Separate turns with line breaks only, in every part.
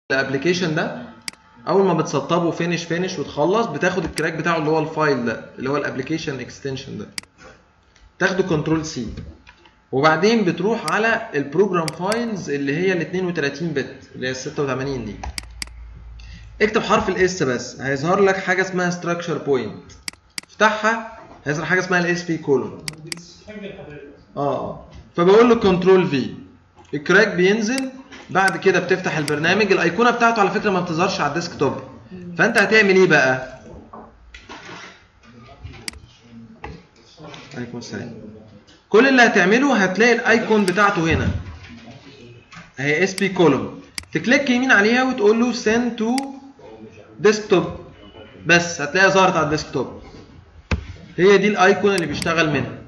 الابلكيشن ده اول ما بتسطبه فينش فينش وتخلص بتاخد الكراك بتاعه اللي هو الفايل ده اللي هو الابلكيشن اكستنشن ده تاخده كنترول سي وبعدين بتروح على البروجرام فايلز اللي هي ال 32 بت اللي هي ال 86 دي اكتب حرف الاس بس هيظهر لك حاجه اسمها ستراكشر بوينت افتحها هيظهر حاجه اسمها الاس بي كولوم اه اه فبقول له كنترول في الكراك بينزل بعد كده بتفتح البرنامج الايقونه بتاعته على فكره ما بتظهرش على الديسك توب فانت هتعمل ايه بقى عليكم السلام كل اللي هتعمله هتلاقي الايكون بتاعته هنا اهي اس بي كولوم تكليك يمين عليها وتقول له send to desktop بس هتلاقيها ظهرت على الديسك توب هي دي الايكون اللي بيشتغل منها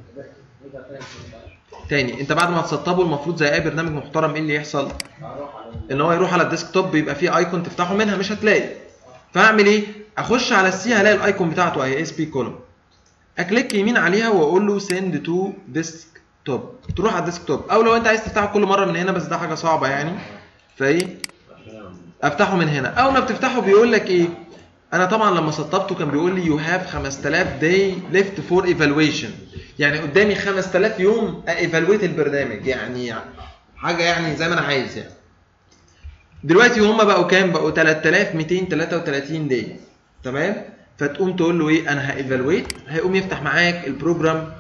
تاني انت بعد ما تسطبه المفروض زي اي برنامج محترم ايه اللي يحصل ان هو يروح على الديسك توب بيبقى فيه ايكون تفتحه منها مش هتلاقي فاعمل ايه اخش على السي هلاقي الايكون بتاعته اهي اس بي كولوم اكليك يمين عليها واقول له سند تو ديسك توب تروح على الديسك توب او لو انت عايز تفتحه كل مره من هنا بس ده حاجه صعبه يعني فايه افتحه من هنا اول ما بتفتحه بيقول لك ايه انا طبعا لما سطبته كان بيقول لي يو هاف 5000 داي ليفت فور ايفالويشن يعني قدامي 5000 يوم ايفالويت البرنامج يعني حاجه يعني زي ما انا عايز يعني دلوقتي هم بقوا كام بقوا 3233 داي تمام فتقوم تقول له ايه انا هايفالويت هيقوم يفتح معاك البروجرام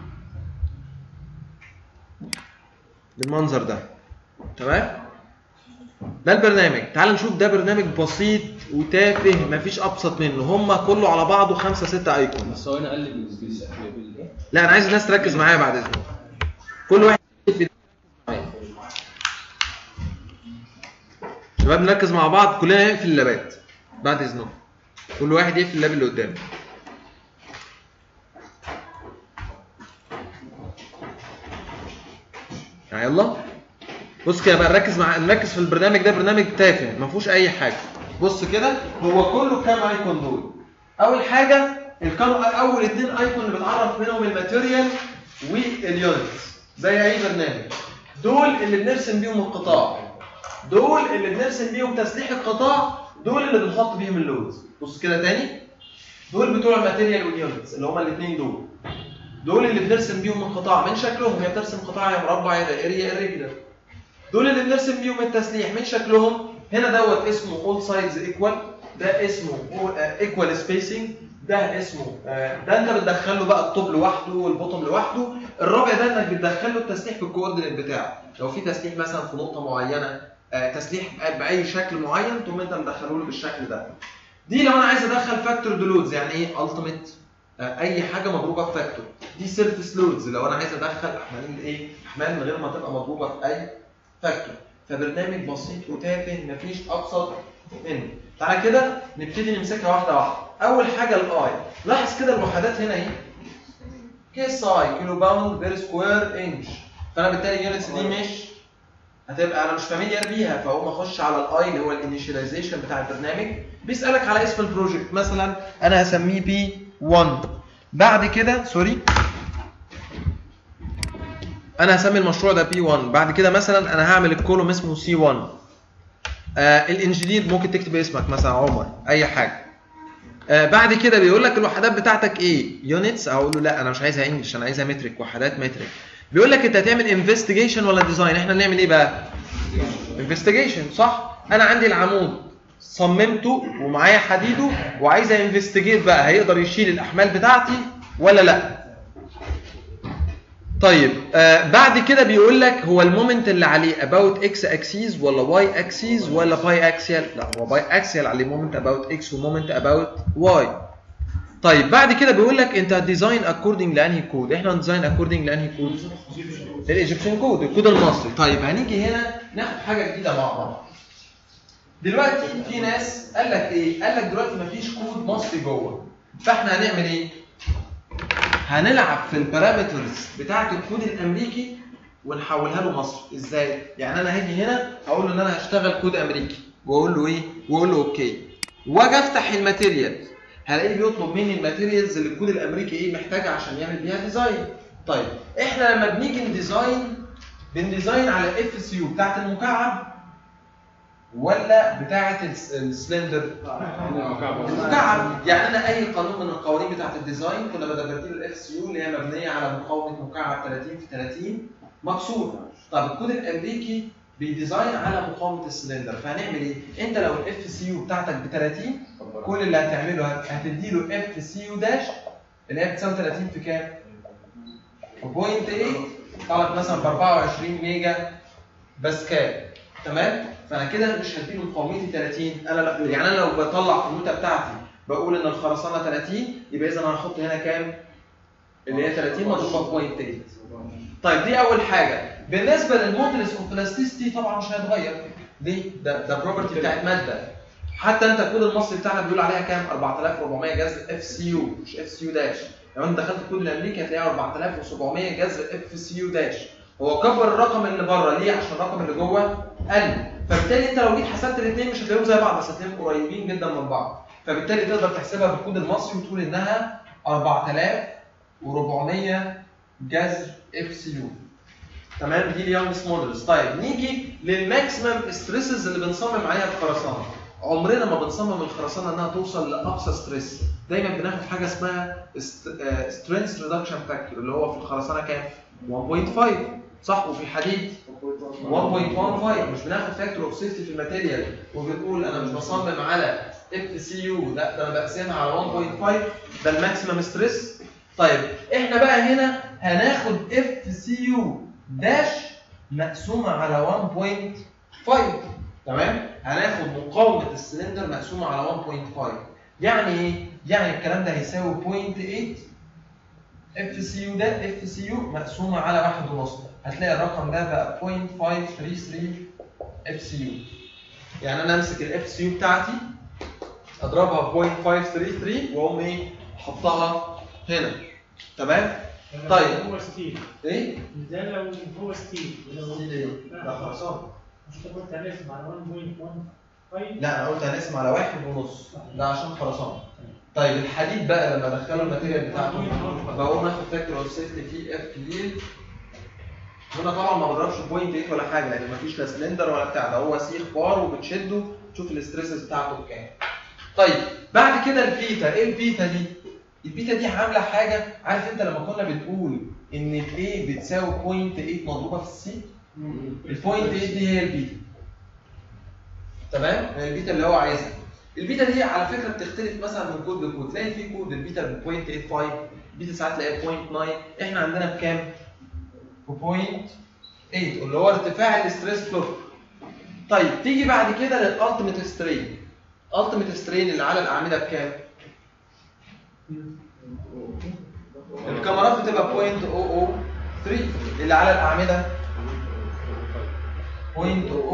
بالمنظر ده تمام ده البرنامج تعال نشوف ده برنامج بسيط وتافه مفيش ابسط منه هم كله على بعضه خمسة ستة ايكون
بس هو انا قال لي بال- بال- بال-
لا انا عايز الناس تركز معايا بعد اذنك كل واحد في شباب نركز مع بعض كلنا نقفل اللابات بعد اذنكم كل واحد يقفل اللاب اللي قدامه يعني يلا بص كده بقى نركز مع نركز في البرنامج ده برنامج تافه ما فيهوش اي حاجه بص كده هو كله كام ايكون دول اول حاجه الكانوا اول اتنين ايكون اللي بتعرف منهم الماتيريال واليونتس زي اي برنامج دول اللي بنرسم بيهم القطاع دول اللي بنرسم بيهم تسليح القطاع دول اللي بنحط بيهم اللودز بص كده تاني دول بتوع الماتيريال واليونتس اللي هما الاثنين دول دول اللي بنرسم بيهم القطاع من شكلهم يا بترسم قطاع يا مربع يا دائري يا irregular دول اللي بنرسم بيهم التسليح من شكلهم هنا دوت اسمه all sides equal ده اسمه all- آه، equal spacing ده اسمه آه، ده انت بتدخل له بقى الطوب لوحده والبطن لوحده الرابع ده انك بتدخل له التسليح في الكوردينيت بتاعه لو في تسليح مثلا في نقطه معينه آه، تسليح باي شكل معين تقوم انت مدخله له بالشكل ده دي لو انا عايز ادخل فاكتور دلودز يعني ايه التيميت اي حاجه مضروبه في فاكتور دي سيرفيس لودز لو انا عايز ادخل احمال ايه احمال من غير ما تبقى مضروبه في اي فاكتور فبرنامج بسيط وتافه مفيش ابسط منه تعالى كده نبتدي نمسكها واحده واحده اول حاجه الاي لاحظ كده الوحدات هنا ايه كيس اي كيلو باوند بير سكوير انش فانا بالتالي يونتس دي مش هتبقى انا مش فاميليار بيها فاقوم اخش على الاي اللي هو الانيشاليزيشن بتاع البرنامج بيسالك على اسم البروجكت مثلا انا هسميه بي 1 بعد كده سوري انا هسمي المشروع ده بي 1 بعد كده مثلا انا هعمل الكولوم اسمه سي 1 آه الانجينير ممكن تكتب اسمك مثلا عمر اي حاجه آه بعد كده بيقول لك الوحدات بتاعتك ايه يونتس اقول له لا انا مش عايزها انجلش انا عايزها مترك وحدات مترك بيقول لك انت هتعمل انفستيجيشن ولا ديزاين احنا نعمل ايه بقى انفستيجيشن صح انا عندي العمود صممته ومعايا حديده وعايز انفستيجيت بقى هيقدر يشيل الاحمال بتاعتي ولا لا طيب آه بعد كده بيقول لك هو المومنت اللي عليه about x axis ولا y axis ولا باي اكسيال لا هو باي اكسيال عليه مومنت about x ومومنت about y طيب بعد كده بيقول لك انت هتديزاين اكوردنج لانهي كود احنا هنديزاين اكوردنج لانهي كود الايجيبشن كود الكود المصري طيب هنيجي هنا ناخد حاجه جديده مع بعض دلوقتي في ناس قال لك ايه قال لك دلوقتي مفيش كود مصري جوه فاحنا هنعمل ايه هنلعب في البارامترز بتاعه الكود الامريكي ونحولها له مصري ازاي يعني انا هاجي هنا هقول له ان انا هشتغل كود امريكي واقول له ايه واقول له اوكي واجي افتح الماتيريال هلاقيه بيطلب مني الماتيريالز اللي الكود الامريكي ايه محتاجها عشان يعمل بيها ديزاين طيب احنا لما بنيجي نديزاين بنديزاين على اف سي يو بتاعت المكعب ولا بتاعه الس- السلندر المكعب يعني انا اي قانون من القوانين بتاعه الديزاين كنا بدربين الاف سي يو اللي هي مبنيه على مقاومه مكعب 30 في 30 مكسور طب الكود الامريكي بيديزاين على مقاومه السلندر فهنعمل ايه؟ انت لو الاف سي يو بتاعتك ب 30 كل اللي هتعمله هت- هتديله اف سي يو داش اللي هي بتساوي 30 في كام؟ في بوينت 8 طلعت مثلا ب 24 ميجا باسكال تمام؟ فانا كده مش هديله مقاومتي 30 انا لا يعني انا لو بطلع في النوتة بتاعتي بقول ان الخرسانه 30 يبقى اذا انا هحط هنا كام؟ اللي هي 30 مضروبه في بوينت 8 طيب دي اول حاجه بالنسبه للمودلس اوف بلاستيستي طبعا مش هيتغير ليه؟ ده ده بروبرتي بتاعت ماده حتى انت الكود المصري بتاعنا بيقول عليها كام؟ 4400 جذر اف سي يو مش اف سي يو داش لو انت دخلت الكود الامريكي هتلاقيها 4700 جذر اف سي يو داش هو كبر الرقم اللي بره ليه؟ عشان الرقم اللي جوه قل فبالتالي انت لو جيت حسبت الاثنين مش هتلاقيهم زي بعض بس هتلاقيهم قريبين جدا من بعض فبالتالي تقدر تحسبها بالكود المصري وتقول انها 4400 جذر اف سي يو تمام دي اليونجست مودلز طيب نيجي للماكسيمم ستريسز اللي بنصمم عليها الخرسانه عمرنا ما بنصمم الخرسانه انها توصل لاقصى ستريس دايما بناخد حاجه اسمها سترينث ريدكشن فاكتور اللي هو في الخرسانه كام 1.5 صح وفي الحديد 1.15 مش بناخد فاكتور اوف سيفتي في الماتيريال وبنقول انا مش بصمم على اف سي يو لا ده انا بقسمها على 1.5 ده الماكسيمم ستريس طيب احنا بقى هنا هناخد اف سي يو داش مقسومه على 1.5 تمام هناخد مقاومه السلندر مقسومه على 1.5 يعني ايه يعني الكلام ده هيساوي 0.8 اف سي يو ده اف سي يو مقسومه على واحد ونص هتلاقي الرقم ده بقى 0.533 اف سي يو يعني انا امسك الاف سي يو بتاعتي اضربها ب 0.533 واقوم ايه احطها هنا تمام طيب.
هو ستيل
ايه
ده لو هو ستيل لو
ده خرسانه
مش قلت هنقسم على 1.15
لا انا قلت هنقسم على واحد ونص ده عشان خرسانه طيب الحديد بقى لما ادخله الماتيريال بتاعته بقوم اخد فاكتور اوف سيفتي في اف كبير هنا طبعا ما بضربش بوينت 8 ولا حاجه لان مفيش لا سلندر ولا بتاع ده هو سيخ بار وبتشده تشوف الاستريسز بتاعته بكام طيب بعد كده البيتا ايه البيتا دي؟ البيتا دي عامله حاجه عارف انت لما كنا بنقول ان الاي بتساوي 0.8 مضروبه في السي البوينت 8 دي هي البيتا تمام هي البيتا اللي هو عايزها البيتا دي على فكره بتختلف مثلا من كود لكود تلاقي في كود البيتا ب 0.85 البيتا ساعات تلاقيها 0.9 احنا عندنا بكام؟ ب 0.8 اللي هو ارتفاع الاستريس فلو طيب تيجي بعد كده للالتيميت سترين الالتيميت سترين اللي على الاعمده بكام؟ الكاميرات بتبقى 0.003 اللي على الاعمده 0.002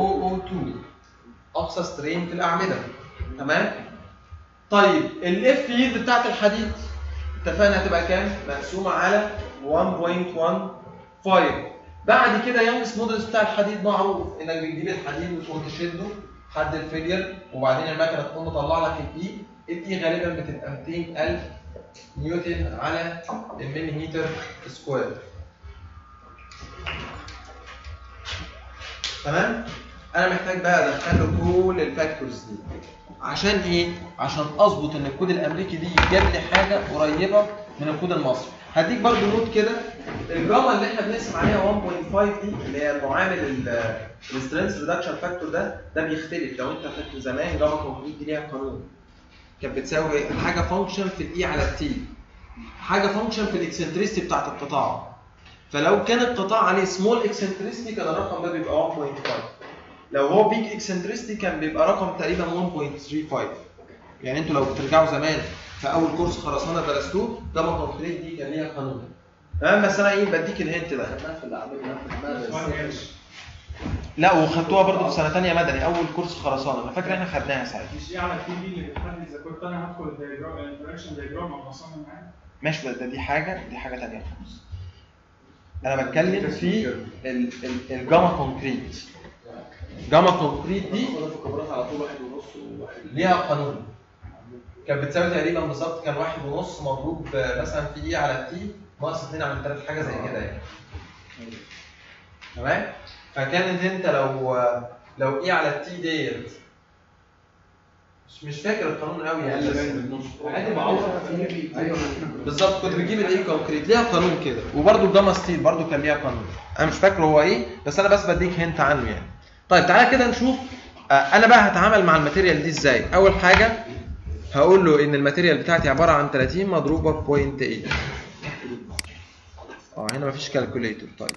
اقصى سترين في الاعمده تمام طيب الاف يلد بتاعت الحديد اتفقنا هتبقى كام مقسومه على 1.15 بعد كده يانجس مودلز بتاع الحديد معروف انك بتجيب الحديد وتقوم تشده حد الفيلير وبعدين المكنه تقوم مطلع لك الاي الاي غالبا بتبقى 200000 نيوتن على المليمتر سكوير تمام انا محتاج بقى ادخل له كل الفاكتورز دي عشان ايه عشان اظبط ان الكود الامريكي دي يجيب لي حاجه قريبه من الكود المصري هديك برضو نوت كده الجراما اللي احنا بنقسم عليها 1.5 دي اللي هي معامل السترينث ريدكشن فاكتور ده ده بيختلف لو انت فاكر زمان جراما كونكريت دي ليها قانون كانت بتساوي حاجه فانكشن في الاي على التي حاجه فانكشن في الاكسنتريستي بتاعت القطاع فلو كان القطاع عليه سمول اكسنتريستي كان الرقم ده بيبقى 1.5 لو هو بيج اكسنتريستي كان بيبقى رقم تقريبا 1.35 يعني انتوا لو بترجعوا زمان في اول كورس خرسانه درستوه ده كونكريت دي كان ليها قانون تمام بس انا ايه بديك الهنت ده
في الاعمال في
لا وخدتوها برضه في سنه ثانيه مدني اول كورس خرسانه انا فاكر احنا خدناها ساعتها
مش ايه على التي في اللي بتحدد اذا كنت انا هدخل الدايجرام الانتراكشن دايجرام او بصمم معاه
ماشي ده, ده دي حاجه دي حاجه ثانيه خالص انا بتكلم في ال- ال- الجاما كونكريت جاما كونكريت دي
في الكاميرات على طول واحد ونص وواحد
ليها قانون كانت بتساوي تقريبا بالظبط كان واحد ونص مضروب مثلا في اي على تي ناقص 2 على 3 حاجه زي كده يعني تمام فكانت انت لو لو ايه على التي ديت مش مش فاكر القانون قوي يعني بس
عادي معروفه ايوه
بالظبط كنت بجيب الايه كونكريت ليها قانون كده وبرده الجاما ستيل برده كان ليها قانون انا مش فاكر هو ايه بس انا بس بديك هنت عنه يعني طيب تعالى كده نشوف آه، انا بقى هتعامل مع الماتيريال دي ازاي اول حاجه هقول له ان الماتيريال بتاعتي عباره عن 30 مضروبه ب 0.8 اه هنا مفيش كالكوليتور طيب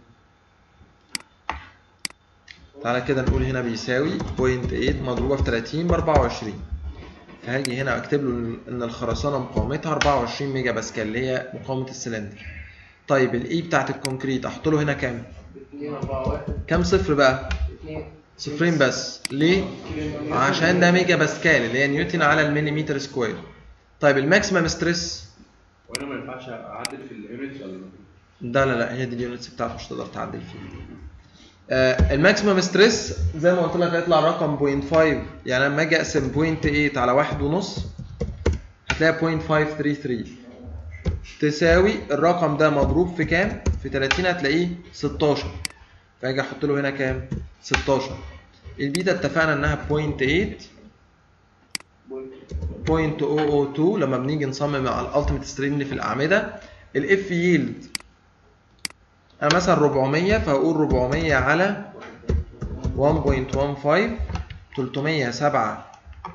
تعالى كده نقول هنا بيساوي 0.8 مضروبه في 30 ب 24 فهاجي هنا اكتب له ان الخرسانه مقاومتها 24 ميجا باسكال اللي هي مقاومه السلندر طيب الاي بتاعت الكونكريت احط له هنا كام
2 4 1
كام صفر بقى
2
صفرين بس ليه عشان ده ميجا باسكال اللي هي نيوتن على المليمتر سكوير طيب الماكسيمم ستريس
وانا ما ينفعش اعدل في اليونتس ولا
ده لا لا هي دي اليونتس بتاعته مش تقدر تعدل فيه آه الماكسيمم ستريس زي ما قلت لك هيطلع رقم 0.5 يعني لما اجي اقسم 0.8 على واحد ونص هتلاقي 0.533 تساوي الرقم ده مضروب في كام؟ في 30 هتلاقيه 16 فاجي احط له هنا كام؟ 16 البيتا اتفقنا انها 0.8 0.002 لما بنيجي نصمم على الالتيميت ستريم اللي في الاعمده الاف ييلد انا مثلا 400 فهقول 400 على 1.15 307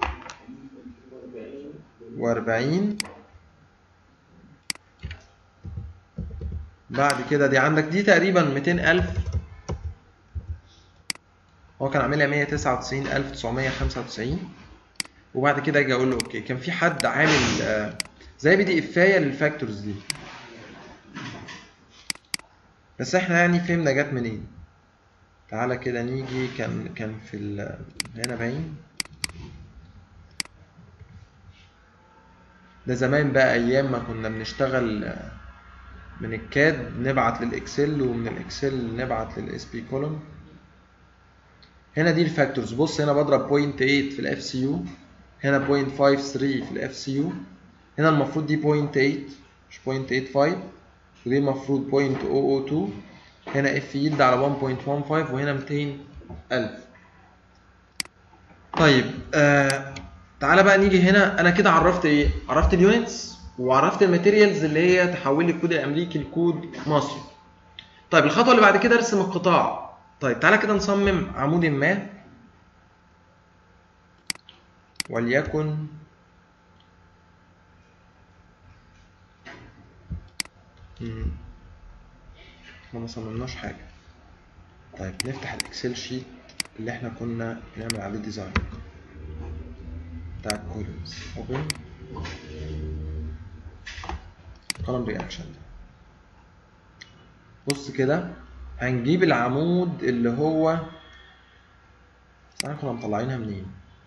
و40 بعد كده دي عندك دي تقريبا 200000 هو كان عاملها 199995 وبعد كده اجي اقول له اوكي كان في حد عامل آه، زي بي دي افايه للفاكتورز دي بس احنا يعني فهمنا جت منين تعالى كده نيجي كان كان في ال هنا باين ده زمان بقى ايام ما كنا بنشتغل آه، من الكاد نبعت للاكسل ومن الاكسل نبعت للاس بي كولوم هنا دي الفاكتورز بص هنا بضرب 0.8 في الاف سي يو هنا 0.53 في الاف سي يو هنا المفروض دي 0.8 مش 0.85 ودي المفروض 0.002 هنا اف يلد على 1.15 وهنا 200,000 طيب آه تعالى بقى نيجي هنا انا كده عرفت ايه عرفت اليونتس وعرفت الماتيريالز اللي هي تحول لي الكود الامريكي لكود مصري طيب الخطوه اللي بعد كده ارسم القطاع طيب تعالى كده نصمم عمود ما وليكن مم. احنا ما صممناش حاجه طيب نفتح الاكسل شيت اللي احنا كنا بنعمل عليه ديزاين بتاع الكولومز اوبن قلم رياكشن بص كده هنجيب العمود اللي هو بس احنا كنا مطلعينها منين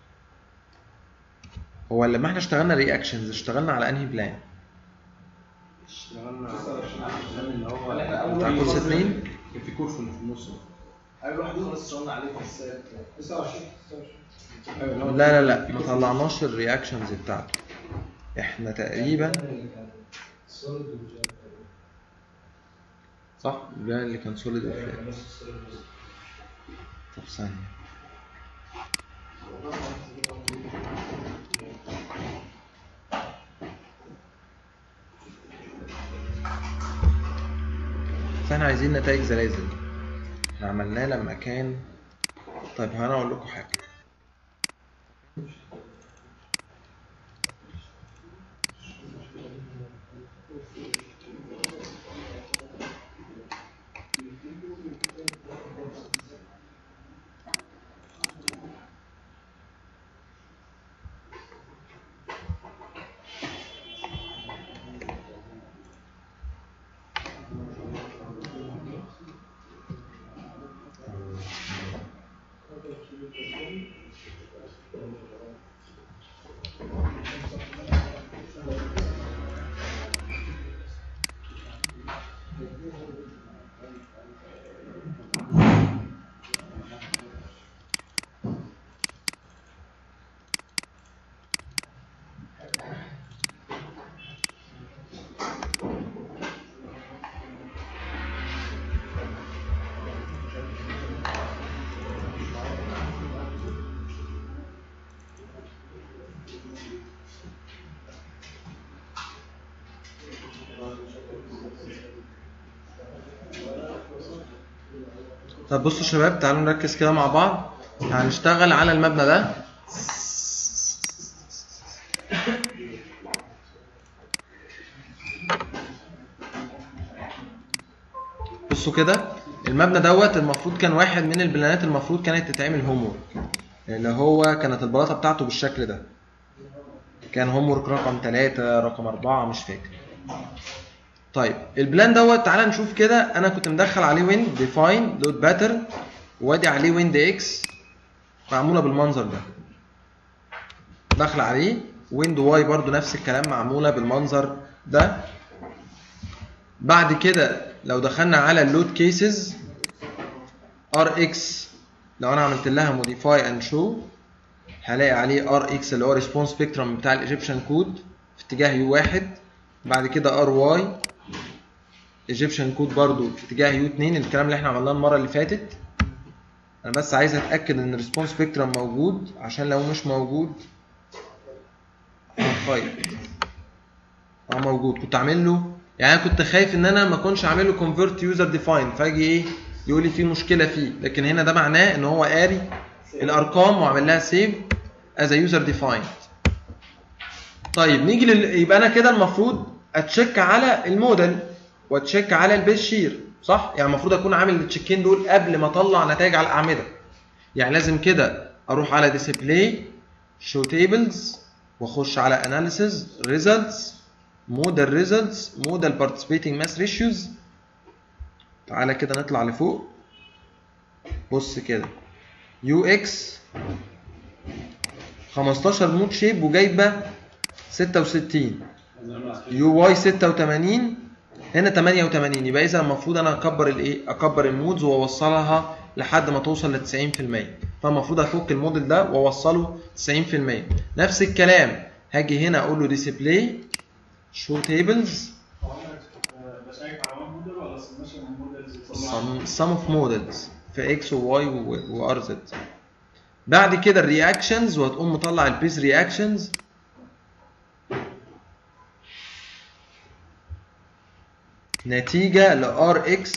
هو لما احنا اشتغلنا رياكشنز اشتغلنا على انهي بلان
اشتغلنا على اللي هو
بتاع كورس اتنين
كان في كور في النص
ايوه الواحد دول بس اشتغلنا عليه في السات 29
لا لا لا ما طلعناش الرياكشنز بتاعته احنا تقريبا صح البلان اللي كان سوليد وفلات طب ثانية بس احنا عايزين نتائج زلازل احنا عملناه لما كان طيب انا اقول لكم حاجة طب بصوا يا شباب تعالوا نركز كده مع بعض هنشتغل على المبنى ده بصوا كده المبنى دوت المفروض كان واحد من البلانات المفروض كانت تتعمل هوم ورك اللي هو كانت البلاطه بتاعته بالشكل ده كان هوم ورك رقم 3 رقم 4 مش فاكر طيب البلان دوت تعالى نشوف كده انا كنت مدخل عليه ويند ديفاين دوت باترن وادي عليه ويند اكس معموله بالمنظر ده داخل عليه ويند واي برضو نفس الكلام معموله بالمنظر ده بعد كده لو دخلنا على اللود كيسز ار اكس لو انا عملت لها موديفاي اند شو هلاقي عليه ار اكس اللي هو ريسبونس سبيكترم بتاع الايجيبشن كود في اتجاه يو واحد بعد كده ار واي ايجيبشن كود برضو في اتجاه يو 2 الكلام اللي احنا عملناه المره اللي فاتت انا بس عايز اتاكد ان الريسبونس سبيكترم موجود عشان لو مش موجود هنخيط اه موجود كنت عامل له يعني انا كنت خايف ان انا ما اكونش عامل له كونفرت يوزر ديفاين فاجي ايه يقول لي في مشكله فيه لكن هنا ده معناه ان هو قاري الارقام وعامل لها سيف از يوزر ديفايند طيب نيجي لل... يبقى انا كده المفروض اتشيك على الموديل واتشيك على البيز شير صح يعني المفروض اكون عامل التشيكين دول قبل ما اطلع نتائج على الاعمده يعني لازم كده اروح على ديسبلاي شو تيبلز واخش على اناليسز ريزلتس موديل ريزلتس موديل بارتيسيبيتنج ماس ريشيوز تعالى كده نطلع لفوق بص كده يو اكس 15 مود شيب وجايبه 66 يو واي 86 هنا 88 يبقى اذا المفروض انا اكبر الايه اكبر المودز واوصلها لحد ما توصل ل 90% فالمفروض افك الموديل ده واوصله 90% نفس الكلام هاجي هنا اقول له ديسبلاي شو تيبلز
هو انا آه، بشيك على وان موديل ولا سمشن موديلز
sum of models في x و y و r z بعد كده الرياكشنز وهتقوم مطلع البيز رياكشنز نتيجة ل rx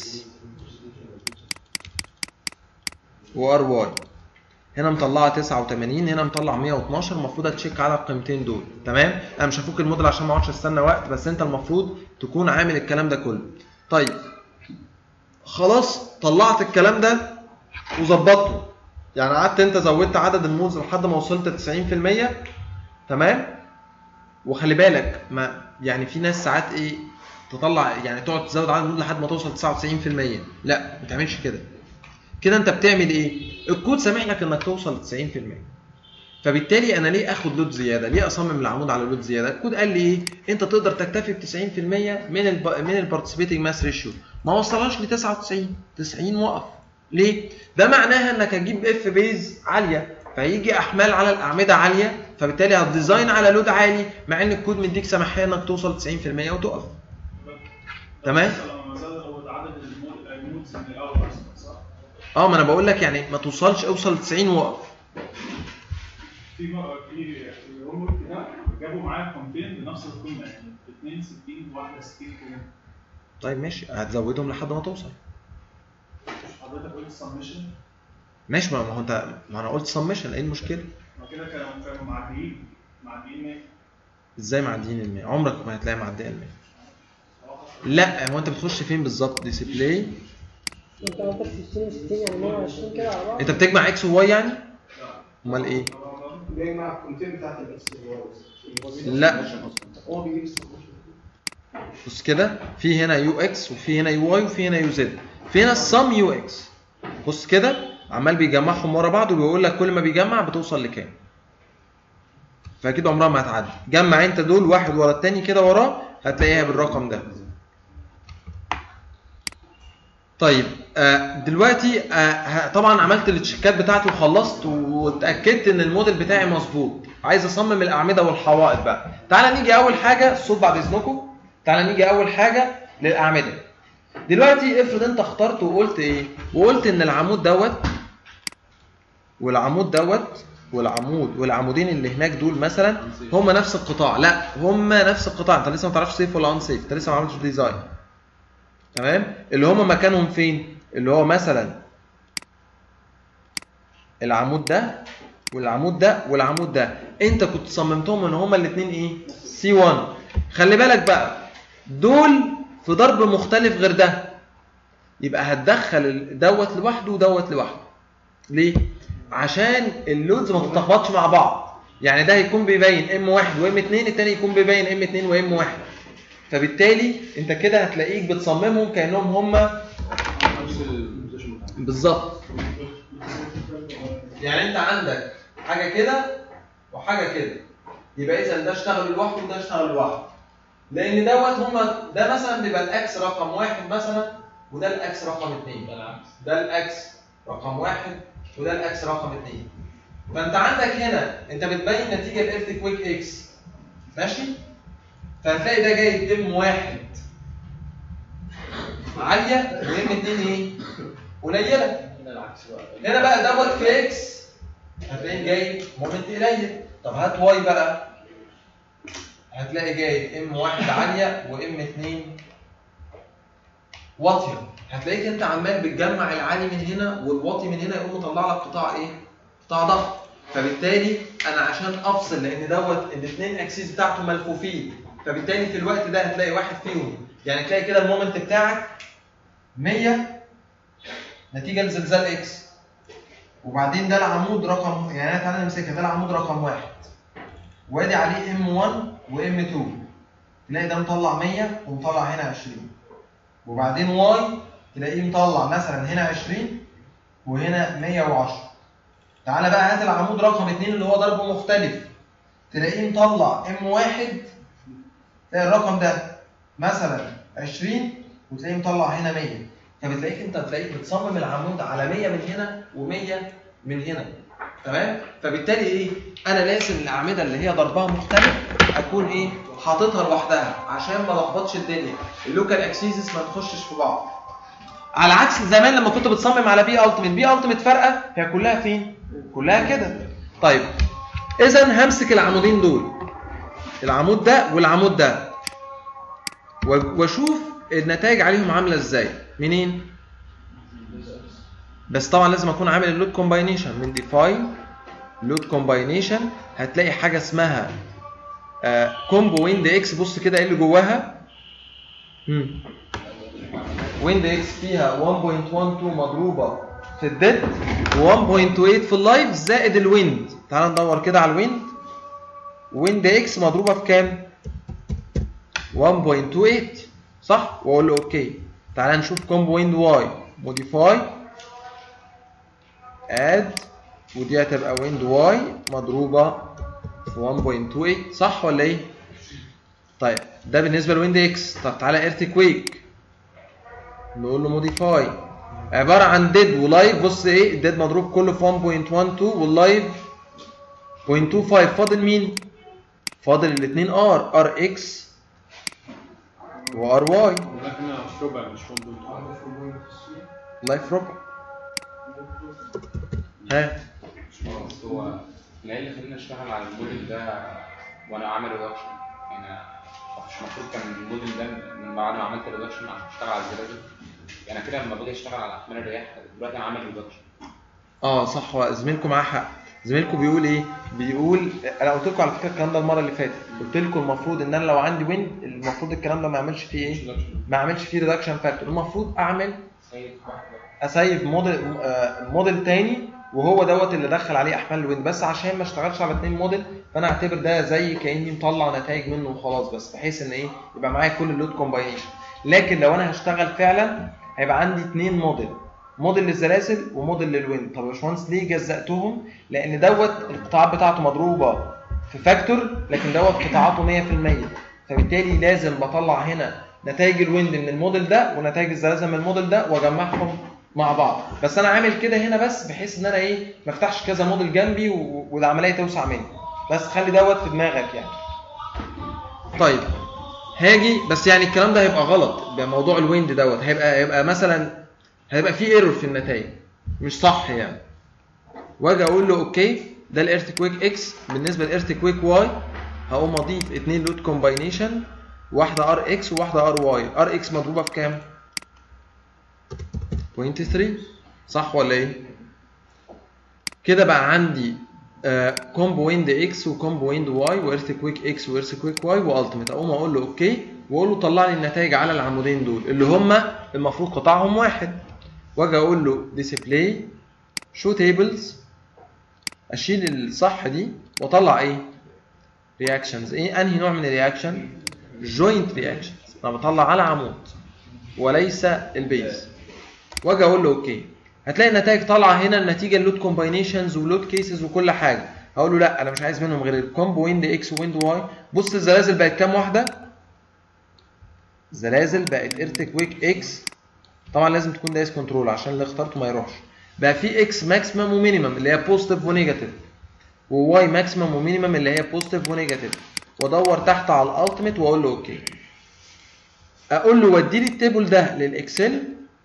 و ry هنا مطلعه 89 هنا مطلع 112 المفروض اتشيك على القيمتين دول تمام انا مش هفك الموديل عشان ما اقعدش استنى وقت بس انت المفروض تكون عامل الكلام ده كله طيب خلاص طلعت الكلام ده وظبطته يعني قعدت انت زودت عدد المودز لحد ما وصلت 90% تمام وخلي بالك ما يعني في ناس ساعات ايه تطلع يعني تقعد تزود عدد المودز لحد ما توصل 99% لا ما تعملش كده كده انت بتعمل ايه الكود سامح لك انك توصل ل 90% فبالتالي انا ليه اخد لود زياده ليه اصمم العمود على لود زياده الكود قال لي ايه انت تقدر تكتفي ب 90% من الب... من البارتيسيبيتنج ماس ريشيو ما وصلهاش ل 99 90 وقف ليه ده معناها انك هتجيب اف بيز عاليه فيجي احمال على الاعمده عاليه فبالتالي هتديزاين على لود عالي مع ان الكود مديك سماحيه انك توصل 90% وتقف تمام
لما زود عدد المود- المودز من الاول اصلا صح؟
اه ما انا بقول لك يعني ما توصلش اوصل ل 90 وقف
في مرة في في هوم ورك ده جابوا معايا قيمتين بنفس القيمة يعني 62 واحدة 60 قيمة
طيب ماشي هتزودهم لحد ما توصل
حضرتك قلت سمشن
ماشي ما ما هو انت ما انا قلت سمشن ايه المشكله
ما كده كانوا كانوا معديين معديين 100
ازاي معديين ال 100 عمرك ما هتلاقي معديه ال 100 لا هو انت بتخش فين بالظبط ديسبلاي
انت قصدك 60 60 يعني 120 كده على بعض
انت بتجمع اكس وواي يعني امال ايه
بيجمع الكونتين بتاعت الاكس
لا
هو بيجيب السمشن
بص كده في هنا يو اكس وفي هنا يو واي وفي هنا يو زد في هنا السم يو اكس بص كده عمال بيجمعهم ورا بعض وبيقول لك كل ما بيجمع بتوصل لكام فاكيد عمرها ما هتعدي جمع انت دول واحد ورا التاني كده وراه هتلاقيها بالرقم ده طيب آه دلوقتي آه ه- طبعا عملت التشيكات بتاعتي وخلصت واتاكدت ان الموديل بتاعي مظبوط عايز اصمم الاعمده والحوائط بقى تعالى نيجي اول حاجه الصوت بعد اذنكم تعالى نيجي اول حاجه للاعمده دلوقتي افرض انت اخترت وقلت ايه وقلت ان العمود دوت والعمود دوت والعمود والعمودين اللي هناك دول مثلا هم نفس القطاع لا هم نفس القطاع انت لسه ما تعرفش سيف ولا ان سيف انت لسه ما عملتش ديزاين تمام اللي هم مكانهم فين اللي هو مثلا العمود ده والعمود ده والعمود ده انت كنت صممتهم ان هما الاثنين ايه سي 1 خلي بالك بقى دول في ضرب مختلف غير ده يبقى هتدخل ال- دوت لوحده ودوت لوحده ليه عشان اللودز ما تتلخبطش مع بعض يعني ده هيكون بيبين ام 1 وام 2 التاني يكون بيبين ام 2 وام 1 فبالتالي انت كده هتلاقيك بتصممهم كانهم هما
نفس البوزيشن بتاعه
بالظبط يعني انت عندك حاجه كده وحاجه كده يبقى اذا ده اشتغل لوحده وده اشتغل لوحده لان دوت هما ده مثلا بيبقى الاكس رقم واحد مثلا وده الاكس رقم اثنين ده الاكس رقم واحد وده الاكس رقم اثنين فانت عندك هنا انت بتبين نتيجه الايرثكويك اكس ماشي فهتلاقي ده جايب ام واحد عاليه وام اتنين ايه؟ قليله
هنا العكس بقى
هنا بقى دوت في اكس هتلاقي جايب مومنت قليل طب هات واي بقى هتلاقي جايب ام واحد عاليه وام اتنين واطيه هتلاقيك انت عمال بتجمع العالي من هنا والواطي من هنا يقوم مطلع لك قطاع ايه؟ قطاع ضغط فبالتالي انا عشان افصل لان دوت الاثنين اكسيس بتاعته ملفوفين فبالتالي في الوقت ده هتلاقي واحد فيهم يعني تلاقي كده المومنت بتاعك 100 نتيجه لزلزال اكس وبعدين ده العمود رقم يعني انا تعالى نمسكها ده العمود رقم واحد وادي عليه ام 1 وام 2 تلاقي ده مطلع 100 ومطلع هنا 20 وبعدين واي تلاقيه مطلع مثلا هنا 20 وهنا 110 تعالى بقى هات العمود رقم 2 اللي هو ضربه مختلف تلاقيه مطلع ام 1 تلاقي الرقم ده مثلا 20 وتلاقيه مطلع هنا 100 فبتلاقيك انت بتلاقيك بتصمم العمود على 100 من هنا و100 من هنا تمام فبالتالي ايه انا لازم الاعمده اللي هي ضربها مختلف اكون ايه حاططها لوحدها عشان ما لخبطش الدنيا اللوكال اكسيسز ما تخشش في بعض على عكس زمان لما كنت بتصمم على بي التيميت بي التيميت فارقه هي كلها فين كلها كده طيب اذا همسك العمودين دول العمود ده والعمود ده و- واشوف النتائج عليهم عامله ازاي منين بس طبعا لازم اكون عامل اللود كومباينيشن من ديفاين لود كومباينيشن هتلاقي حاجه اسمها كومبو ويند اكس بص كده ايه اللي جواها ويند اكس فيها 1.12 مضروبه في الديد و1.28 في اللايف زائد الويند تعال ندور كده على الويند ويند اكس مضروبه في كام 1.28 صح واقول له اوكي تعال نشوف كومبو ويند واي موديفاي اد ودي هتبقى ويند واي مضروبه في 1.28 صح ولا ايه طيب ده بالنسبه لويند اكس طب تعالى ايرثكويك نقول له موديفاي عباره عن ديد ولايف بص ايه الديد مضروب كله في 1.12 واللايف 0.25 فاضل مين فاضل الاثنين ار ار اكس وار واي
ولكن مش ربع مش 1.1
لايف ربع ها
بس هو ايه اللي خلينا نشتغل على الموديل ده وانا عامل ريدكشن يعني مش المفروض كان الموديل ده من بعد ما عملت ريدكشن اشتغل على الزلازل يعني كده لما باجي اشتغل على احمال الرياح دلوقتي انا عامل ريدكشن
اه صح هو زميلكم معاه حق زميلكم بيقول ايه بيقول انا قلت لكم على فكره الكلام ده المره اللي فاتت قلت لكم المفروض ان انا لو عندي ويند المفروض الكلام ده ما اعملش فيه ايه ما اعملش فيه ريدكشن فاكتور المفروض اعمل
سيد واحد
اسيف موديل آه، موديل تاني وهو دوت اللي دخل عليه احمال الويند بس عشان ما اشتغلش على اتنين موديل فانا اعتبر ده زي كاني مطلع نتائج منه وخلاص بس بحيث ان ايه يبقى معايا كل اللود كومباينيشن لكن لو انا هشتغل فعلا هيبقى عندي اتنين موديل موديل للزلازل وموديل للويند طب يا باشمهندس ليه جزأتهم لان دوت القطاعات بتاعته مضروبه في فاكتور لكن دوت قطاعاته 100% فبالتالي لازم بطلع هنا نتائج الويند من الموديل ده ونتائج الزلازل من الموديل ده واجمعهم مع بعض بس انا عامل كده هنا بس بحيث ان انا ايه ما افتحش كذا موديل جنبي و- والعمليه توسع مني بس خلي دوت في دماغك يعني طيب هاجي بس يعني الكلام ده هيبقى غلط بموضوع الويند دوت هيبقى هيبقى مثلا هيبقى في ايرور في النتائج مش صح يعني واجي اقول له اوكي ده الايرثكويك اكس بالنسبه للايرثكويك واي هقوم اضيف اتنين لود كومباينيشن واحده ار اكس وواحده ار واي ار اكس مضروبه في كام 0.3 صح ولا ايه كده بقى عندي كومبو ويند اكس وكومبو ويند واي وايرثكويك اكس وايرثكويك واي والتيميت اقوم اقول له اوكي واقول له طلع لي النتائج على العمودين دول اللي هما المفروض قطعهم واحد واجي اقول له ديسبلاي شو تيبلز اشيل الصح دي واطلع ايه رياكشنز ايه انهي نوع من الرياكشن جوينت رياكشنز انا بطلع على عمود وليس البيز واجي اقول له اوكي هتلاقي النتائج طالعه هنا النتيجه اللود كومباينيشنز ولود كيسز وكل حاجه هقول له لا انا مش عايز منهم غير الكومبو ويند اكس ويند واي بص الزلازل بقت كام واحده الزلازل بقت ايرثكويك اكس طبعا لازم تكون دايس كنترول عشان اللي اخترته ما يروحش بقى في اكس ماكسيمم ومينيمم اللي هي بوزيتيف ونيجاتيف وواي ماكسيمم ومينيمم اللي هي بوزيتيف ونيجاتيف وادور تحت على الالتيميت واقول له اوكي اقول له ودي لي التيبل ده للاكسل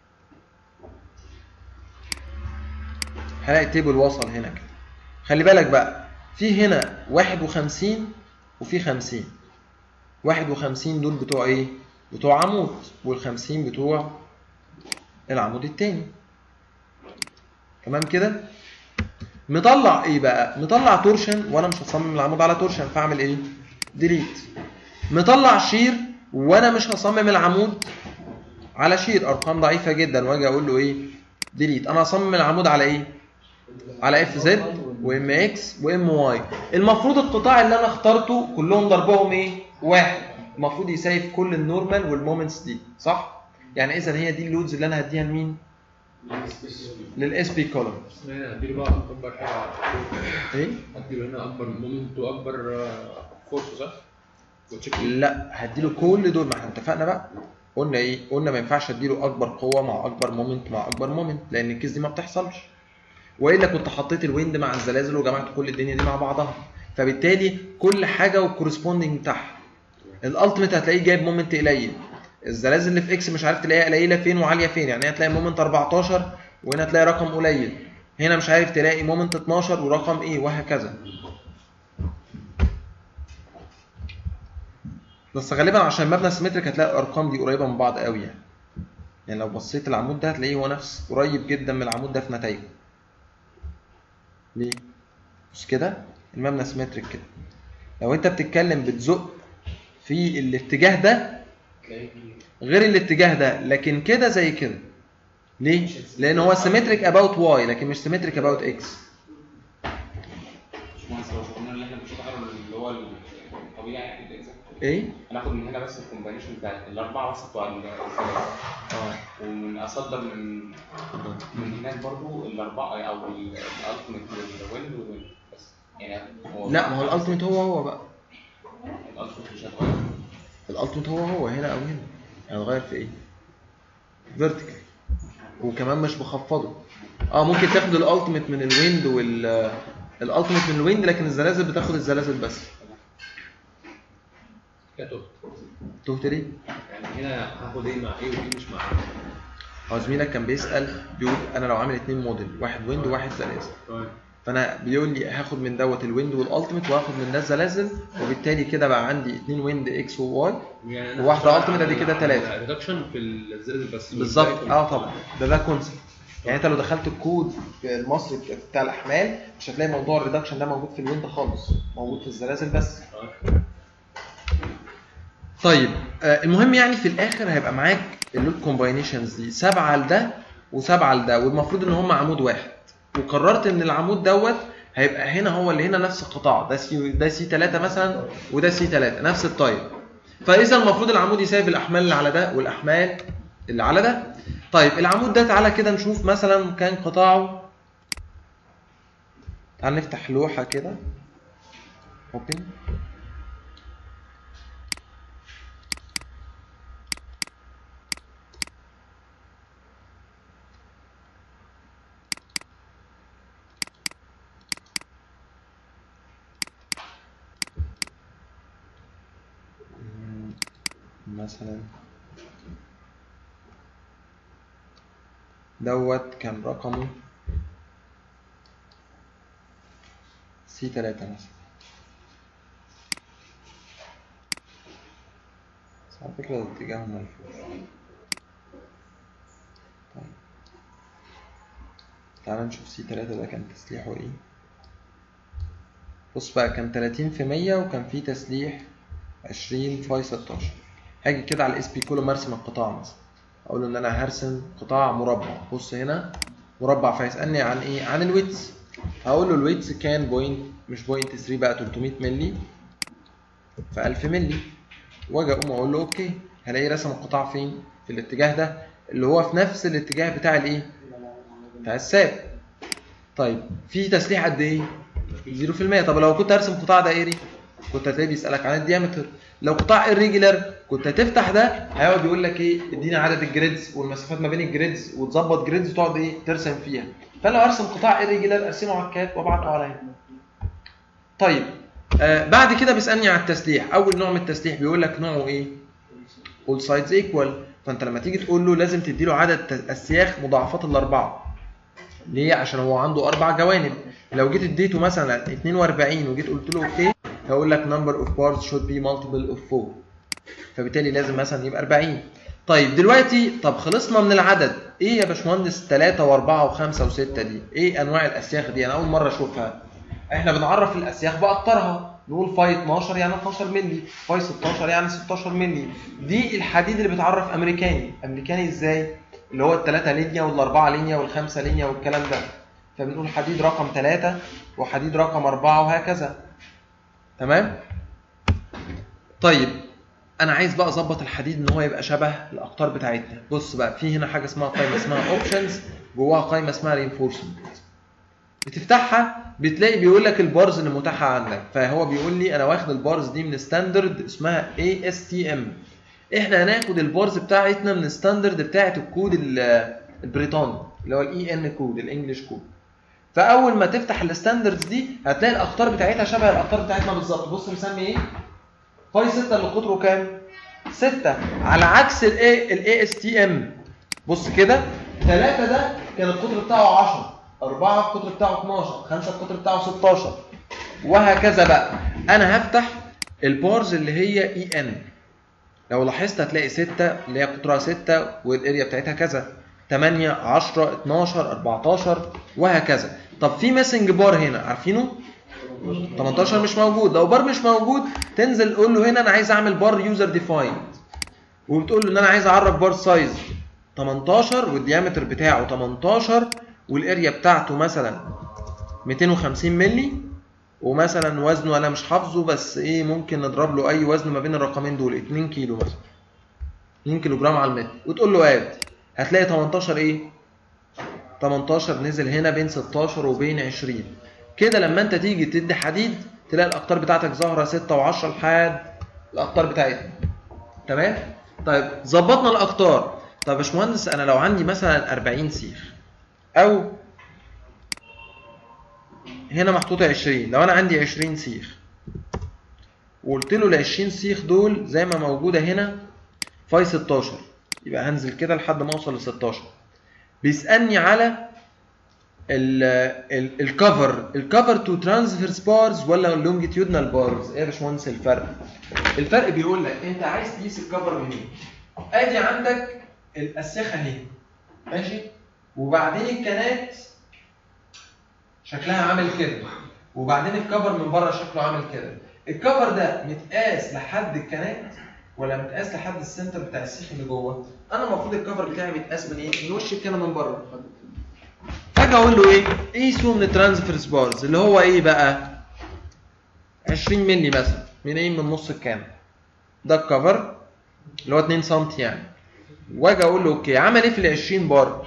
هلاقي التيبل وصل هنا كده خلي بالك بقى في هنا 51 وفي 50 51 دول بتوع ايه بتوع عمود وال50 بتوع العمود التاني تمام كده مطلع ايه بقى مطلع تورشن وانا مش هصمم العمود على تورشن فاعمل ايه ديليت مطلع شير وانا مش هصمم العمود على شير ارقام ضعيفه جدا واجي اقول له ايه ديليت انا هصمم العمود على ايه على اف زد وام اكس وام واي المفروض القطاع اللي انا اخترته كلهم ضربهم ايه واحد المفروض يسايف كل النورمال والمومنتس دي صح يعني اذا هي دي اللودز اللي انا هديها لمين للاس بي كولوم
هنا هديله بقى اكبر حاجه
ايه
هديله هنا اكبر مومنت واكبر فورس صح؟ وتشيك
لا هديله كل دول ما احنا اتفقنا بقى قلنا ايه قلنا ما ينفعش اديله اكبر قوه مع اكبر مومنت مع اكبر مومنت لان الكيس دي ما بتحصلش والا كنت حطيت الويند مع الزلازل وجمعت كل الدنيا دي مع بعضها فبالتالي كل حاجه والكورسبوندنج بتاعها الالتيميت هتلاقيه جايب مومنت قليل الزلازل اللي في اكس مش عارف تلاقيها قليله فين وعاليه فين يعني هتلاقي مومنت 14 وهنا تلاقي رقم قليل هنا مش عارف تلاقي مومنت 12 ورقم ايه وهكذا بس غالبا عشان مبنى سيمتريك هتلاقي الارقام دي قريبه من بعض قوي يعني يعني لو بصيت العمود ده هتلاقيه هو نفس قريب جدا من العمود ده في نتائجه ليه بص كده المبنى سيمتريك كده لو انت بتتكلم بتزق في الاتجاه ده غير الاتجاه ده لكن كده زي كده ليه لان هو سيمتريك اباوت واي لكن مش سيمتريك اباوت اكس
مش مهندس لو شفنا اللي احنا بنشتغل اللي هو الطبيعي يعني كده exact.
ايه
هناخد من هنا بس الكومبانيشن بتاعت الاربعه بس بتوع الثلاثه
اه
ومن اصدر من من هناك برضو الاربعه او الالتيميت والويند والويند بس يعني هو
لا ما هو الالتيميت هو هو بقى
الالتيميت مش هتغير
الالتيميت هو هو هنا او هنا هيتغير في ايه فيرتيكال وكمان مش بخفضه اه ممكن تاخد الالتيميت من الويند وال الالتيميت من الويند لكن الزلازل بتاخد الزلازل بس
كده تهت
تهت ليه؟
يعني هنا هاخد ايه مع ايه ودي مش مع ايه
هو زميلك كان بيسال بيقول انا لو عامل اتنين موديل واحد ويند وواحد زلازل
طيب
فانا بيقول لي هاخد من دوت الويند والالتيميت واخد من ده الزلازل وبالتالي كده بقى عندي اتنين ويند اكس وواي
يعني أنا
وواحدة
هشتغل
ultimate أدي كده
على-
تلاتة.
على ريدكشن في الزلازل بس
بالظبط اه طبعا ده ده كونسيبت يعني انت لو دخلت الكود المصري بتاع الاحمال مش هتلاقي موضوع الريدكشن ده موجود في الويند خالص موجود في الزلازل بس طيب آه المهم يعني في الاخر هيبقى معاك اللود كومباينيشنز دي سبعه لده وسبعه لده والمفروض ان هم عمود واحد وقررت ان العمود دوت هيبقى هنا هو اللي هنا نفس القطاع ده سي ده سي 3 مثلا وده سي 3 نفس التايب فاذا المفروض العمود يساوي الاحمال اللي على ده والاحمال اللي على ده طيب العمود ده تعالى كده نشوف مثلا كان قطاعه تعال نفتح لوحه كده اوبن مثلا دوت كان رقمه سي تلاتة مثلا بس على فكرة ده اتجاهه ملفوف طيب تعال نشوف سي 3 ده كان تسليحه ايه بص بقى كان 30 في 100 وكان فيه تسليح 20 في 16 هاجي كده على الاس بي كولوم ارسم القطاع مثلا اقول له ان انا هرسم قطاع مربع بص هنا مربع فيسالني عن ايه عن الويتس هقول له الويتس كان بوينت مش بوينت 3 بقى 300 مللي في 1000 مللي واجي اقوم اقول له اوكي هلاقي رسم القطاع فين في الاتجاه ده اللي هو في نفس الاتجاه بتاع الايه بتاع الساب طيب في تسليح قد ايه 0% طب لو كنت ارسم قطاع دائري كنت هتلاقيه بيسالك عن الديامتر لو قطاع irregular كنت هتفتح ده هيقعد يقول لك ايه اديني عدد الجريدز والمسافات ما بين الجريدز وتظبط جريدز وتقعد ايه ترسم فيها فانا لو ارسم قطاع irregular ارسمه على الكات وابعته عليا طيب آه بعد كده بيسالني على التسليح اول نوع من التسليح بيقول لك نوعه ايه all sides equal فانت لما تيجي تقول له لازم تدي له عدد ت- السياخ مضاعفات الاربعه ليه عشان هو عنده اربع جوانب لو جيت اديته مثلا 42 وجيت قلت له اوكي هيقول لك number of bars should be multiple of 4 فبالتالي لازم مثلا يبقى 40 طيب دلوقتي طب خلصنا من العدد ايه يا باشمهندس 3 و4 و5 و6 دي ايه انواع الاسياخ دي انا اول مره اشوفها احنا بنعرف الاسياخ باقطارها نقول فاي 12 يعني 12 مللي فاي 16 يعني 16 مللي دي الحديد اللي بيتعرف امريكاني امريكاني ازاي اللي هو الثلاثة لينيا والاربعة لينيا والخمسة لينيا والكلام ده فبنقول حديد رقم 3 وحديد رقم 4 وهكذا تمام طيب انا عايز بقى اظبط الحديد ان هو يبقى شبه الاقطار بتاعتنا بص بقى في هنا حاجه اسمها قائمه اسمها اوبشنز جواها قائمه اسمها رينفورسمنت بتفتحها بتلاقي بيقول لك البارز اللي متاحه عندك فهو بيقول لي انا واخد البارز دي من ستاندرد اسمها اي اس تي ام احنا هناخد البارز بتاعتنا من ستاندرد بتاعت الكود ال- البريطاني اللي هو الاي ان كود الانجليش كود فاول ما تفتح الستاندردز دي هتلاقي الاقطار بتاعتها شبه الاقطار بتاعتنا بالظبط بص مسمي ايه باي 6 اللي قطره كام 6 على عكس الاي الاي اس تي ام بص كده 3 ده كان القطر بتاعه 10 4 القطر بتاعه 12 5 القطر بتاعه 16 وهكذا بقى انا هفتح البارز اللي هي اي ان لو لاحظت هتلاقي 6 اللي هي قطرها 6 والاريا بتاعتها كذا 8 10 12 14 وهكذا طب في ميسنج بار هنا عارفينه 18 مش موجود لو بار مش موجود تنزل قول له هنا انا عايز اعمل بار يوزر ديفايند وبتقول له ان انا عايز اعرف بار سايز 18 والديامتر بتاعه 18 والاريا بتاعته مثلا 250 مللي ومثلا وزنه انا مش حافظه بس ايه ممكن نضرب له اي وزن ما بين الرقمين دول 2 كيلو مثلا 2 كيلو جرام على المتر وتقول له اد هتلاقي 18 ايه 18 نزل هنا بين 16 وبين 20 كده لما انت تيجي تدي حديد تلاقي الاقطار بتاعتك ظاهره 6 و10 لحد الاقطار بتاعتنا تمام طيب ظبطنا الاقطار طب يا باشمهندس انا لو عندي مثلا 40 سيخ او هنا محطوطه 20 لو انا عندي 20 سيخ وقلت له ال 20 سيخ دول زي ما موجوده هنا فاي 16 يبقى هنزل كده لحد ما اوصل ل 16 بيسالني على الكفر الكفر تو ترانسفيرس بارز ولا لونجيتيودنال بارز ايه يا باشمهندس الفرق الفرق بيقول لك انت عايز تقيس الكفر منين ادي عندك الاسيخه اهي ماشي وبعدين الكنات شكلها عامل كده وبعدين الكفر من بره شكله عامل كده الكفر ده متقاس لحد الكنات ولا متقاس لحد السنتر بتاع السيخ اللي جوه انا المفروض الكفر بتاعي متقاس من ايه من وش الكنه من بره اجي اقول له ايه قيسه من الترانسفيرس بارز اللي هو ايه بقى 20 مللي مثلا من ايه من نص الكان ده الكفر اللي هو 2 سم يعني واجي اقول له اوكي عمل ايه في ال 20 بار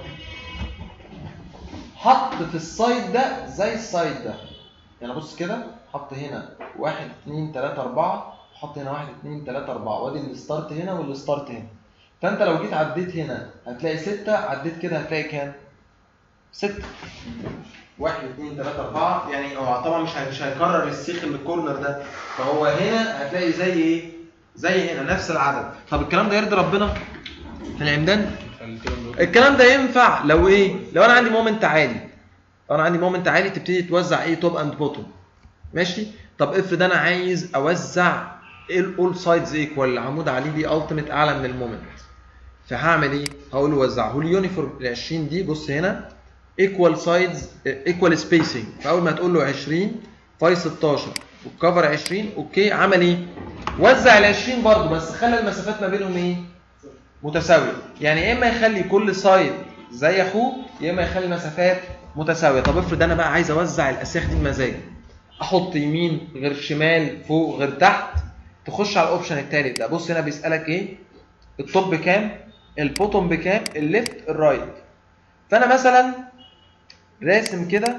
حط في السايد ده زي السايد ده يعني بص كده حط هنا 1 2 3 4 حط هنا 1 2 3 4 وادي الستارت هنا والستارت هنا فانت لو جيت عديت هنا هتلاقي 6 عديت كده هتلاقي كام 6 1 2 3 4 يعني هو طبعا مش هي- مش هيكرر السيخ اللي الكورنر ده فهو هنا هتلاقي زي ايه زي هنا نفس العدد طب الكلام ده يرضي ربنا في العمدان الكلام ده ينفع لو ايه لو انا عندي مومنت عالي لو انا عندي مومنت عالي تبتدي توزع ايه توب اند بوتوم ماشي طب افرض انا عايز اوزع الاول سايدز ايكوال العمود عليه دي التيميت اعلى من المومنت فهعمل ايه هقول له وزعه لي يونيفورم ال 20 دي بص هنا ايكوال سايدز ايكوال سبيسنج فاول ما تقول له 20 فاي 16 والكفر 20 اوكي عمل ايه وزع ال 20 برضه بس خلى المسافات ما بينهم ايه متساويه يعني يا اما يخلي كل سايد زي اخوه يا اما يخلي المسافات متساويه طب افرض انا بقى عايز اوزع الاسياخ دي بمزاج احط يمين غير شمال فوق غير تحت تخش على الاوبشن التالت ده بص هنا بيسالك ايه التوب بكام البوتوم بكام الليفت الرايت فانا مثلا راسم كده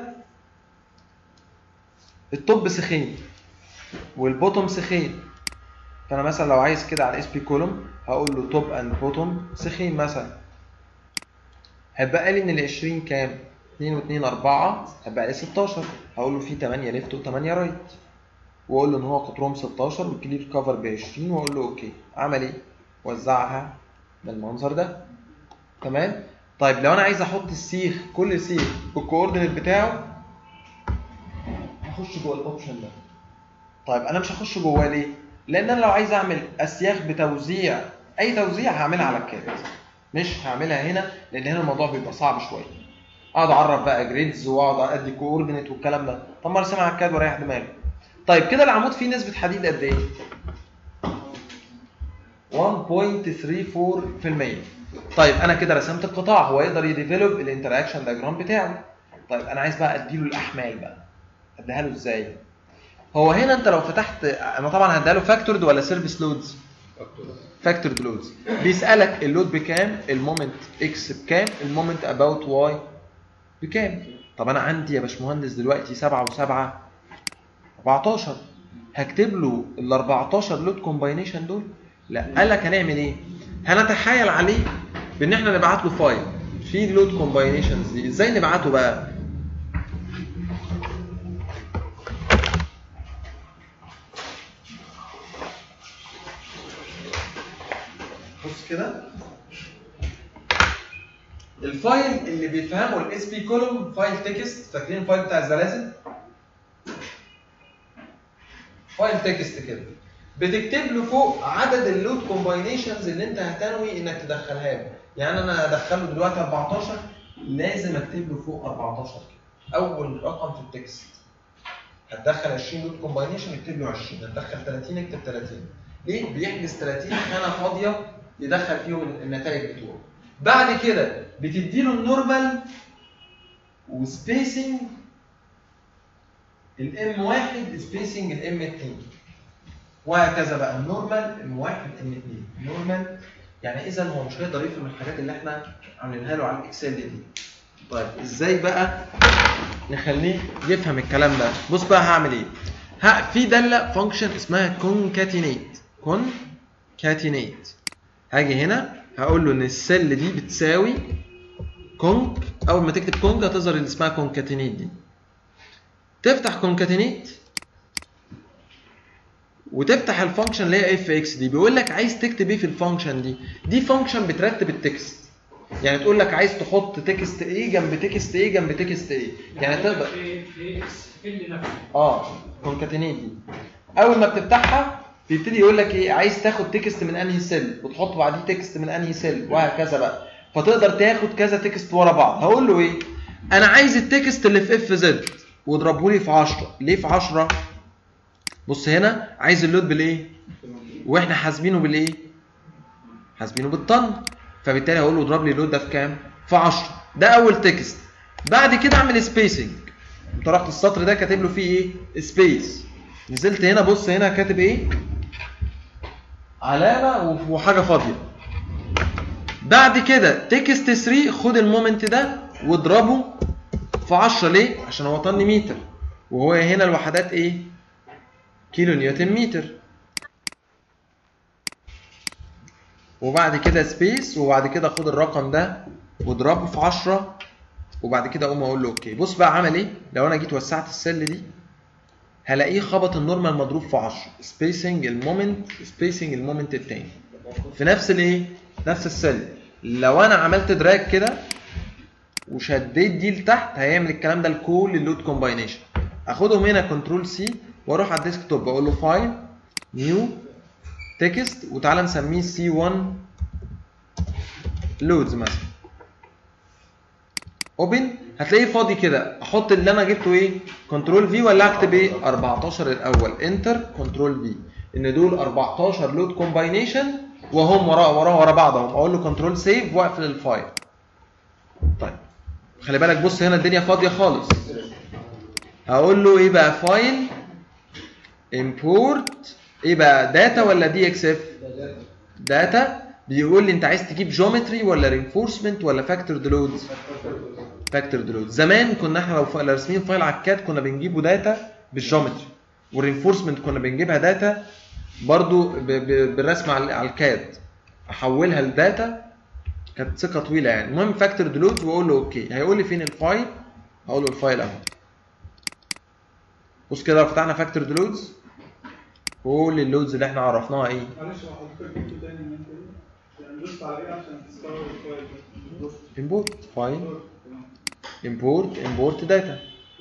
التوب سخين والبوتوم سخين فانا مثلا لو عايز كده على اس بي كولوم هقول له توب اند بوتوم سخين مثلا هيبقى لي من ال 20 كام 2 و2 4 هيبقى لي 16 هقول له في 8 ليفت و8 رايت واقول له ان هو قطرهم 16 والكلير كفر ب 20 واقول له اوكي عمل ايه وزعها بالمنظر ده تمام طيب لو انا عايز احط السيخ كل سيخ بالكوردينيت بتاعه هخش جوه الاوبشن ده طيب انا مش هخش جواه ليه لان انا لو عايز اعمل اسياخ بتوزيع اي توزيع هعملها على الكارت مش هعملها هنا لان هنا الموضوع بيبقى صعب شويه اقعد اعرف بقى جريدز واقعد ادي كوردينيت والكلام ده طب ما ارسمها على الكاد واريح دماغي طيب كده العمود فيه نسبه حديد قد ايه 1.34% طيب انا كده رسمت القطاع هو يقدر يديفلوب الانتراكشن دايجرام بتاعه طيب انا عايز بقى اديله الاحمال بقى اديها له ازاي هو هنا انت لو فتحت انا طبعا هديها له فاكتورد ولا سيرفيس لودز فاكتورد لودز بيسالك اللود بكام المومنت اكس بكام المومنت اباوت واي بكام طب انا عندي يا باشمهندس دلوقتي 7 و7 14 هكتب له ال 14 لود كومباينيشن دول لا قال لك هنعمل ايه هنتحايل عليه بان احنا نبعت له فايل فيه اللود كومباينيشنز دي ازاي نبعته بقى بص كده الفايل اللي بيفهمه الاس بي كولوم فايل تكست فاكرين الفايل بتاع الزلازل فايل تكست كده بتكتب له فوق عدد اللود كومباينيشنز اللي انت هتنوي انك تدخلها له يعني انا هدخله دلوقتي 14 لازم اكتب له فوق 14 كده اول رقم في التكست هتدخل 20 لود كومباينيشن اكتب له 20 هتدخل 30 اكتب 30 ليه بيحجز 30 خانه فاضيه يدخل فيهم النتائج بتوعه بعد كده بتدي له النورمال وسبيسنج الام 1 سبيسنج الام 2 وهكذا بقى النورمال ام 1 ام 2 نورمال يعني اذا هو مش هيقدر يفهم الحاجات اللي احنا عاملينها له على الاكسل دي طيب ازاي بقى نخليه يفهم الكلام ده بص بقى هعمل ايه ها في داله فانكشن اسمها كونكاتينيت كونكاتينيت هاجي هنا هقول له ان السل دي بتساوي كونك اول ما تكتب كونك هتظهر اللي اسمها كونكاتينيت دي تفتح كونكاتينيت وتفتح الفانكشن اللي هي اف اكس دي بيقول لك عايز تكتب ايه في الفانكشن دي دي فانكشن بترتب التكست يعني تقول لك عايز تحط تكست ايه جنب تكست ايه جنب تكست ايه يعني تقدر
في في في نفسه
اه كونكاتينيت دي اول ما بتفتحها بيبتدي يقول لك ايه عايز تاخد تكست من انهي سيل وتحط بعديه تكست من انهي سيل وهكذا بقى فتقدر تاخد كذا تكست ورا بعض هقول له ايه انا عايز التكست اللي في اف زد واضربه لي في 10 ليه في 10 بص هنا عايز اللود بالايه واحنا حاسبينه بالايه حاسبينه بالطن فبالتالي هقول له اضرب لي اللود ده في كام في 10 ده اول تكست بعد كده اعمل سبيسنج انت رحت السطر ده كاتب له فيه ايه سبيس نزلت هنا بص هنا كاتب ايه علامه وحاجه فاضيه بعد كده تكست 3 خد المومنت ده واضربه في 10 ليه عشان هو طن متر وهو هنا الوحدات ايه كيلو نيوتن متر وبعد كده سبيس وبعد كده خد الرقم ده واضربه في 10 وبعد كده اقوم اقول له اوكي بص بقى عمل ايه لو انا جيت وسعت السل دي هلاقيه خبط النورمال مضروب في 10 سبيسنج المومنت سبيسنج المومنت التاني في نفس الايه نفس السل لو انا عملت دراج كده وشديت دي لتحت هيعمل الكلام ده لكل اللود كومباينيشن اخدهم هنا كنترول سي واروح على الديسك توب اقول له فايل نيو تكست وتعالى نسميه سي 1 لودز مثلا اوبن هتلاقيه فاضي كده احط اللي انا جبته ايه كنترول في ولا اكتب ايه 14 الاول انتر كنترول في ان دول 14 لود كومباينيشن وهم ورا ورا ورا بعضهم اقول له كنترول سيف واقفل الفايل طيب خلي بالك بص هنا الدنيا فاضيه خالص هقول له ايه بقى فايل امبورت ايه بقى داتا ولا دي اكس اف داتا بيقول لي انت عايز تجيب جيومتري ولا رينفورسمنت ولا فاكتورد لودز فاكتورد لود زمان كنا احنا لو ف- لو راسمين فايل على الكاد كنا بنجيبه داتا بالجيومتري والرينفورسمنت كنا بنجيبها داتا برضو ب- ب- بالرسم على على الكاد احولها لداتا كانت ثقه طويله يعني المهم فاكتورد لود واقول له اوكي هيقول لي فين الفايل هقول له الفايل اهو بص كده لو فتحنا فاكتورد لودز كل اللودز اللي احنا عرفناها ايه
معلش هو حضرتك جبته تاني من انت ايه؟ يعني دوست على ايه عشان تستوعب الفايل ده؟ دوست
import فايل
تمام.
import import data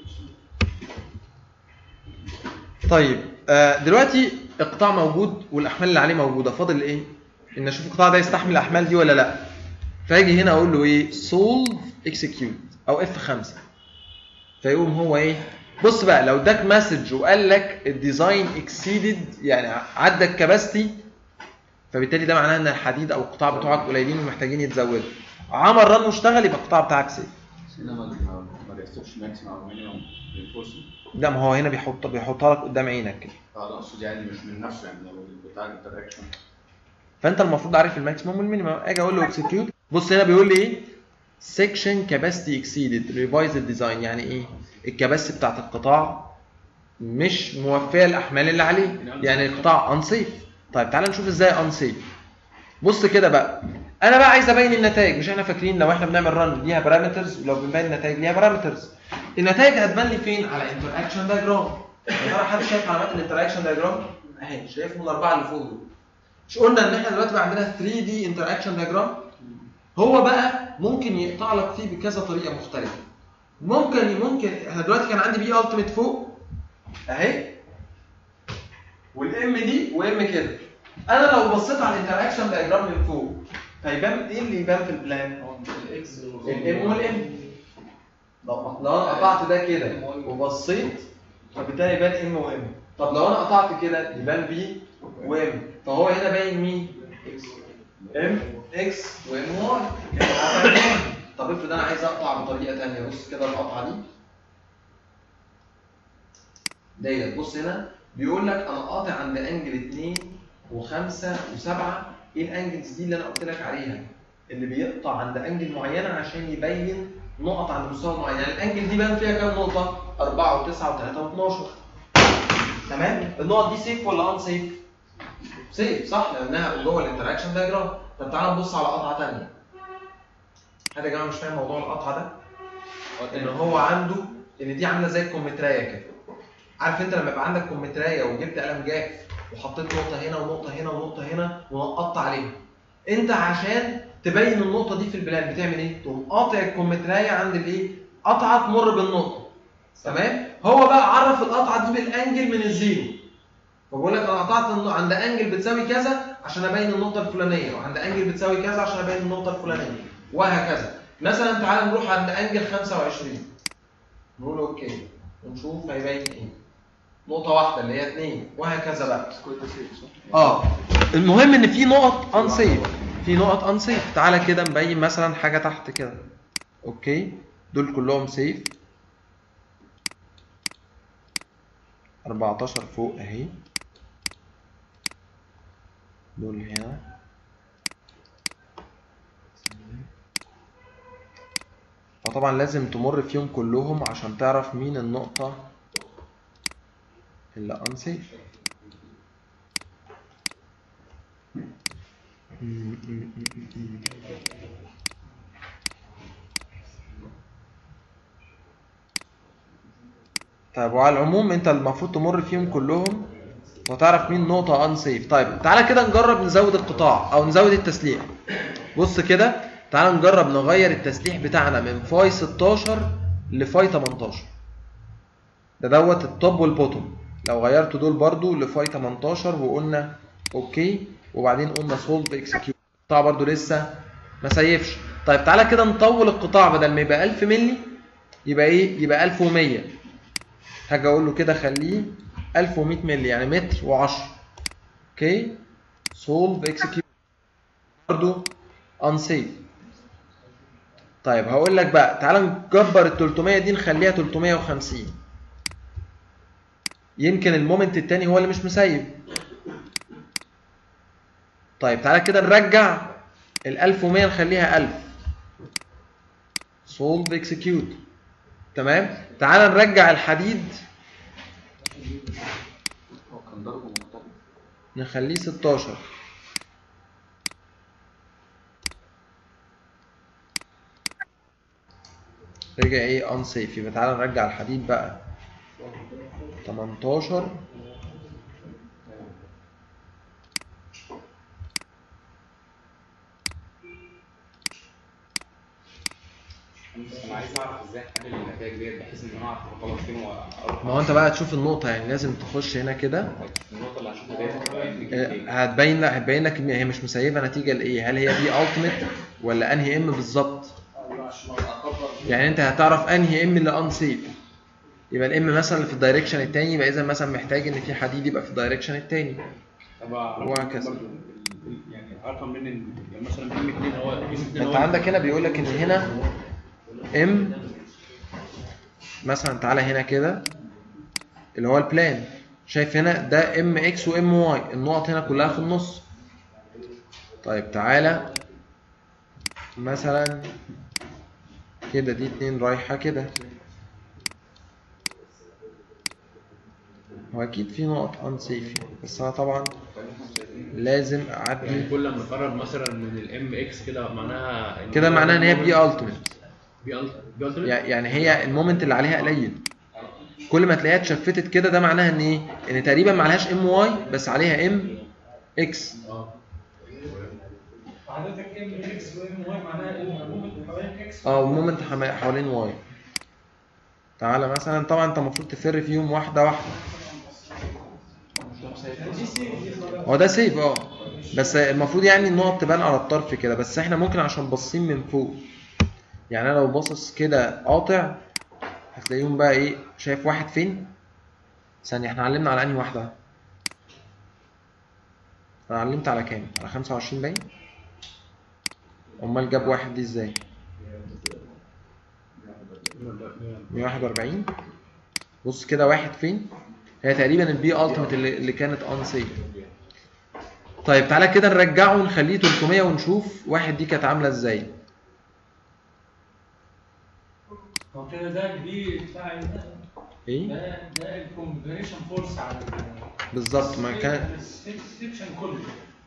طيب آه، دلوقتي القطاع موجود والاحمال اللي عليه موجوده فاضل ايه ان اشوف القطاع ده يستحمل الاحمال دي ولا لا فاجي هنا اقول له ايه solve execute او F5 فيقوم هو ايه بص بقى لو اداك مسج وقال لك الديزاين اكسيدد يعني عدى الكباستي فبالتالي ده معناه ان الحديد او القطاع بتوعك قليلين ومحتاجين يتزودوا عمل رن واشتغل يبقى القطاع بتاعك سيف
هنا ما ما بيحسبش ماكسيمم او مينيمم رينفورسمنت
لا ما هو هنا بيحط بيحطها لك قدام عينك كده
اه ده اقصد يعني مش من نفسه يعني لو بتاع الانتراكشن
فانت المفروض عارف الماكسيموم والمينيمم اجي اقول له اكسكيوت بص هنا بيقول لي ايه سيكشن كاباسيتي اكسيدد ريفايز الديزاين يعني ايه الكباسيتي بتاعت القطاع مش موفيه الاحمال اللي عليه يعني القطاع انسيف طيب تعال نشوف ازاي انسيف بص كده بقى انا بقى عايز ابين النتائج مش احنا فاكرين لو احنا بنعمل رن ليها بارامترز ولو بنبين النتائج ليها بارامترز النتائج هتبان لي فين على انتراكشن دايجرام يا ترى حد شايف علامات الانتراكشن دايجرام اهي شايفهم الاربعه اللي فوق دول مش قلنا ان احنا دلوقتي بقى عندنا 3 دي انتراكشن دايجرام هو بقى ممكن يقطع لك فيه بكذا طريقه مختلفه ممكن ممكن احنا دلوقتي كان عندي بي التيميت فوق اهي والام دي وام كده انا لو بصيت على الانتراكشن دايجرام من فوق هيبان ايه اللي يبان في البلان
الاكس
الام والام لو لو انا قطعت ده كده وبصيت فبالتالي يبان ام وام طب لو انا قطعت كده يبان بي وام فهو هنا باين مين ام اكس وام واي طب افرض انا عايز اقطع بطريقه ثانيه بص كده القطعه دي ديت بص هنا بيقول لك انا قاطع عند انجل 2 و5 و7 ايه الانجلز دي اللي انا قلت لك عليها اللي بيقطع عند انجل معينه عشان يبين نقط عند مستوى معين يعني الانجل دي بان فيها كام نقطه 4 و9 و3 و12 تمام النقط دي سيف ولا ان سيف سيف صح لانها جوه الانتراكشن دايجرام طب تعالى نبص على قطعه ثانيه حد يا جماعه مش فاهم موضوع القطعه ده ان هو عنده ان دي عامله زي الكمترايه كده عارف انت لما يبقى عندك كمترايه وجبت قلم جاف وحطيت نقطه هنا ونقطه هنا ونقطه هنا ونقطت عليها انت عشان تبين النقطه دي في البلان بتعمل ايه تقوم قاطع الكمترايه عند الايه قطعه تمر بالنقطه تمام هو بقى عرف القطعه دي بالانجل من الزيرو فبقول لك انا قطعت الن- عند انجل بتساوي كذا عشان ابين النقطه الفلانيه وعند انجل بتساوي كذا عشان ابين النقطه الفلانيه وهكذا مثلا تعال نروح عند انجل 25 نقول اوكي ونشوف هيبين ايه نقطه واحده اللي هي 2 وهكذا بقى اه المهم ان في نقط انسيف في نقط انسيف تعالى كده نبين مثلا حاجه تحت كده اوكي دول كلهم سيف 14 فوق اهي دول هنا فطبعا لازم تمر فيهم كلهم عشان تعرف مين النقطة اللي unsafe طيب وعلى العموم انت المفروض تمر فيهم كلهم وتعرف مين نقطة انسيف طيب تعالى كده نجرب نزود القطاع او نزود التسليح بص كده تعالى نجرب نغير التسليح بتاعنا من فاي 16 لفاي 18 ده دوت التوب والبوتوم لو غيرت دول برضو لفاي 18 وقلنا اوكي وبعدين قلنا سولف اكسكيوت القطاع برضو لسه ما سيفش طيب تعالى كده نطول القطاع بدل ما يبقى 1000 مللي يبقى ايه يبقى 1100 هاجي اقول له كده خليه 1100 مللي يعني متر و10 اوكي سولف اكسكيوت برضه unsafe طيب هقول لك بقى تعالى نكبر ال 300 دي نخليها 350 يمكن المومنت التاني هو اللي مش مسيب طيب تعالى كده نرجع ال 1100 نخليها 1000 solve execute تمام تعالى نرجع الحديد
هو كان ضربه مختلف
نخليه 16 رجع ايه unsafe يبقى تعالى نرجع الحديد بقى 18
بس انا عايز اعرف ازاي احلل النتائج ديت بحيث ان انا اعرف اخلص فين واروح
ما هو انت بقى تشوف النقطة يعني لازم تخش هنا كده
طيب، النقطه اللي هشوفها ديت هتبقى يديك
آه،
ايه؟
هتبين لك هتبين لك ان هي مش مسيبة نتيجة لايه هل هي دي التيميت ولا انهي ام بالظبط
ايوه عشان اكبر
يعني انت هتعرف انهي ام اللي انسيف يبقى الام مثلا اللي في الدايركشن التاني يبقى اذا مثلا محتاج ان في حديد يبقى في الدايركشن التاني
طب
وهكذا.
برضو ال- ال- يعني ارقم من ال- يعني مثلا ام 2 هو ام 2
انت
هو
عندك هنا بيقول لك ان هنا ام مثلا تعالى هنا كده اللي هو البلان شايف هنا ده ام اكس وام واي النقط هنا كلها في النص طيب تعالى مثلا كده دي اتنين رايحة كده هو اكيد في نقط unsafe بس انا طبعا لازم اعدي
يعني كل ما تقرب مثلا من الام اكس كده معناها إن
كده
هو
معناها ان هي بي
المومنت-
التيميت
بي الت- بي التيميت؟
يع- يعني هي المومنت اللي عليها قليل كل ما تلاقيها اتشفتت كده ده معناها ان ايه ان تقريبا ما عليهاش ام واي بس عليها ام اكس
اه
حضرتك ام اكس وام واي معناها ان المومنت حوالين اكس
اه ومومنت حما- حوالين واي تعالى مثلا طبعا انت المفروض تفر فيهم واحده واحده هو ده سيف اه بس المفروض يعني النقط تبان على الطرف كده بس احنا ممكن عشان باصين من فوق يعني انا لو باصص كده قاطع هتلاقيهم بقى ايه شايف واحد فين ثانيه احنا علمنا على انهي واحده انا علمت على كام على 25 باين امال جاب واحد دي ازاي 141 بص كده واحد فين هي تقريبا البي التيمت اللي, اللي كانت ان سيف طيب تعالى كده نرجعه ونخليه 300 ونشوف واحد دي كانت عامله ازاي
هو كده ده البي بتاع ال-
ايه
ده ده الكونفريشن فورس على ال-
بالظبط ما كان
السكشن كله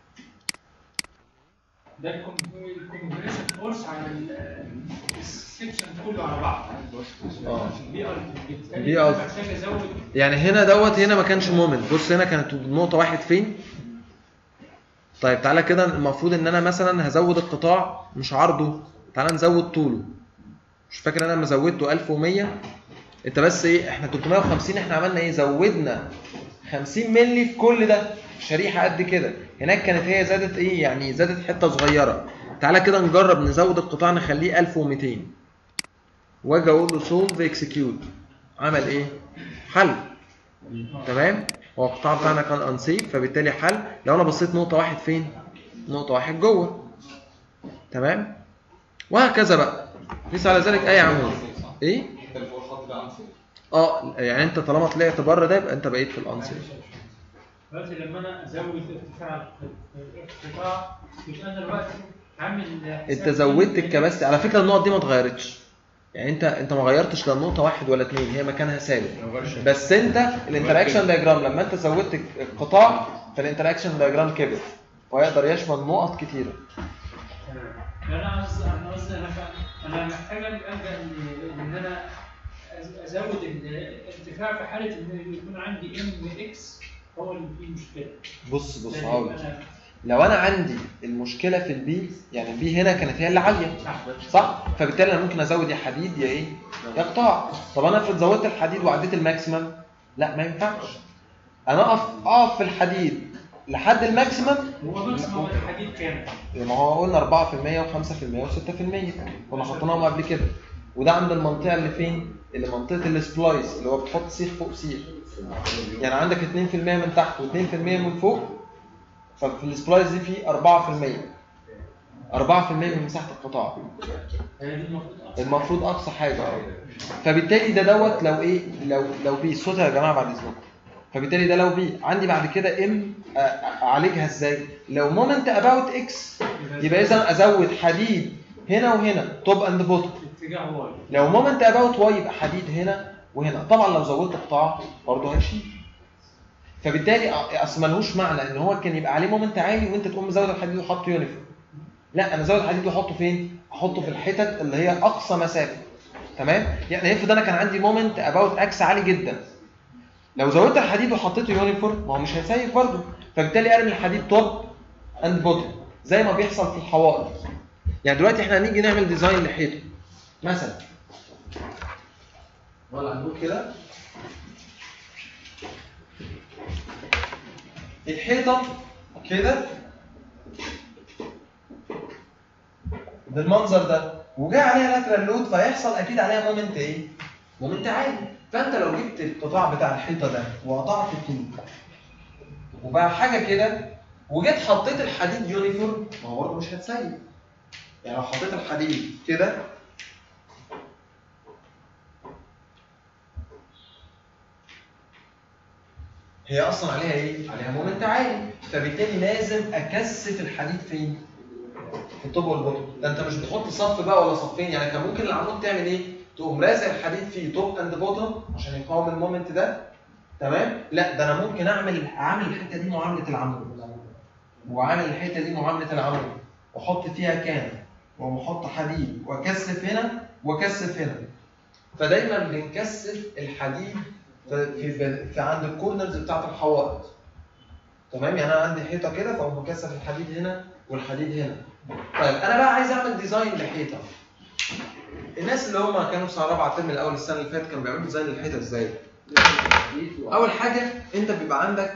ده الكونفريشن فورس على ال- السكشن كله على بعض
اه
بي الت
بي الت.
محتاج ازود
يعني هنا دوت هنا ما كانش مومنت بص هنا كانت النقطه واحد فين طيب تعالى كده المفروض ان انا مثلا هزود القطاع مش عرضه تعالى نزود طوله مش فاكر انا لما زودته 1100 انت بس ايه احنا 350 احنا عملنا ايه زودنا 50 مللي في كل ده شريحه قد كده هناك كانت هي زادت ايه يعني زادت حته صغيره تعالى كده نجرب نزود القطاع نخليه 1200 واجي اقول له سولف اكسكيوت عمل ايه حل تمام هو القطاع بتاعنا كان انسيف فبالتالي حل لو انا بصيت نقطه واحد فين نقطه واحد جوه تمام وهكذا بقى ليس على ذلك اي عمود ايه
انت اللي فوق الخط ده انسب
اه يعني انت طالما طلعت بره ده يبقى انت بقيت في الانسيف
دلوقتي لما انا ازود ارتفاع القطاع يبقى انا دلوقتي عامل
انت زودت الكباستي على فكره النقط دي ما اتغيرتش يعني انت انت ما غيرتش لا نقطه واحد ولا اتنين هي مكانها ثابت بس انت الانتراكشن دايجرام لما انت زودت القطاع فالانتراكشن دايجرام كبر ويقدر يشمل نقط كتيره
لا انا قصدي انا قصدي انا فا- انا محتاج الجا ان ان انا أز- ازود الارتفاع في حاله ان يكون عندي ام اكس هو اللي فيه مشكله
بص بص
لأن
هقول
أنا-
لو انا عندي المشكله في البي يعني البي هنا كانت هي اللي عاليه
صح
صح فبالتالي انا ممكن ازود يا حديد يا ايه يا قطاع طب انا افرض زودت الحديد وعديت الماكسيمم لا ما ينفعش انا اقف اقف في الحديد لحد الماكسيمم
هو ماكسيموم الحديد كام؟
ما هو قلنا 4% و5% و6% كنا حطيناهم قبل كده وده عند المنطقه اللي فين؟ اللي منطقه السبلايس اللي هو بتحط سيخ فوق سيخ يعني عندك 2% من تحت و2% من فوق ففي السبلايس دي في 4% 4% من مساحه القطاع
هي دي المفروض أصلاً.
المفروض اقصى حاجه اه فبالتالي ده دوت لو ايه لو لو بي الصوت يا جماعه بعد اذنكم فبالتالي ده لو بي عندي بعد كده ام أ- أ- اعالجها ازاي لو مومنت اباوت اكس يبقى اذا ازود حديد هنا وهنا توب اند بوتوم
اتجاه واي
لو مومنت اباوت واي يبقى حديد هنا وهنا طبعا لو زودت قطاع برضه هيشيل فبالتالي أ- اصل ملهوش معنى ان هو كان يبقى عليه مومنت عالي وانت تقوم مزود الحديد وحاطه يونيفورم لا انا ازود الحديد واحطه فين احطه في الحتت اللي هي اقصى مسافه تمام يعني افرض انا كان عندي مومنت اباوت اكس عالي جدا لو زودت الحديد وحطيته يونيفورم ما هو مش هيسيف برضه فبالتالي ارمي الحديد توب اند بوتوم زي ما بيحصل في الحوائط يعني دلوقتي احنا هنيجي نعمل ديزاين لحيطه مثلا ولا هنقول كده الحيطه كده بالمنظر ده وجاء عليها لاترال لود فيحصل اكيد عليها مومنت ايه؟ مومنت عالي فانت لو جبت القطاع بتاع الحيطه ده وقطعت فيه وبقى حاجه كده وجيت حطيت الحديد يونيفورم ما هو برضه مش هتسيب يعني لو حطيت الحديد كده هي اصلا عليها ايه؟ عليها مومنت عالي فبالتالي لازم اكثف الحديد فين؟ في الطوب والبطن ده انت مش بتحط صف بقى ولا صفين يعني كان ممكن العمود تعمل ايه؟ تقوم لازق الحديد فيه توب اند بوتوم عشان يقاوم المومنت ده تمام؟ لا ده انا ممكن اعمل اعمل الحته دي معامله العمود وعامل الحته دي معامله العمود واحط فيها كان واقوم احط حديد واكثف هنا واكثف هنا فدايما بنكثف الحديد في في, في عند الكورنرز بتاعت الحوائط تمام يعني انا عندي حيطه كده فاقوم مكثف الحديد هنا والحديد هنا طيب انا بقى عايز اعمل ديزاين لحيطه الناس اللي هم كانوا في سنه رابعه الترم الاول السنه اللي فاتت كانوا بيعملوا ديزاين للحيطه ازاي؟ اول حاجه انت بيبقى عندك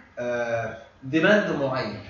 ديماند معين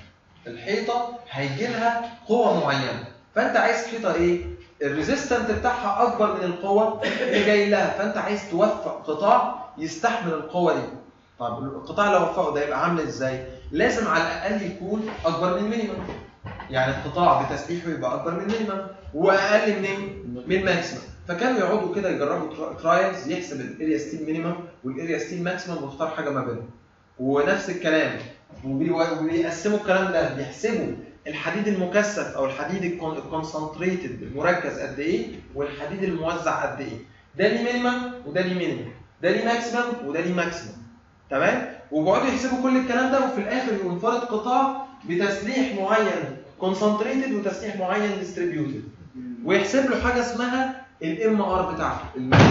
الحيطه هيجي لها قوه معينه فانت عايز حيطه ايه الريزيستنت بتاعها اكبر من القوه اللي جاي لها فانت عايز توفق قطاع يستحمل القوه دي طب القطاع اللي وفقه ده يبقى عامل ازاي لازم على الاقل يكون اكبر من مينيمم يعني القطاع بتسليحه يبقى اكبر من مينيمم واقل من من ماكسيمم فكانوا يقعدوا كده يجربوا ترا- ترايلز يحسب الاريا ستيل مينيمم والاريا ستيل ماكسيمم ويختار حاجه ما بينهم ونفس الكلام وبي- وبيقسموا الكلام ده بيحسبوا الحديد المكثف او الحديد الكونسنتريتد المركز قد ايه والحديد الموزع قد ايه ده ليه مينيمم وده ليه مينيمم ده ليه ماكسيمم وده ليه ماكسيمم تمام وبيقعدوا يحسبوا كل الكلام ده وفي الاخر ينفرد قطاع بتسليح معين كونسنتريتد وتسليح معين ديستريبيوتد ويحسب له حاجه اسمها الام ار بتاعته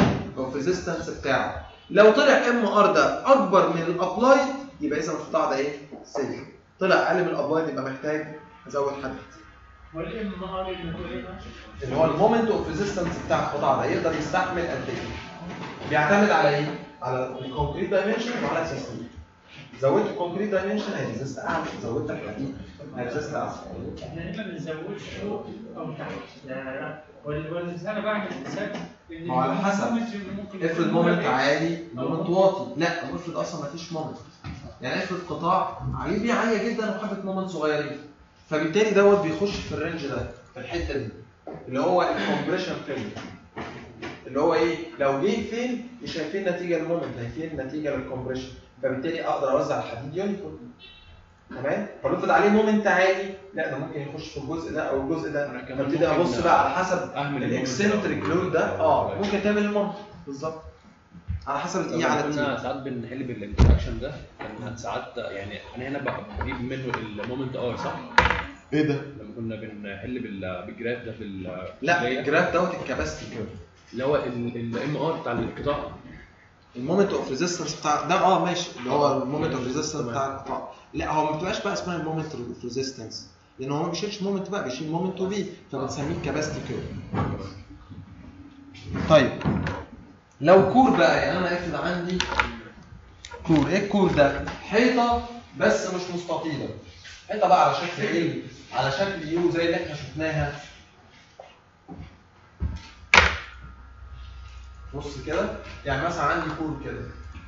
او ريزيستنس بتاعه لو طلع ام ار ده اكبر من الابلايد يبقى اذا القطاع ده ايه؟ سيف طلع اقل من الابلايد يبقى محتاج ازود حديد
والام ار اللي هو ايه بقى؟
اللي هو المومنت اوف ريزيستنس بتاع القطاع ده يقدر يستحمل قد ايه بيعتمد على ايه على الكونكريت دايمنشن وعلى التسليم زودت الكونكريت دايمنشن هيريزست اعلى زودت الحديد هيريزست اعلى
احنا ليه ما بنزودش فوق او تحت؟ ده ولا ولا بس انا بعمل حساب ان
ما هو على حسب.
المومنت ممكن
افرض
يكون
مومنت
هو
عالي مومنت واطي لا افرض اصلا ما فيش مومنت يعني افرض قطاع عليه بيه عاليه جدا وحبه مومنت صغيرين فبالتالي دوت بيخش في الرينج ده في الحته دي اللي هو الكومبريشن فيلم اللي هو ايه لو جه فين مش شايفين نتيجه للمومنت هيفين نتيجه للكومبريشن فبالتالي اقدر اوزع الحديد يونيفورم تمام فلو عليه مومنت عالي لا ده ممكن يخش في الجزء ده او الجزء ده
أنا كمان
فابتدي
ممكن
ابص بقى على حسب
اهمل
الاكسنتريك لود ده اه ممكن تعمل المومنت بالظبط على حسب الاي على
كنا
التي
ساعات بنحل بالانتراكشن ده كان ساعات يعني انا هنا بقى بجيب منه المومنت ار صح؟
ايه ده؟
لما كنا بنحل بال- بالجراف ده في ال-
لا
الكلية.
الجراف دوت الكاباسيتي كيرف
اللي هو الام ار بتاع القطاع
المومنت اوف ريزيستنس بتاع ده اه ماشي اللي هو المومنت اوف ريزيستنس بتاع القطاع لا هو ما بتبقاش بقى اسمها المومنت اوف ريزيستنس لان هو ما بيشيلش مومنت بقى بيشيل مومنت وبي فبنسميه الكاباسيتي كيرف طيب لو كور بقى يعني انا افرض عندي كور ايه الكور ده؟ حيطه بس مش مستطيله حته بقى على شكل ايه على شكل يو زي اللي احنا شفناها بص كده يعني مثلا عندي كور كده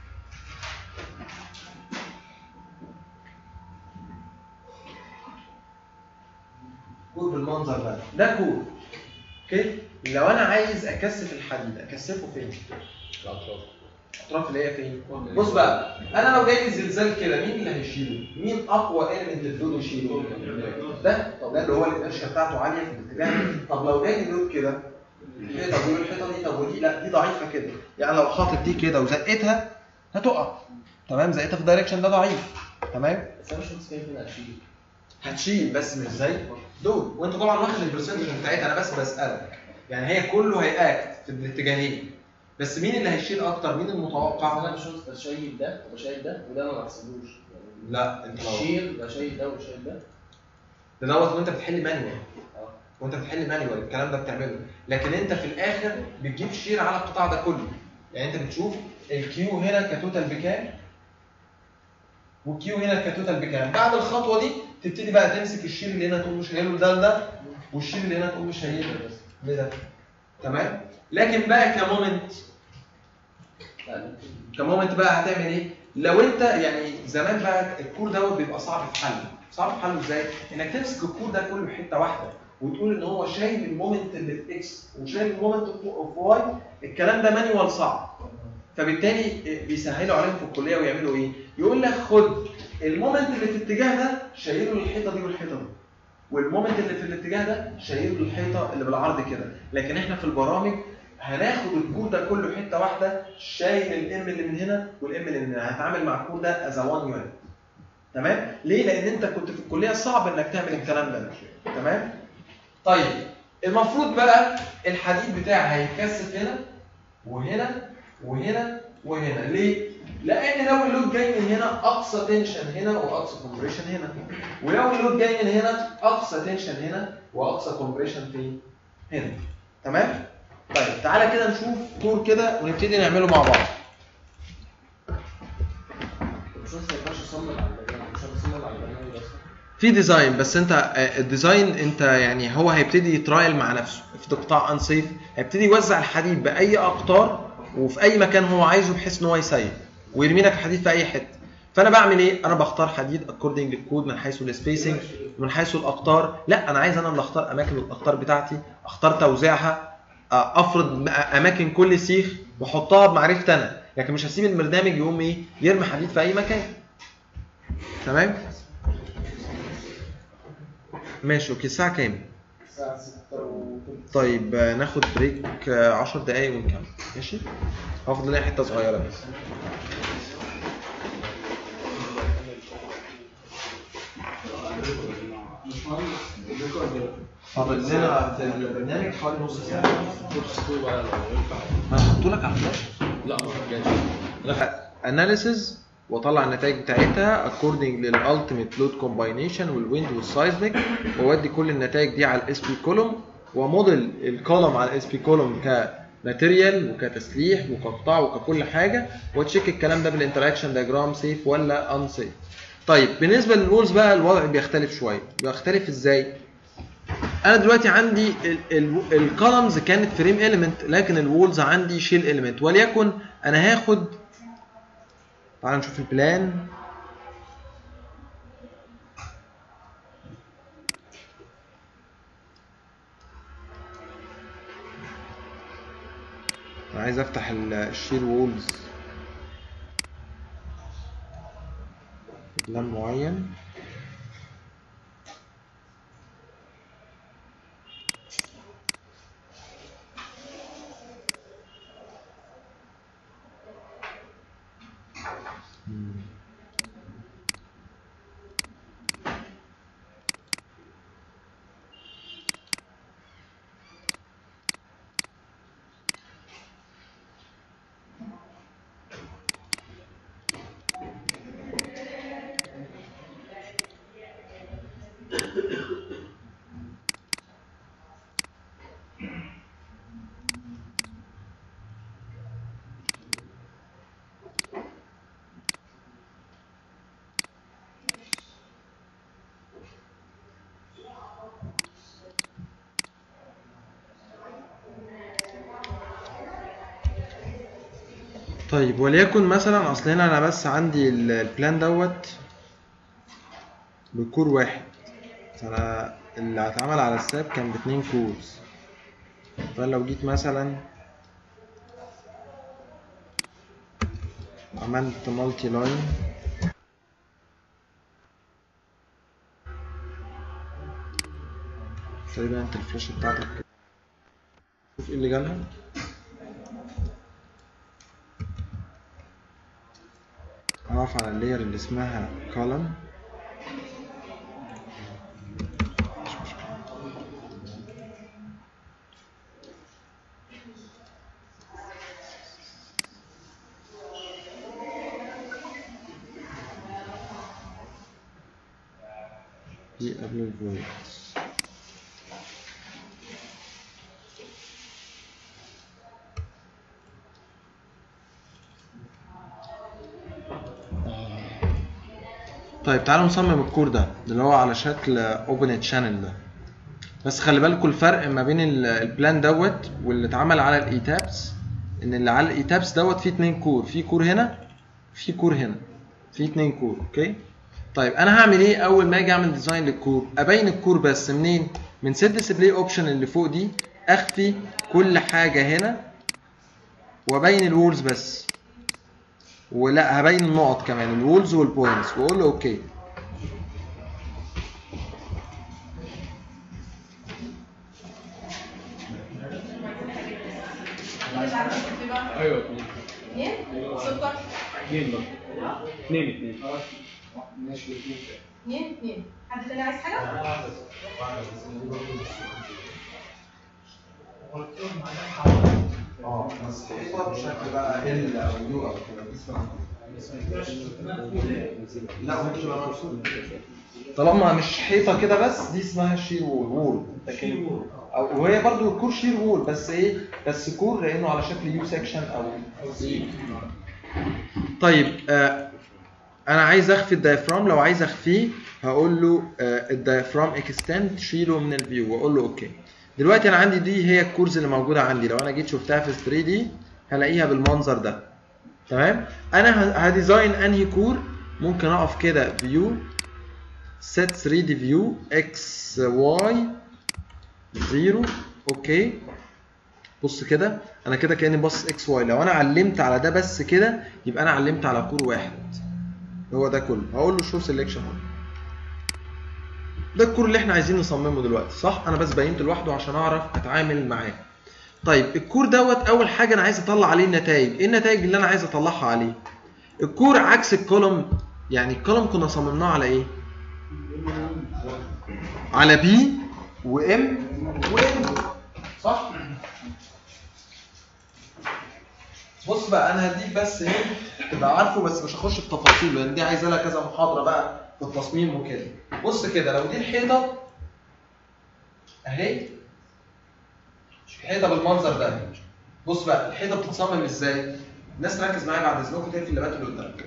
كور بالمنظر ده ده كور اوكي لو انا عايز اكثف الحديد اكثفه فين
الاطراف
الاطراف اللي هي فين بص بقى انا لو جاي لي زلزال كده مين اللي هيشيله مين اقوى ايلمنت في اللود يشيله ده طب ده اللي هو الانرشيا بتاعته عاليه في الاتجاه طب لو جاي لي لود كده ايه طب ودي الحيطه دي طب ودي لا دي ضعيفه كده يعني لو حاطط دي كده وزقتها هتقع تمام زقتها في الدايركشن ده ضعيف تمام
بس انا مش متخيل هنا اشيل
هتشيل بس مش زي دول وانت طبعا واخد البرسنتج بتاعتها انا بس بسالك يعني هي كله هيأكت في الاتجاهين بس مين اللي هيشيل اكتر مين
بس
المتوقع
انا مش متخيل شايل ده وشايل ده وده ما بحسبوش يعني
لا انت لو
شيل ده شايل ده وشايل ده
ده دوت وانت بتحل مانيوال
اه
وانت بتحل مانيوال الكلام ده بتعمله لكن انت في الاخر بتجيب شير على القطاع ده كله يعني انت بتشوف الكيو هنا كتوتال بكام والكيو هنا كتوتال بكام بعد الخطوه دي تبتدي بقى تمسك الشير اللي هنا تقوم مش شايله ده لده والشير اللي هنا تقوم مش شايله لده تمام لكن بقى كمومنت
لا ده
كمومنت بقى هتعمل ايه؟ لو انت يعني زمان بقى الكور دوت بيبقى صعب في حله، صعب في حله ازاي؟ انك تمسك الكور ده كله حته واحده وتقول ان هو شايل المومنت اللي في اكس وشايل المومنت اوف واي الكلام ده مانيوال صعب. فبالتالي بيسهلوا عليهم في الكليه ويعملوا ايه؟ يقول لك خد المومنت اللي في الاتجاه ده شايله الحيطه دي والحيطه دي. والمومنت اللي في الاتجاه ده شايله الحيطه اللي بالعرض كده، لكن احنا في البرامج هناخد الكور ده كله حته واحده شايل الام اللي من هنا والام اللي من هنا هتعامل مع الكور ده از 1 يونت تمام ليه لان انت كنت في الكليه صعب انك تعمل الكلام ده تمام طيب المفروض بقى الحديد بتاعي هيتكثف هنا وهنا وهنا وهنا ليه لان لو اللود جاي من هنا اقصى تنشن هنا واقصى كومبريشن هنا ولو اللود جاي من هنا اقصى تنشن هنا واقصى كومبريشن فين هنا تمام طيب تعالى كده نشوف كور كده ونبتدي نعمله مع بعض
مش ما ينفعش اصمم على البرنامج مش هصمم على البرنامج اصلا
في ديزاين بس انت آه، الديزاين انت يعني هو هيبتدي يترايل مع نفسه في قطاع انسيف هيبتدي يوزع الحديد باي اقطار وفي اي مكان هو عايزه بحيث ان هو يسيب ويرمي لك الحديد في اي حته فانا بعمل ايه انا بختار حديد اكوردنج للكود من حيث السبيسنج من حيث الاقطار لا انا عايز انا اللي اختار اماكن الاقطار بتاعتي اختار توزيعها آه، افرض م- اماكن كل سيخ واحطها بمعرفتي انا لكن مش هسيب البرنامج يقوم ايه يرمي حديد في اي مكان تمام ماشي اوكي الساعه كام
الساعة 6 وثلث
طيب آه، ناخد بريك 10 دقايق ونكمل ماشي هاخد لنا حته صغيره بس فاضل لنا في البرنامج حوالي نص ساعه
فرصته بقى لو ينفع
ما هحطه لك على الفلاش
لا ما رجعش
اناليسز واطلع النتائج بتاعتها according للالتيميت لود كومباينيشن والويند والسايزميك واودي كل النتائج دي على الاس بي كولوم وموديل الكولوم على الاس بي كولوم كماتيريال وكتسليح وكقطاع وككل حاجه وتشيك الكلام ده بالانتراكشن دياجرام سيف ولا ان سيف طيب بالنسبه للوولز بقى الوضع بيختلف شويه بيختلف ازاي انا دلوقتي عندي الكولمز كانت فريم اليمنت لكن الوولز عندي شيل اليمنت وليكن انا هاخد تعال نشوف البلان انا عايز افتح ال- الشير وولز بلان معين طيب وليكن مثلا اصل هنا انا بس عندي ال- البلان دوت بكور واحد فانا اللي هيتعمل على الساب كان باتنين كورز فانا لو جيت مثلا عملت مالتي لاين تقريبا انت الفلاش بتاعتك شوف ايه اللي جالها هقف على اللاير اللي اسمها column دي قبل الفويد طيب تعالوا نصمم الكور ده اللي هو على شكل اوبن تشانل ده بس خلي بالكم الفرق ما بين ال- البلان دوت واللي اتعمل على الاي تابس ان اللي على الاي تابس دوت فيه اتنين كور في كور هنا في كور هنا في اتنين كور اوكي طيب انا هعمل ايه اول ما اجي اعمل ديزاين للكور ابين الكور بس منين من سيت ديسبلاي اوبشن اللي فوق دي اخفي كل حاجه هنا وابين الوولز بس ولا هبين النقط كمان الوولز والبوينتس واقول له اوكي
ايوه
اثنين سكر
اثنين برضه اثنين اثنين
ماشي الاثنين
اثنين اثنين حد تاني عايز حاجه؟
اه بس حيطه بشكل بقى ال او يو او كده لا هو مش بقى مقصود طالما مش حيطه كده بس دي اسمها شير وول وول لكن او وهي برضو الكور شير وول بس ايه بس كور لانه على شكل يو سيكشن او طيب آه انا عايز اخفي الدايفرام لو عايز اخفيه هقول له آه الدايفرام اكستند شيله من الفيو واقول له اوكي دلوقتي انا عندي دي هي الكورز اللي موجوده عندي لو انا جيت شفتها في 3 دي هلاقيها بالمنظر ده تمام انا ه- هديزاين انهي كور ممكن اقف كده فيو set 3 دي فيو اكس واي 0 اوكي بص كده انا كده كاني باصص اكس واي لو انا علمت على ده بس كده يبقى انا علمت على كور واحد هو ده كله هقول له شو سيلكشن ده الكور اللي احنا عايزين نصممه دلوقتي صح انا بس بينته لوحده عشان اعرف اتعامل معاه طيب الكور دوت اول حاجه انا عايز اطلع عليه النتائج ايه النتائج اللي انا عايز اطلعها عليه الكور عكس الكولوم يعني الكولوم كنا صممناه على ايه على بي وام وام صح بص بقى انا هديك بس ايه تبقى عارفه بس مش هخش في تفاصيل لان دي عايزه لها كذا محاضره بقى في التصميم وكده بص كده لو دي الحيطه اهي الحيطه بالمنظر ده بص بقى الحيطه بتتصمم ازاي الناس تركز معايا بعد اذنكم تقفل اللابات اللي قدامك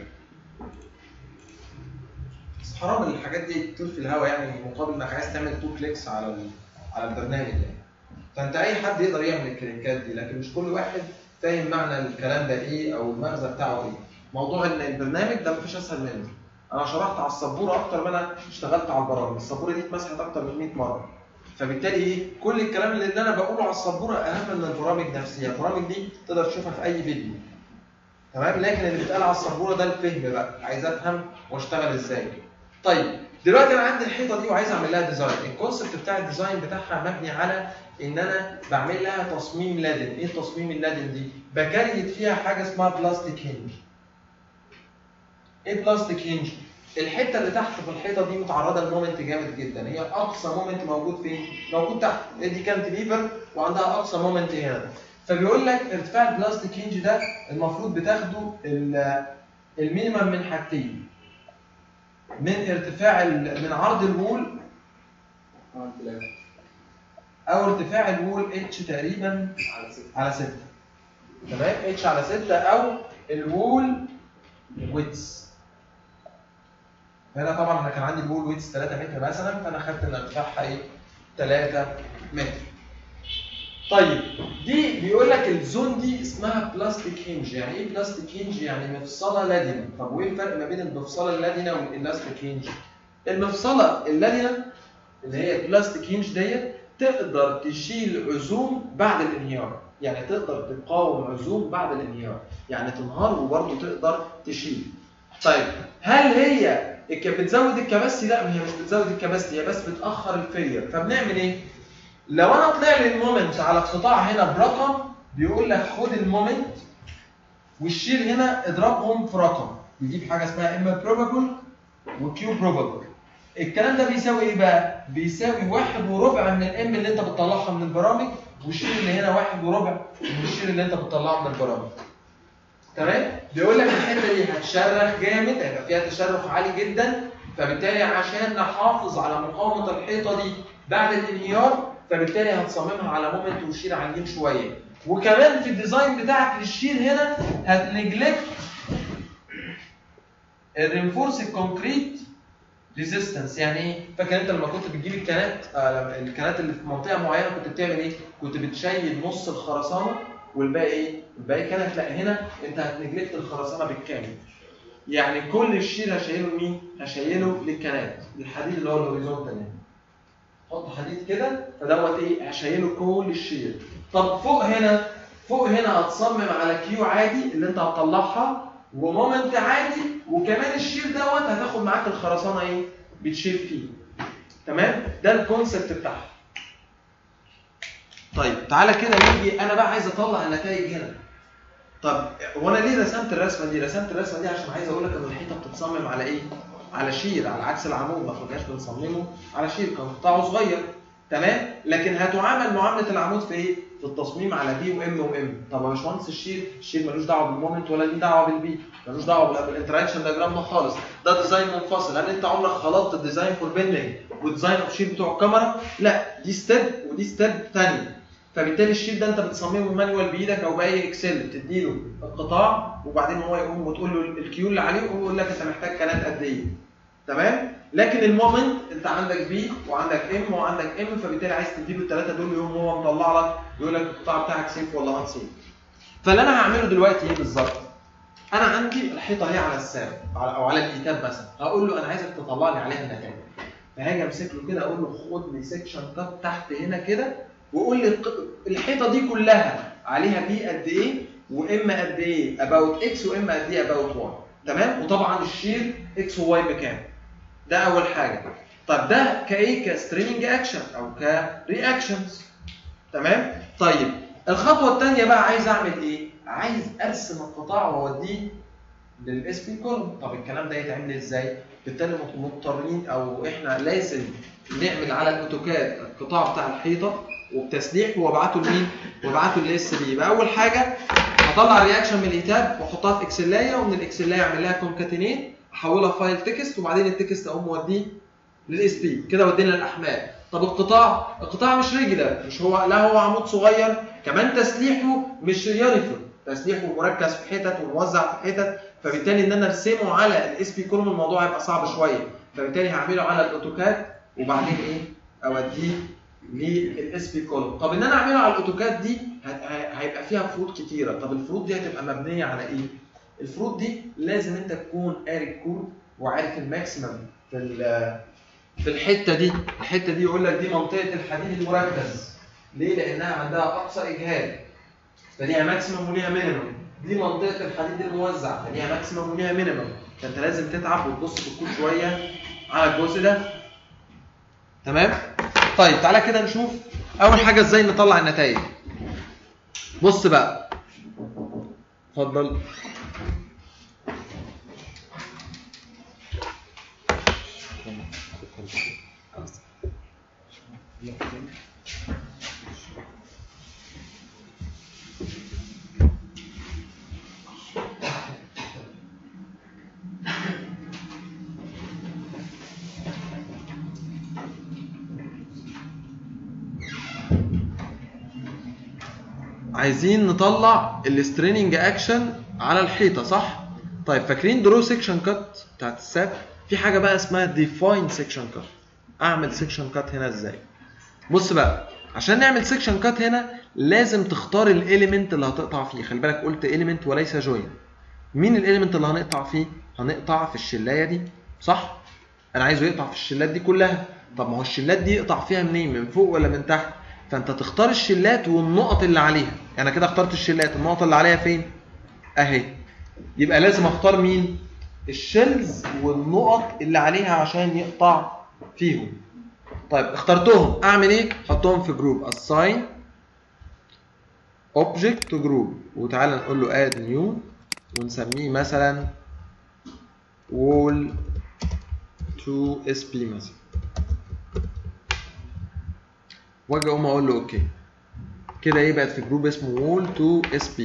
بس حرام الحاجات دي تطير في الهواء يعني مقابل انك عايز تعمل تو كليكس على ال- على البرنامج يعني فانت اي حد يقدر يعمل الكليكات دي لكن مش كل واحد فاهم معنى الكلام ده ايه او المغزى بتاعه ايه موضوع ان البرنامج ده مفيش اسهل منه انا شرحت على السبوره اكتر ما انا اشتغلت على البرامج السبوره دي اتمسحت اكتر من 100 مره فبالتالي ايه كل الكلام اللي انا بقوله على السبوره اهم من البرامج نفسها البرامج دي تقدر تشوفها في اي فيديو تمام لكن اللي بيتقال على السبوره ده الفهم بقى عايز افهم واشتغل ازاي طيب دلوقتي انا عندي الحيطه دي وعايز اعمل لها ديزاين الكونسبت بتاع الديزاين بتاعها مبني على ان انا بعمل لها تصميم لادن ايه التصميم اللادن دي بكريت فيها حاجه اسمها بلاستيك هنج ايه بلاستيك هنج الحته اللي تحت في الحيطه دي متعرضه لمومنت جامد جدا هي اقصى مومنت موجود فين موجود تحت دي كانت ليفر وعندها اقصى مومنت هنا فبيقول لك ارتفاع البلاستيك هنج ده المفروض بتاخده ال- المينيمم من حاجتين من ارتفاع ال- من عرض الوول او ارتفاع الوول اتش تقريبا على 6 تمام اتش على 6 او الوول ويتس هنا طبعا انا كان عندي الوول ويتس 3 متر مثلا فانا خدت ان ارتفاعها ايه 3 متر طيب دي بيقول لك الزون دي اسمها بلاستيك هينج يعني ايه بلاستيك هينج يعني مفصله لادنه طب وايه الفرق ما بين المفصله اللادنه والالاستيك هينج المفصله اللادنه اللي هي بلاستيك هينج ديت تقدر تشيل عزوم بعد الانهيار يعني تقدر تقاوم عزوم بعد الانهيار يعني تنهار وبرضه تقدر تشيل طيب هل هي الك- بتزود الكباستي لا هي مش بتزود الكباستي هي بس بتاخر الفيلير فبنعمل ايه لو انا طلع لي المومنت على القطاع هنا برقم بيقول لك خد المومنت والشيل هنا اضربهم في رقم يجيب حاجه اسمها اما بروبابل وكيو بروبابل الكلام ده بيساوي ايه بقى؟ بيساوي واحد وربع من الام اللي انت بتطلعها من البرامج والشيل اللي هنا واحد وربع من الشيل اللي انت بتطلعه من البرامج. تمام؟ بيقول لك الحته دي هتشرخ جامد هيبقى فيها تشرخ عالي جدا فبالتالي عشان نحافظ على مقاومه الحيطه دي بعد الانهيار فبالتالي هتصممها على مومنت وشيل عاليين شويه. وكمان في الديزاين بتاعك للشيل هنا هتنجلكت الرينفورس الكونكريت ريزيستنس يعني ايه؟ فاكر انت لما كنت بتجيب الكنات آه الكنات اللي في منطقه معينه كنت بتعمل ايه؟ كنت بتشيل نص الخرسانه والباقي ايه؟ الباقي كانت لا هنا انت هتنجلكت الخرسانه بالكامل. يعني كل الشيل هشيله لمين؟ هشيله للكنات للحديد اللي هو الهوريزونتال يعني. حط حديد كده فدوت ايه؟ هشيله كل الشيل. طب فوق هنا فوق هنا هتصمم على كيو عادي اللي انت هتطلعها ومومنت عادي وكمان الشيل دوت هتاخد معاك الخرسانه ايه؟ بتشيل فيه. تمام؟ ده الكونسبت بتاعها. طيب تعالى كده نيجي انا بقى عايز اطلع النتائج هنا. طب وانا ليه رسمت الرسمه دي؟ رسمت الرسمه دي عشان عايز اقول لك ان الحيطه بتتصمم على ايه؟ على شير على عكس العمود ما كناش بنصممه على شير كان قطاعه صغير تمام؟ لكن هتعامل معامله العمود في ايه؟ في التصميم على بي وام وام طب يا باشمهندس الشير الشير ملوش دعوه بالمومنت ولا ليه دعوه بالبي ملوش دعوه بالانتراكشن دياجرام ده خالص ده ديزاين منفصل هل انت عمرك خلطت الديزاين فور بيلدينج والديزاين اوف شير بتوع الكاميرا لا دي ستيب ودي ستيب ثانيه فبالتالي الشيل ده انت بتصممه مانوال بايدك او باي اكسل بتديله القطاع وبعدين هو يقوم وتقول له الكيو اللي عليه ويقول لك انت محتاج كنات قد ايه تمام لكن المومنت انت عندك بي وعندك ام وعندك ام فبالتالي عايز تديله الثلاثه دول يقوم هو مطلع لك يقول لك القطاع بتاعك سيف ولا نوت سيف فاللي انا هعمله دلوقتي ايه بالظبط انا عندي الحيطه اهي على الساب على- او على الكتاب مثلا هقول له انا عايزك تطلع لي عليها النتائج فهاجي امسك له كده اقول له خد لي سيكشن كات تحت هنا كده وقول لي الق- الحيطه دي كلها عليها بي قد ايه وام قد ايه اباوت اكس وام قد ايه اباوت واي تمام وطبعا الشير اكس وواي بكام ده اول حاجه طب ده كايه كستريننج اكشن او كرياكشنز تمام طيب الخطوه الثانيه بقى عايز اعمل ايه عايز ارسم القطاع واوديه للاس بي كولوم طب الكلام ده يتعمل ازاي بالتالي مضطرين او احنا لازم نعمل على الاوتوكاد القطاع بتاع الحيطه وبتسليح وابعته لمين وابعته للاس بي يبقى اول حاجه هطلع الرياكشن من الكتاب واحطها في اكسلايه ومن الاكسلايه اعمل لها كونكاتينيت احولها فايل تكست وبعدين التكست اقوم موديه للاس بي كده ودينا الاحمال طب القطاع القطاع مش ريجولار مش هو لا هو عمود صغير كمان تسليحه مش يونيفورم تسليحه مركز في حتت وموزع في حتت فبالتالي ان انا ارسمه على الاس بي كولوم الموضوع هيبقى صعب شويه فبالتالي هعمله على الاوتوكاد وبعدين ايه اوديه للاس بي كولوم طب ان انا اعمله على الاوتوكاد دي هت- ه- هيبقى فيها فروض كتيره طب الفروض دي هتبقى مبنيه على ايه الفروض دي لازم انت تكون قاري الكود وعارف الماكسيمم في ال- في الحته دي الحته دي يقول لك دي منطقه الحديد المركز ليه لانها عندها اقصى اجهاد فليها ماكسيمم وليها مينيمم دي منطقه الحديد الموزع فليها ماكسيمم وليها مينيمم فانت لازم تتعب وتبص في الكود شويه على الجزء ده تمام طيب تعالى كده نشوف اول حاجه ازاي نطلع النتائج بص بقى اتفضل عايزين نطلع الستريننج اكشن على الحيطه صح طيب فاكرين درو سيكشن كات بتاعت الساب في حاجه بقى اسمها ديفاين سيكشن كات اعمل سيكشن كات هنا ازاي بص بقى عشان نعمل سيكشن كات هنا لازم تختار الاليمنت اللي هتقطع فيه خلي بالك قلت اليمنت وليس جوين مين الاليمنت اللي هنقطع فيه هنقطع في الشلايه دي صح انا عايزه يقطع في الشلات دي كلها طب ما هو الشلات دي يقطع فيها منين من فوق ولا من تحت فانت تختار الشلات والنقط اللي عليها يعني انا كده اخترت الشلات النقط اللي عليها فين اهي يبقى لازم اختار مين الشلز والنقط اللي عليها عشان يقطع فيهم طيب اخترتهم اعمل ايه احطهم في جروب assign object to group وتعالى نقول له add new ونسميه مثلا wall to sp مثلا واجي اقوم اقول له اوكي كده ايه بقت في جروب اسمه wall to sp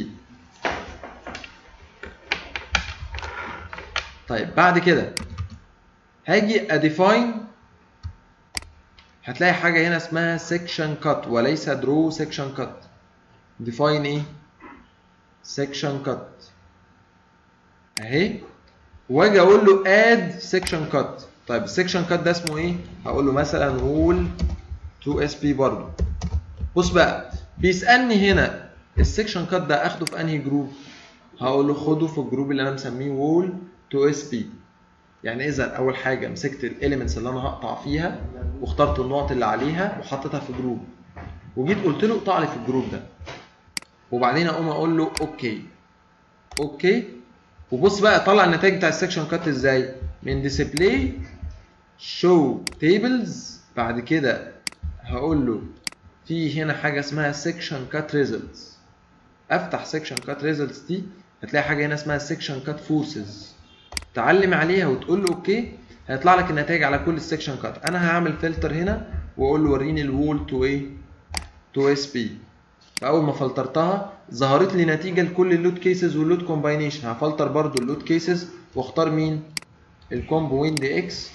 طيب بعد كده هاجي اديفاين هتلاقي حاجه هنا اسمها section cut وليس draw section cut define ايه section cut اهي واجي اقول له add section cut طيب السكشن كات ده اسمه ايه هقول له مثلا wall to sp برضو بص بقى بيسالني هنا السكشن كات ده اخده في انهي جروب هقول له خده في الجروب اللي انا مسميه wall to sp يعني اذا اول حاجه مسكت الاليمنتس اللي انا هقطع فيها واخترت النقط اللي عليها وحطيتها في جروب وجيت قلت له اقطع لي في الجروب ده وبعدين اقوم اقول له اوكي اوكي وبص بقى طلع النتائج بتاع السكشن كات ازاي من ديسبلاي شو تيبلز بعد كده هقول له في هنا حاجه اسمها سكشن كات ريزلتس افتح سكشن كات ريزلتس دي هتلاقي حاجه هنا اسمها سكشن كات فورسز تعلم عليها وتقول له اوكي هيطلع لك النتائج على كل السكشن كات انا هعمل فلتر هنا واقول له وريني الوول تو ايه تو اس بي فاول ما فلترتها ظهرت لي نتيجه لكل اللود كيسز واللود كومباينيشن هفلتر برضو اللود كيسز واختار مين الكومبو ويند اكس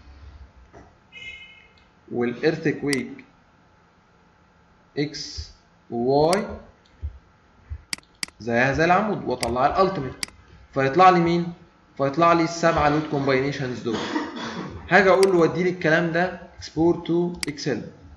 والايرثكويك اكس وواي زيها زي العمود واطلع الالتيميت فيطلع لي مين فيطلع لي السبعه لود كومباينيشنز دول هاجي اقول له ودي لي الكلام ده اكسبورت تو اكسل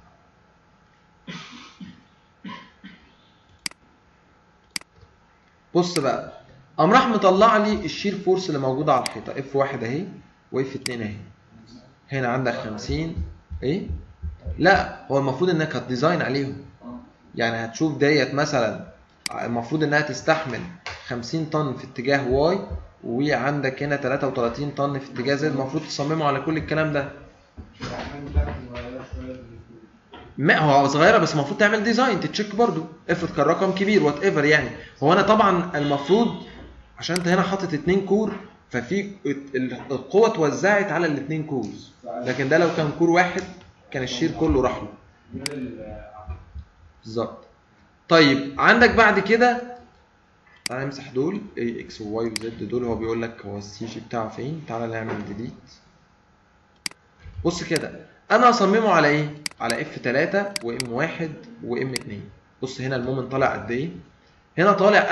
بص بقى قام راح مطلع لي الشير فورس اللي موجوده على الحيطه اف واحد اهي واف 2 اهي هنا عندك 50 ايه لا هو المفروض انك هتديزاين عليهم يعني هتشوف ديت مثلا المفروض انها تستحمل 50 طن في اتجاه واي وعندك هنا 33 طن في اتجاه زد المفروض تصممه على كل الكلام ده ما هو صغيره بس المفروض تعمل ديزاين تتشيك برضو افرض كان رقم كبير وات ايفر يعني هو انا طبعا المفروض عشان انت هنا حاطط اتنين كور ففي القوه اتوزعت على الاتنين كورز لكن ده لو كان كور واحد كان الشير كله راح له بالظبط طيب عندك بعد كده تعالى نمسح دول اي اكس وواي وزد دول هو بيقول لك هو السي جي بتاعه فين تعالى نعمل ديليت بص كده انا هصممه على ايه على اف 3 وام 1 وام 2 بص هنا المومنت طالع قد ايه هنا طالع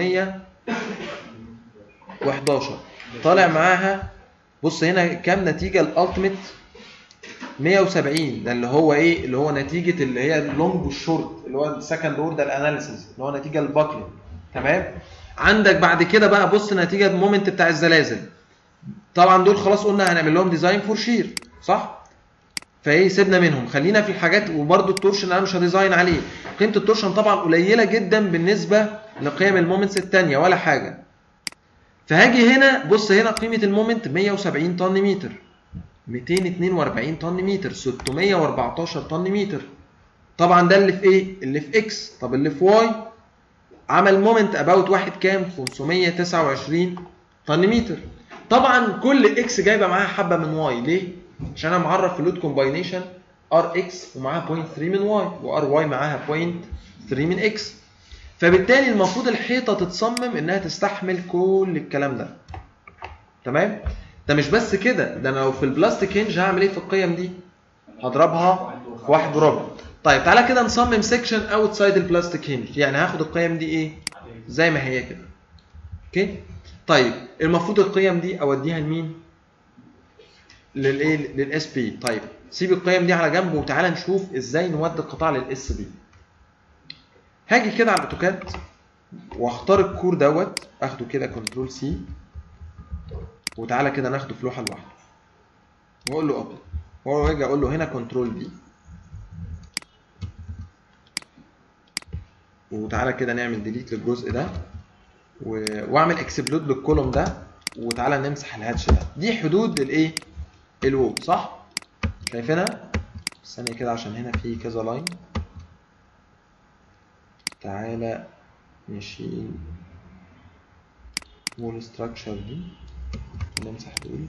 1311 طالع معاها بص هنا كام نتيجه الالتيميت 170 ده اللي هو ايه اللي هو نتيجه اللي هي اللونج والشورت اللي هو السكند اوردر اناليسيس اللي هو نتيجه الباكلينج تمام عندك بعد كده بقى بص نتيجه المومنت بتاع الزلازل طبعا دول خلاص قلنا هنعمل لهم ديزاين فور شير صح فايه سيبنا منهم خلينا في الحاجات وبرده التورشن انا مش هديزاين عليه قيمه التورشن طبعا قليله جدا بالنسبه لقيم المومنتس الثانيه ولا حاجه فهاجي هنا بص هنا قيمه المومنت 170 طن متر 242 طن متر 614 طن متر طبعا ده اللي في ايه اللي في اكس طب اللي في واي عمل مومنت اباوت واحد كام 529 طن متر طبعا كل اكس جايبه معاها حبه من واي ليه عشان انا معرف في اللود كومباينيشن ار اكس ومعاها 0.3 من واي وار واي معاها 0.3 من اكس فبالتالي المفروض الحيطه تتصمم انها تستحمل كل الكلام ده تمام ده مش بس كده ده انا لو في البلاستيك هنج هعمل ايه في القيم دي هضربها في واحد وربع طيب تعالى كده نصمم سيكشن اوتسايد البلاستيك هنج يعني هاخد القيم دي ايه زي ما هي كده اوكي طيب المفروض القيم دي اوديها لمين للايه للاس بي طيب سيب القيم دي على جنب وتعالى نشوف ازاي نودي القطاع للاس بي هاجي كده على الاوتوكاد واختار الكور دوت اخده كده كنترول سي وتعالى كده ناخده في لوحه لوحده واقول له اوبن واجي اقول له هنا كنترول بي وتعالى كده نعمل ديليت للجزء ده و... واعمل اكسبلود للكولوم ده وتعالى نمسح الهاتش ده دي حدود الايه الوو صح شايفينها ثانيه كده عشان هنا في كذا لاين تعالى نشيل وول ستراكشر دي نمسح دول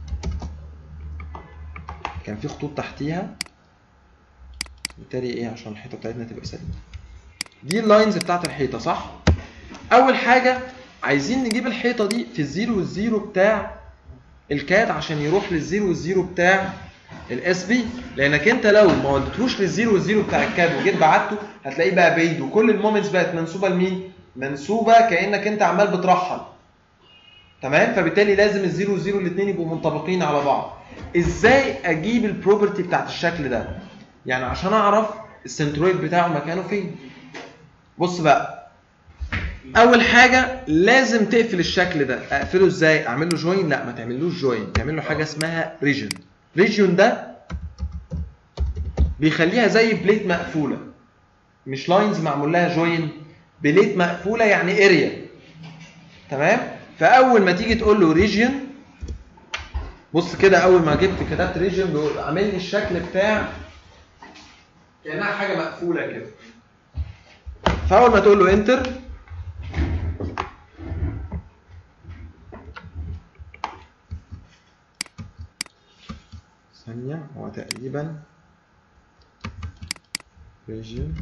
كان في خطوط تحتيها بالتالي ايه عشان الحيطه بتاعتنا تبقى سليمه دي اللاينز بتاعت الحيطه صح اول حاجه عايزين نجيب الحيطه دي في الزيرو والزيرو بتاع الكاد عشان يروح للزيرو والزيرو بتاع الاس بي لانك انت لو ما وديتلوش للزيرو والزيرو بتاع الكاد وجيت بعته هتلاقيه بقى بعيد وكل المومنتس بقت منسوبه لمين منسوبه كانك انت عمال بترحل تمام فبالتالي لازم الزيرو والزيرو الاثنين يبقوا منطبقين على بعض ازاي اجيب البروبرتي بتاعت الشكل ده يعني عشان اعرف السنترويد بتاعه مكانه فين بص بقى اول حاجه لازم تقفل الشكل ده اقفله ازاي اعمل له جوين لا ما تعملوش جوين تعمل له حاجه اسمها ريجن ريجن ده بيخليها زي بليت مقفوله مش لاينز معمول لها جوين بليت مقفوله يعني اريا تمام فاول ما تيجي تقول له ريجن بص كده اول ما جبت كتبت ريجن بيقول عامل لي الشكل بتاع كانها حاجه مقفوله كده فاول ما تقول له انتر ثانية هو تقريبا ريجن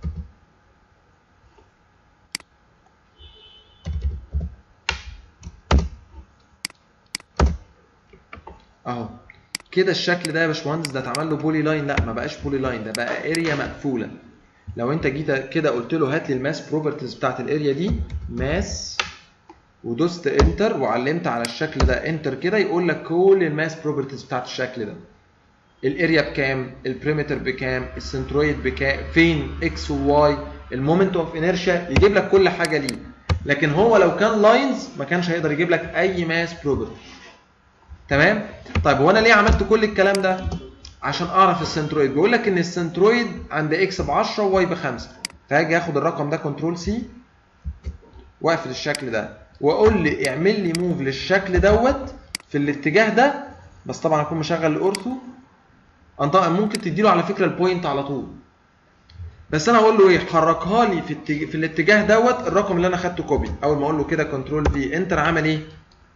اهو كده الشكل ده يا باشمهندس ده اتعمل له بولي لاين لا ما بقاش بولي لاين ده بقى اريا مقفوله لو انت جيت كده قلت له هات لي الماس بروبرتيز بتاعت الاريا دي ماس ودوست انتر وعلمت على الشكل ده انتر كده يقول لك كل الماس بروبرتيز بتاعت الشكل ده الاريا بكام البريمتر بكام السنترويد بكام فين اكس وواي المومنت اوف انيرشيا يجيب لك كل حاجه ليه لكن هو لو كان لاينز ما كانش هيقدر يجيب لك اي ماس بروبرتي تمام طيب هو انا ليه عملت كل الكلام ده عشان اعرف السنترويد بيقول لك ان السنترويد عند اكس ب 10 وواي ب 5 فهاجي اخد الرقم ده كنترول سي واقفل الشكل ده واقول لي اعمل لي موف للشكل دوت في الاتجاه ده بس طبعا اكون مشغل الاورثو انت ممكن تديله على فكره البوينت على طول بس انا اقول له ايه حركها لي في التج... في الاتجاه دوت الرقم اللي انا خدته كوبي اول ما اقول له كده كنترول في انتر عمل ايه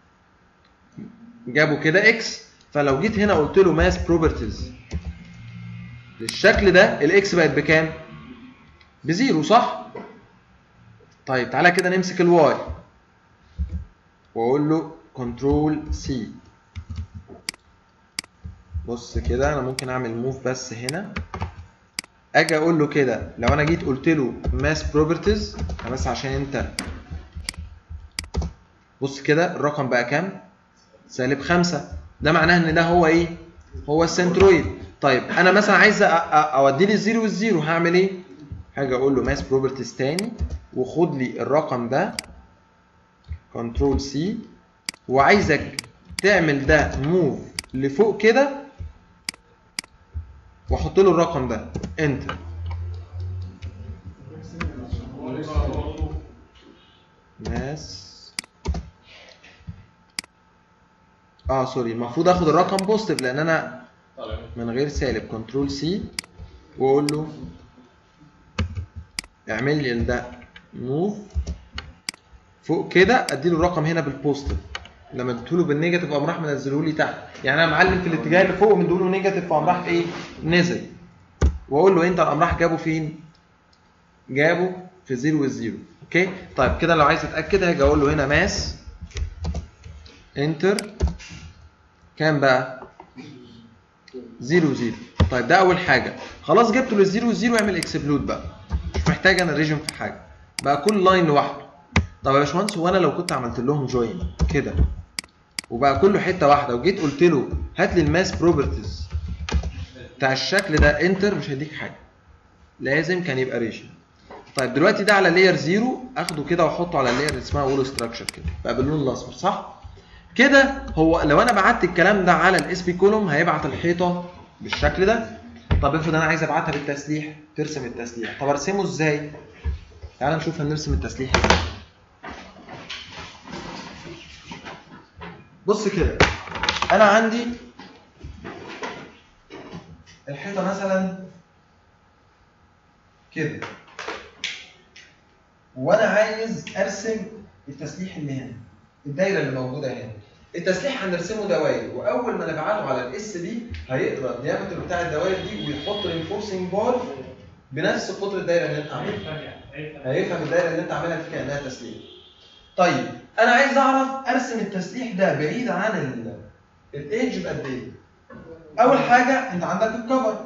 جابه كده اكس فلو جيت هنا قلت له ماس بروبرتيز للشكل ده الاكس بقت بكام بزيرو صح طيب تعالى كده نمسك الواي واقول له كنترول سي بص كده انا ممكن اعمل موف بس هنا اجي اقول له كده لو انا جيت قلت له ماس بروبرتيز بس عشان انت بص كده الرقم بقى كام سالب خمسة ده معناه ان ده هو ايه هو السنترويد طيب انا مثلا عايز اودي لي الزيرو والزيرو هعمل ايه هاجي اقول له ماس بروبرتيز تاني وخد لي الرقم ده كنترول سي وعايزك تعمل ده موف لفوق كده واحط له الرقم ده انتر ماس اه سوري المفروض اخد الرقم بوزيتيف لان انا من غير سالب كنترول سي واقول له اعمل لي ده موف فوق كده ادي له الرقم هنا بالبوزيتيف لما اديته له بالنيجاتيف قام راح منزله لي تحت يعني انا معلم في الاتجاه اللي فوق ومديله نيجاتيف فقام راح ايه نزل واقول له انت قام راح جابه فين جابه في زيرو والزيرو اوكي طيب كده لو عايز اتاكد هاجي اقول له هنا ماس انتر كام بقى زيرو زيرو طيب ده اول حاجه خلاص جبته للزيرو والزيرو اعمل اكسبلود بقى مش محتاج انا ريجن في حاجه بقى كل لاين لوحده طب يا باشمهندس هو انا لو كنت عملت لهم جوين كده وبقى كله حته واحده وجيت قلت له هات لي الماس بروبرتيز بتاع الشكل ده انتر مش هيديك حاجه لازم كان يبقى ريشن طيب دلوقتي ده على لاير زيرو اخده كده واحطه على اللاير اللي اسمها وول ستراكشر كده بقى باللون الاصفر صح كده هو لو انا بعت الكلام ده على الاس بي كولوم هيبعت الحيطه بالشكل ده طب افرض انا عايز ابعتها بالتسليح ترسم التسليح طب ارسمه ازاي تعال نشوف هنرسم التسليح ازاي بص كده انا عندي الحيطه مثلا كده وانا عايز ارسم التسليح اللي هنا الدايره اللي موجوده هنا التسليح هنرسمه دوائر واول ما نبعته على الاس بي هيقرا الديامتر بتاع الدوائر دي ويحط رينفورسنج بار بنفس قطر الدايره اللي انت عاملها هيفهم الدايره اللي انت عاملها دي كانها تسليح طيب انا عايز اعرف ارسم التسليح ده بعيد عن الايدج بقد ايه اول حاجه انت عندك الكفر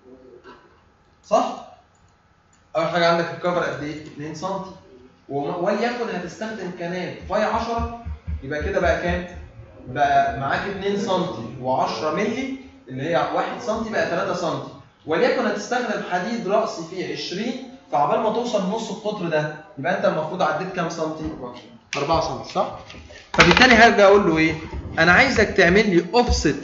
صح اول حاجه عندك الكفر قد ايه 2 سم وم- وليكن هتستخدم كنال فاي 10 يبقى كده بقى كام بقى معاك 2 سم و10 مللي اللي هي 1 سم بقى 3 سم وليكن هتستخدم حديد رأسي فيه 20 فعبال ما توصل نص القطر ده يبقى انت المفروض عديت كام سنتي 4 سم صح فبالتالي هرجع اقول له ايه انا عايزك تعمل لي اوفست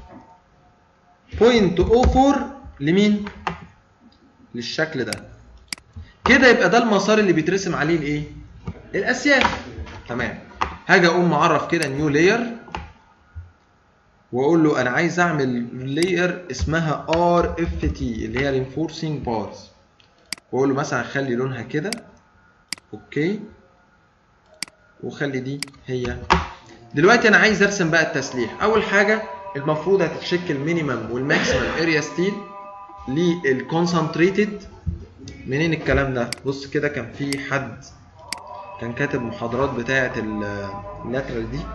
0.04 لمين للشكل ده كده يبقى ده المسار اللي بيترسم عليه الايه الاسياف تمام هاجي اقوم معرف كده نيو لاير واقول له انا عايز اعمل لاير اسمها ار اف تي اللي هي رينفورسنج بارز واقول له مثلا خلي لونها كده اوكي وخلي دي هي دلوقتي انا عايز ارسم بقى التسليح اول حاجه المفروض هتتشك المينيمم والماكسيمم اريا ستيل للكونسنتريتد منين الكلام ده بص كده كان في حد كان كاتب محاضرات بتاعه اللاترال دي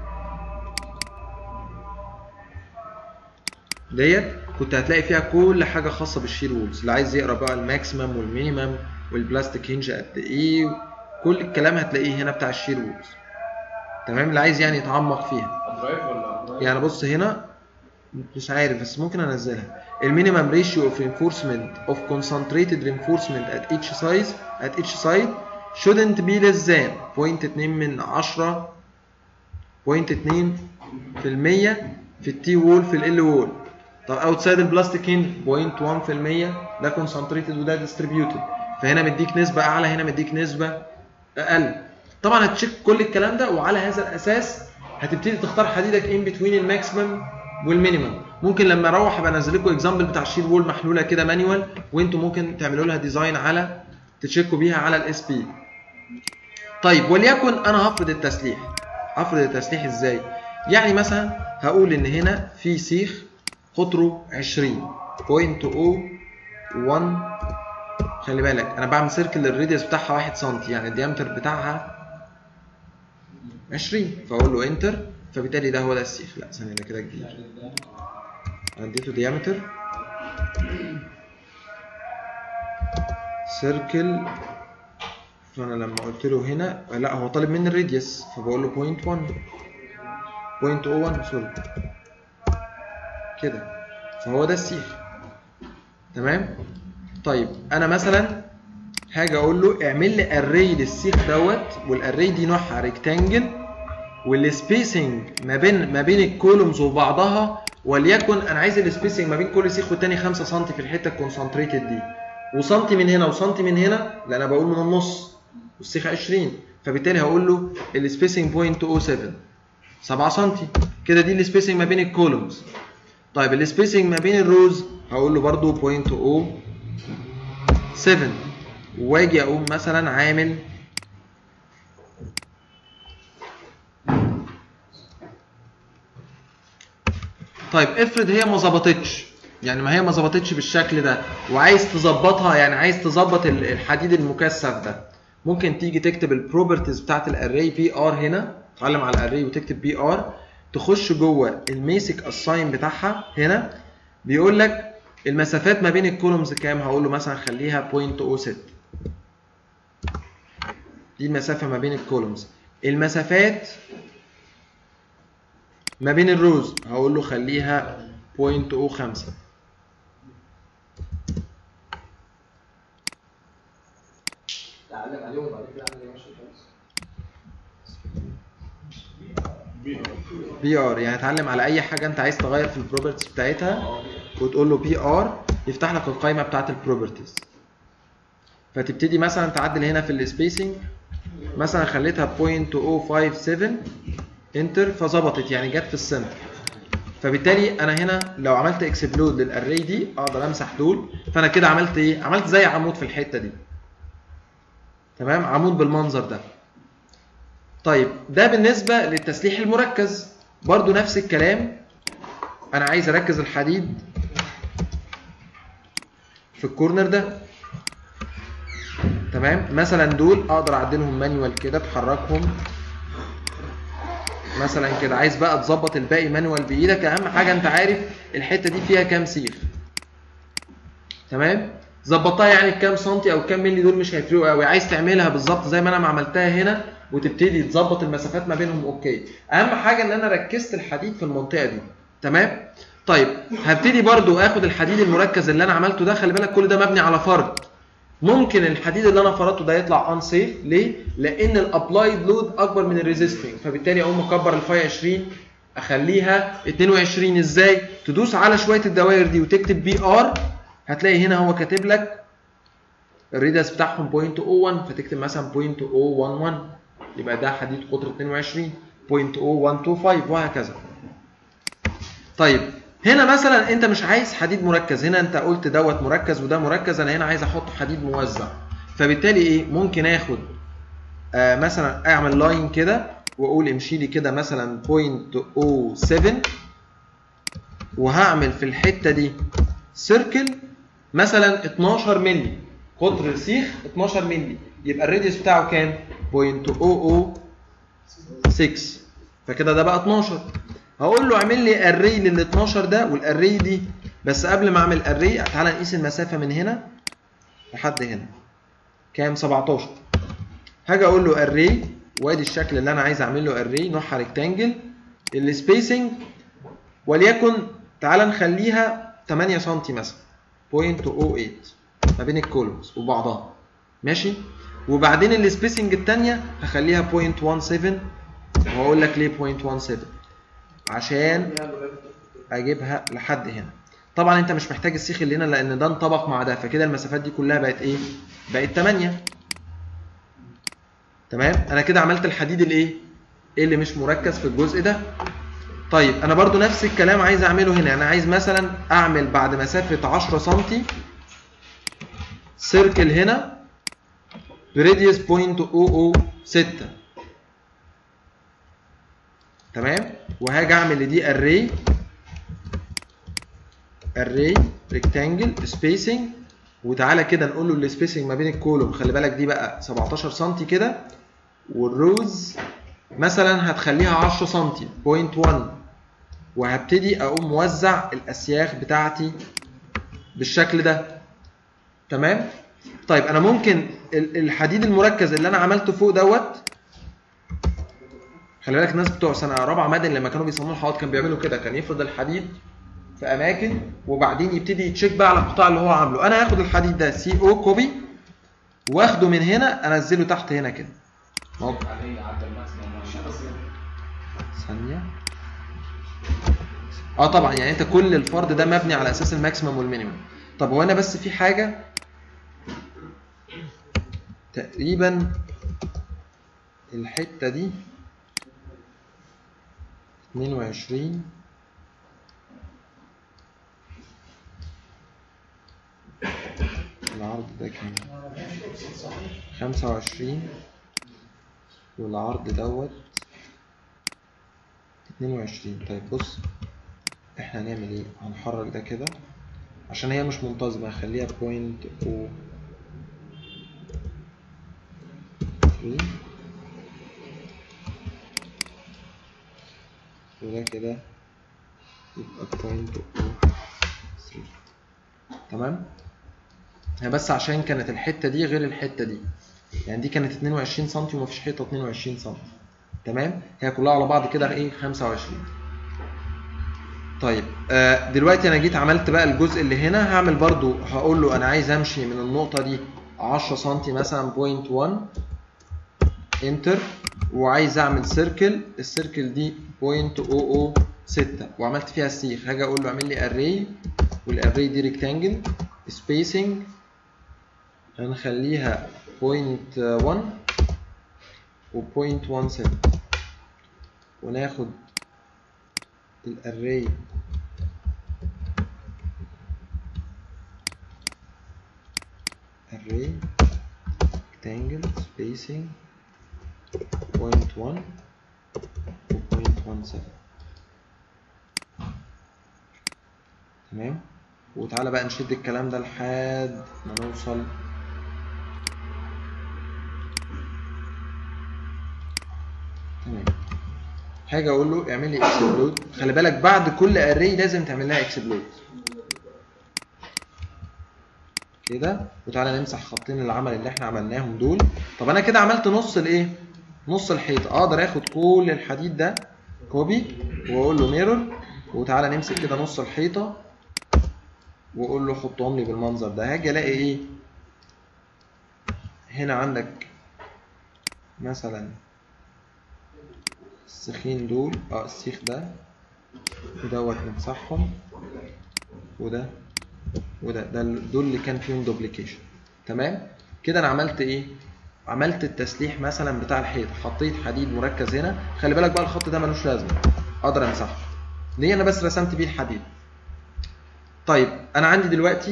ديت كنت هتلاقي فيها كل حاجه خاصه بالشير وولز اللي عايز يقرا بقى الماكسيمم والمينيمم والبلاستيك هينج قد ايه كل الكلام هتلاقيه هنا بتاع الشير وولز تمام اللي عايز يعني يتعمق فيها
درايف ولا
يعني بص هنا مش عارف بس ممكن انزلها المينيمم ريشيو اوف reinforcement of concentrated reinforcement at each size at each side shouldn't be less than 0.2 من 10 0.2 في المية في التي وول في ال وول طب اوتسايد البلاستيك هند 0.1 في المية ده concentrated وده distributed فهنا مديك نسبة اعلى هنا مديك نسبة اقل طبعا هتشيك كل الكلام ده وعلى هذا الاساس هتبتدي تختار حديدك ان بتوين الماكسيمم والمينيمم ممكن لما اروح ابقى انزل لكم اكزامبل بتاع الشير وول محلوله كده مانيوال وانتم ممكن تعملوا لها ديزاين على تشيكوا بيها على الاس بي طيب وليكن انا هفرض التسليح هفرض التسليح ازاي يعني مثلا هقول ان هنا في سيخ قطره 20 0.01 خلي بالك انا بعمل سيركل الراديوس بتاعها 1 سم يعني الديامتر بتاعها 20 فاقول له انتر فبالتالي ده هو ده السيخ لا ثانيه ده كده جديد اديته ديامتر سيركل فانا لما قلت له هنا لا هو طالب مني الراديوس فبقول له 0.1 0.01 سوري كده فهو ده السيخ تمام طيب انا مثلا هاجي اقول له اعمل لي اري للسيخ دوت والاري دي نوعها ريكتانجل والسبيسنج ما بين ما بين الكولومز وبعضها وليكن انا عايز السبيسنج ما بين كل سيخ والتاني 5 سم في الحته الكونسنتريتد دي وسنتي من هنا وسنتي من هنا لا انا بقول من النص والسيخ 20 فبالتالي هقول له السبيسنج 0.07 7 سم كده دي السبيسنج ما بين الكولومز طيب السبيسنج ما بين الروز هقول له برضو 0.07 واجي اقوم مثلا عامل طيب افرض هي ما ظبطتش يعني ما هي ما ظبطتش بالشكل ده وعايز تظبطها يعني عايز تظبط ال- الحديد المكثف ده ممكن تيجي تكتب البروبرتيز بتاعت الاري بي ار هنا تعلم على الاري وتكتب بي ار تخش جوه الميسك اساين بتاعها هنا بيقول لك المسافات ما بين الكولومز كام هقول له مثلا خليها 0.06 دي المسافه ما بين الكولومز المسافات ما بين الروز هقول له خليها 0.05
تعلم عليهم وبعد كده اعمل ايه ماشي خالص
بي ار يعني اتعلم على اي حاجه انت عايز تغير في البروبرتيز بتاعتها وتقول له بي ار يفتح لك القائمه بتاعت البروبرتيز فتبتدي مثلا تعدل هنا في السبيسنج مثلا خليتها 0.057 انتر فظبطت يعني جت في السنتر فبالتالي انا هنا لو عملت اكسبلود للاري دي اقدر امسح دول فانا كده عملت ايه عملت زي عمود في الحته دي تمام عمود بالمنظر ده طيب ده بالنسبه للتسليح المركز برضو نفس الكلام انا عايز اركز الحديد في الكورنر ده تمام مثلا دول اقدر اعدلهم مانيوال كده تحركهم مثلا كده عايز بقى تظبط الباقي مانوال بايدك اهم حاجه انت عارف الحته دي فيها كام سيخ تمام ظبطتها يعني بكام سنتي او كام مللي دول مش هيفرقوا قوي عايز تعملها بالظبط زي ما انا ما عملتها هنا وتبتدي تظبط المسافات ما بينهم اوكي اهم حاجه ان انا ركزت الحديد في المنطقه دي تمام طيب هبتدي برضو اخد الحديد المركز اللي انا عملته ده خلي بالك كل ده مبني على فرض ممكن الحديد اللي انا فرضته ده يطلع ان سيف ليه لان الابلايد لود اكبر من الريزيستنج فبالتالي اقوم مكبر الفاي 20 اخليها 22 ازاي تدوس على شويه الدوائر دي وتكتب بي ار هتلاقي هنا هو كاتب لك الريدس بتاعهم 0.01 فتكتب مثلا 0.011 يبقى ده حديد قطر 22 0.0125 وهكذا طيب هنا مثلا انت مش عايز حديد مركز هنا انت قلت دوت مركز وده مركز انا هنا عايز احط حديد موزع فبالتالي ايه ممكن اخد آه مثلا اعمل لاين كده واقول امشي لي كده مثلا 0.07 وهعمل في الحته دي سيركل مثلا 12 مللي قطر سيخ 12 مللي يبقى الراديوس بتاعه كام 0.006 فكده ده بقى 12 هقول له اعمل لي اري لل 12 ده والاري دي بس قبل ما اعمل اري تعالى نقيس المسافه من هنا لحد هنا كام 17 هاجي اقول له اري وادي الشكل اللي انا عايز اعمل له اري نوعها ريكتانجل السبيسنج وليكن تعالى نخليها 8 سم مثلا 0.08 ما بين الكولومز وبعضها ماشي وبعدين السبيسنج الثانيه هخليها 0.17 وهقول لك ليه 0.17 عشان اجيبها لحد هنا طبعا انت مش محتاج السيخ اللي هنا لان ده انطبق مع ده فكده المسافات دي كلها بقت ايه بقت 8 تمام انا كده عملت الحديد الايه اللي مش مركز في الجزء ده طيب انا برضو نفس الكلام عايز اعمله هنا انا عايز مثلا اعمل بعد مسافه 10 سم سيركل هنا بريديوس 0.006 تمام وهاجي اعمل لدي اري اري ريكتانجل سبيسنج وتعالى كده نقول له السبيسنج ما بين الكولوم خلي بالك دي بقى 17 سم كده والروز مثلا هتخليها 10 سم 0.1 وهبتدي اقوم موزع الاسياخ بتاعتي بالشكل ده تمام طيب انا ممكن الحديد المركز اللي انا عملته فوق دوت خلي بالك الناس بتوع سنه رابعه مدني لما كانوا بيصمموا الحوائط كانوا بيعملوا كده كان يفرض الحديد في اماكن وبعدين يبتدي يتشيك بقى على القطاع اللي هو عامله انا هاخد الحديد ده سي او كوبي واخده من هنا انزله تحت هنا كده اهو
عليه عدى الماكسيموم
ثانيه اه طبعا يعني انت كل الفرض ده مبني على اساس الماكسيمم والمينيمم طب هو انا بس في حاجه تقريبا الحته دي 22 العرض ده كام 25 والعرض دوت 22 طيب بص احنا هنعمل ايه هنحرك ده كده عشان هي مش منتظمة هخليها بوينت او وده كده يبقى بوينت او تمام هي بس عشان كانت الحتة دي غير الحتة دي يعني دي كانت 22 سم ومفيش حيطة 22 سم تمام هي كلها على بعض كده ايه 25 طيب آه دلوقتي انا جيت عملت بقى الجزء اللي هنا هعمل برضو هقول له انا عايز امشي من النقطه دي 10 سم مثلا بوينت 1 انتر وعايز اعمل سيركل السيركل دي بوينت 006 وعملت فيها السيخ هاجي اقول له اعمل لي اري والاري دي ريكتانجل سبيسنج هنخليها بوينت 1 وبوينت 17 وناخد الاري array rectangle spacing point 1 و point 17 تمام وتعالى بقى نشد الكلام ده لحد ما نوصل تمام حاجه اقول له اعمل لي اكسبلود خلي بالك بعد كل اري لازم تعمل لها اكسبلود كده وتعالى نمسح خطين العمل اللي احنا عملناهم دول طب انا كده عملت نص الايه نص الحيطه اقدر اخد كل الحديد ده كوبي واقول له ميرور وتعالى نمسك كده نص الحيطه واقول له حطهم لي بالمنظر ده هاجي الاقي ايه هنا عندك مثلا السيخين دول اه السيخ ده ودوت نمسحهم وده وده ده ال- دول اللي كان فيهم دوبليكيشن تمام كده انا عملت ايه عملت التسليح مثلا بتاع الحيط حطيت حديد مركز هنا خلي بالك بقى الخط ده ملوش لازمه اقدر امسحه ليه انا بس رسمت بيه الحديد طيب انا عندي دلوقتي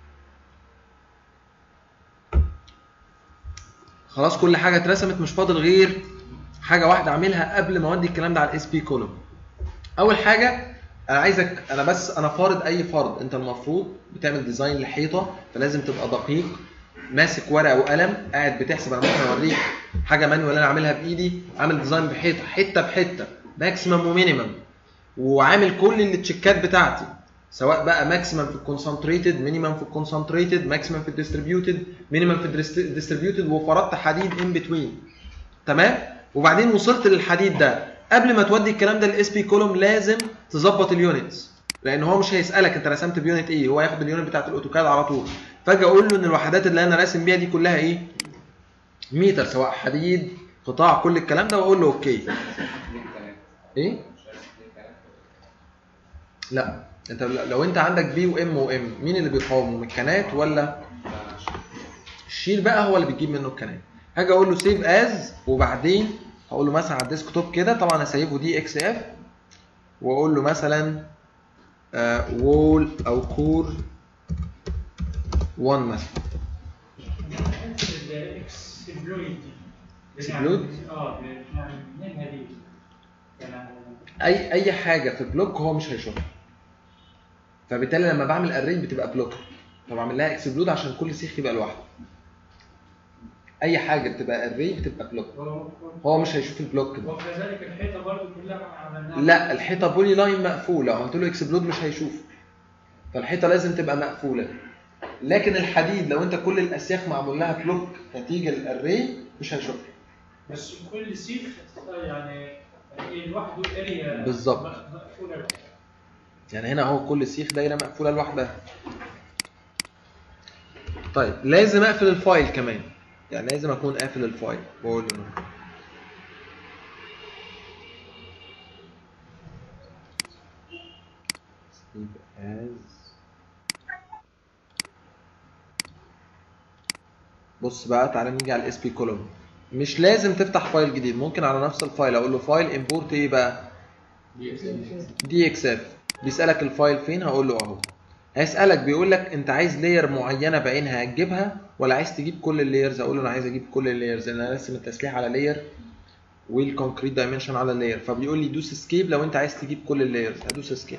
خلاص كل حاجه اترسمت مش فاضل غير حاجه واحده اعملها قبل ما اودي الكلام ده على الاس بي كولوم اول حاجه انا عايزك انا بس انا فارض اي فرض انت المفروض بتعمل ديزاين لحيطه فلازم تبقى دقيق ماسك ورقه وقلم قاعد بتحسب انا ممكن اوريك حاجه مانوال انا عاملها بايدي عامل ديزاين بحيطه حته بحته ماكسيمم ومينيمم وعامل كل التشيكات بتاعتي سواء بقى ماكسيمم في الكونسنتريتد مينيمم في الكونسنتريتد ماكسيمم في الديستريبيوتد مينيمم في الديستريبيوتد وفرضت حديد ان بتوين تمام وبعدين وصلت للحديد ده قبل ما تودي الكلام ده للاس بي كولوم لازم تظبط اليونتس لان هو مش هيسالك انت رسمت بيونت ايه هو هياخد اليونت بتاعت الاوتوكاد على طول فاجي اقول له ان الوحدات اللي انا راسم بيها دي كلها ايه متر سواء حديد قطاع كل الكلام ده واقول له اوكي ايه لا انت لو انت عندك بي وام وام مين اللي بيقاومهم الكنات ولا الشيل بقى هو اللي بيجيب منه الكنات هاجي اقول له سيف از وبعدين هقول له مثلا على الديسك توب كده طبعا هسيبه دي اكس اف واقول له مثلا وول او كور 1 مثلا
الاكسبلويد دي
اكسبلود؟
اه يعني منها دي يعني
اي اي حاجه في بلوك هو مش هيشوفها فبالتالي لما بعمل اري بتبقى بلوك فبعمل لها اكسبلود عشان كل سيخ يبقى لوحده اي حاجه بتبقى اري بتبقى بلوك هو مش هيشوف البلوك ده
وكذلك الحيطه برضو كلها عملناها
لا الحيطه بولي لاين مقفوله قلت له اكسبلود مش هيشوف فالحيطه لازم تبقى مقفوله لكن الحديد لو انت كل الاسياخ معمول لها بلوك نتيجه الاري مش هيشوفها
بس كل سيخ يعني لوحده اريا
بالظبط.
مقفوله لوحدها.
يعني هنا اهو كل سيخ دايره مقفوله لوحدها طيب لازم اقفل الفايل كمان يعني لازم اكون قافل الفايل واقول له no. save as بص بقى تعالى نيجي على الاس بي كولوم مش لازم تفتح فايل جديد ممكن على نفس الفايل اقول له فايل امبورت ايه بقى دي اكس اف بيسالك الفايل فين هقول له اهو هيسالك بيقول لك انت عايز لاير معينه بعينها هتجيبها ولا عايز تجيب كل اللايرز اقول له انا عايز اجيب كل اللايرز لان انا راسم التسليح على لاير والكونكريت دايمنشن على لاير فبيقول لي دوس اسكيب لو انت عايز تجيب كل اللايرز هدوس اسكيب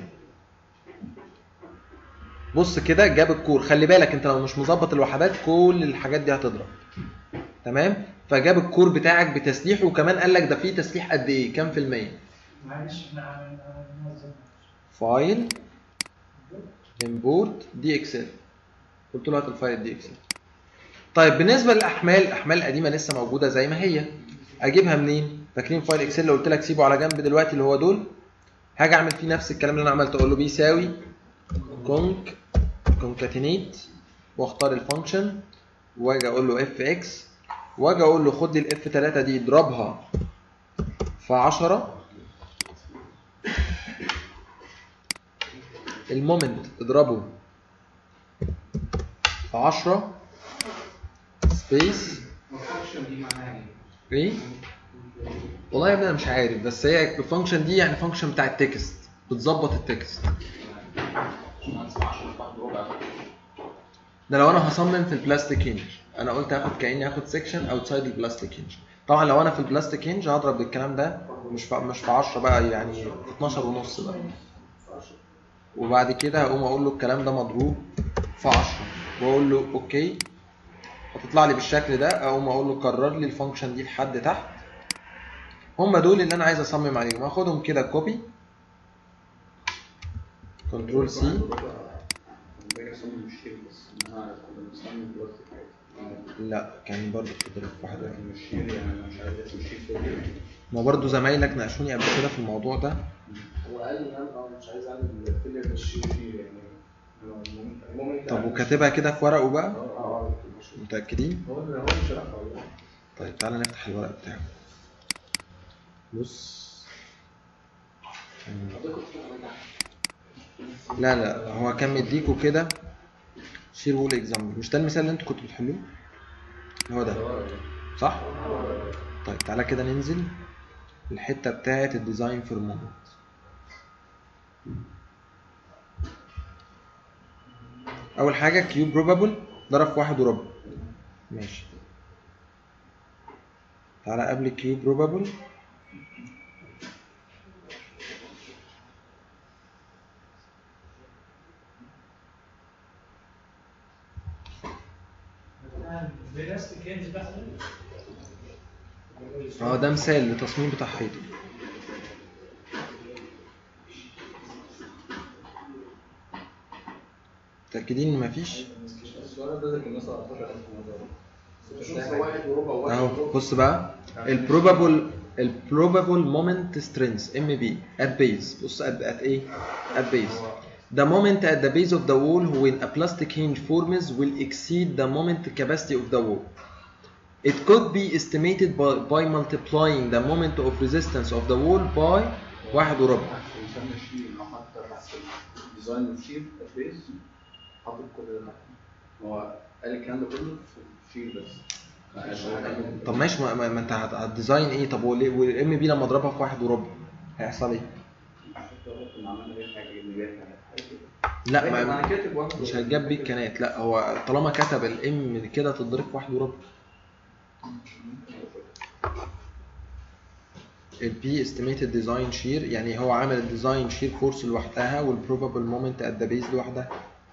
بص كده جاب الكور خلي بالك انت لو مش مظبط الوحدات كل الحاجات دي هتضرب تمام فجاب الكور بتاعك بتسليحه وكمان قال لك ده فيه تسليح قد ايه كام في الميه
معلش احنا عملنا ننظم
فايل امبورت دي اكسل قلت له هات الفايل دي اكسل طيب بالنسبه للاحمال الاحمال القديمه لسه موجوده زي ما هي اجيبها منين فاكرين فايل اكسل اللي قلت لك سيبه على جنب دلوقتي اللي هو دول هاجي اعمل فيه نفس الكلام اللي انا عملته اقول له بيساوي كونك كونكاتينيت واختار الفانكشن واجي اقول له اف اكس واجي اقول له خد لي الاف 3 دي اضربها في 10 المومنت اضربه في 10 سبيس
الفانكشن دي معناها ايه؟
ايه والله يا ابني انا مش عارف بس هي الفانكشن دي يعني فانكشن بتاع التكست بتظبط التكست
باشمهندس 10 واحد ربع
ده لو انا هصمم في البلاستيك هنج انا قلت هاخد كاني هاخد سيكشن اوتسايد البلاستيك هنج طبعا لو انا في البلاستيك هنج هضرب الكلام ده مش في مش في 10 بقى يعني في 12 ونص بقى وبعد كده هقوم اقول له الكلام ده مضروب في 10 واقول له اوكي هتطلع لي بالشكل ده اقوم اقول له كرر لي الفانكشن دي لحد تحت هم دول اللي انا عايز اصمم عليهم هاخدهم كده كوبي كنترول سي
باجي اصمم الشير بس انا كنا بنصمم بلاستيك عادي
لا كان برضه بتضرب في واحد واحد
لكن الشير يعني انا مش عايز اسم الشير فوق
ما برضه زمايلك ناقشوني قبل كده في الموضوع ده
هو قال ان انا اه مش عايز اعمل فيلر للشيء دي يعني هو المهم- المهم انت
طب وكاتبها كده في ورقه
اه
بقى
اه ماشي.
متأكدين؟
هو اللي هو مش شرحها والله
طيب تعالى نفتح الورق بتاعه بص لا لا هو كان مديكوا كده شير وول اكزامبل مش ده المثال اللي انتوا كنتوا بتحلوه هو ده صح طيب تعالى كده ننزل الحته بتاعه الديزاين فور مومنت اول حاجه كيو بروبابل ضرب في واحد وربع ماشي تعالى قبل كيو بروبابل
بلاستيك هنج بقى
اه ده مثال لتصميم بتاع حيطه متأكدين ان مفيش
السؤال ده زي كان مثلا 14000 مره
واحد وربع واحد
اهو
وربع.
بص بقى البروبابل البروبابل مومنت سترينث ام بي ات بيز بص ات ات ايه ات بيز The moment at the base of the wall when a plastic hinge forms will exceed the moment capacity of the wall. It could be estimated by, by multiplying the moment of resistance of the wall by واحد وربع.
يسمى الشير انه حتى تحت الديزاين الشير بيز حاطط كل ده تحت هو قال الكلام ده كله في الشير بس ما قالش حاجه
طب ماشي ما, ما, ما انت هت- هتديزاين ايه طب والام بي لما اضربها في واحد وربع هيحصل ايه؟
كنا عملنا بيها حاجه جبنا بيها حاجه كده
لا
ما
ما
انا كاتب واحد
مش هتجاب بيه الكنات لا هو طالما كتب الام كده تتضرب في واحد وربع البي estimated design shear يعني هو عامل الديزاين شير فورس لوحدها والبروبابل مومنت ات ذا بيز لوحدها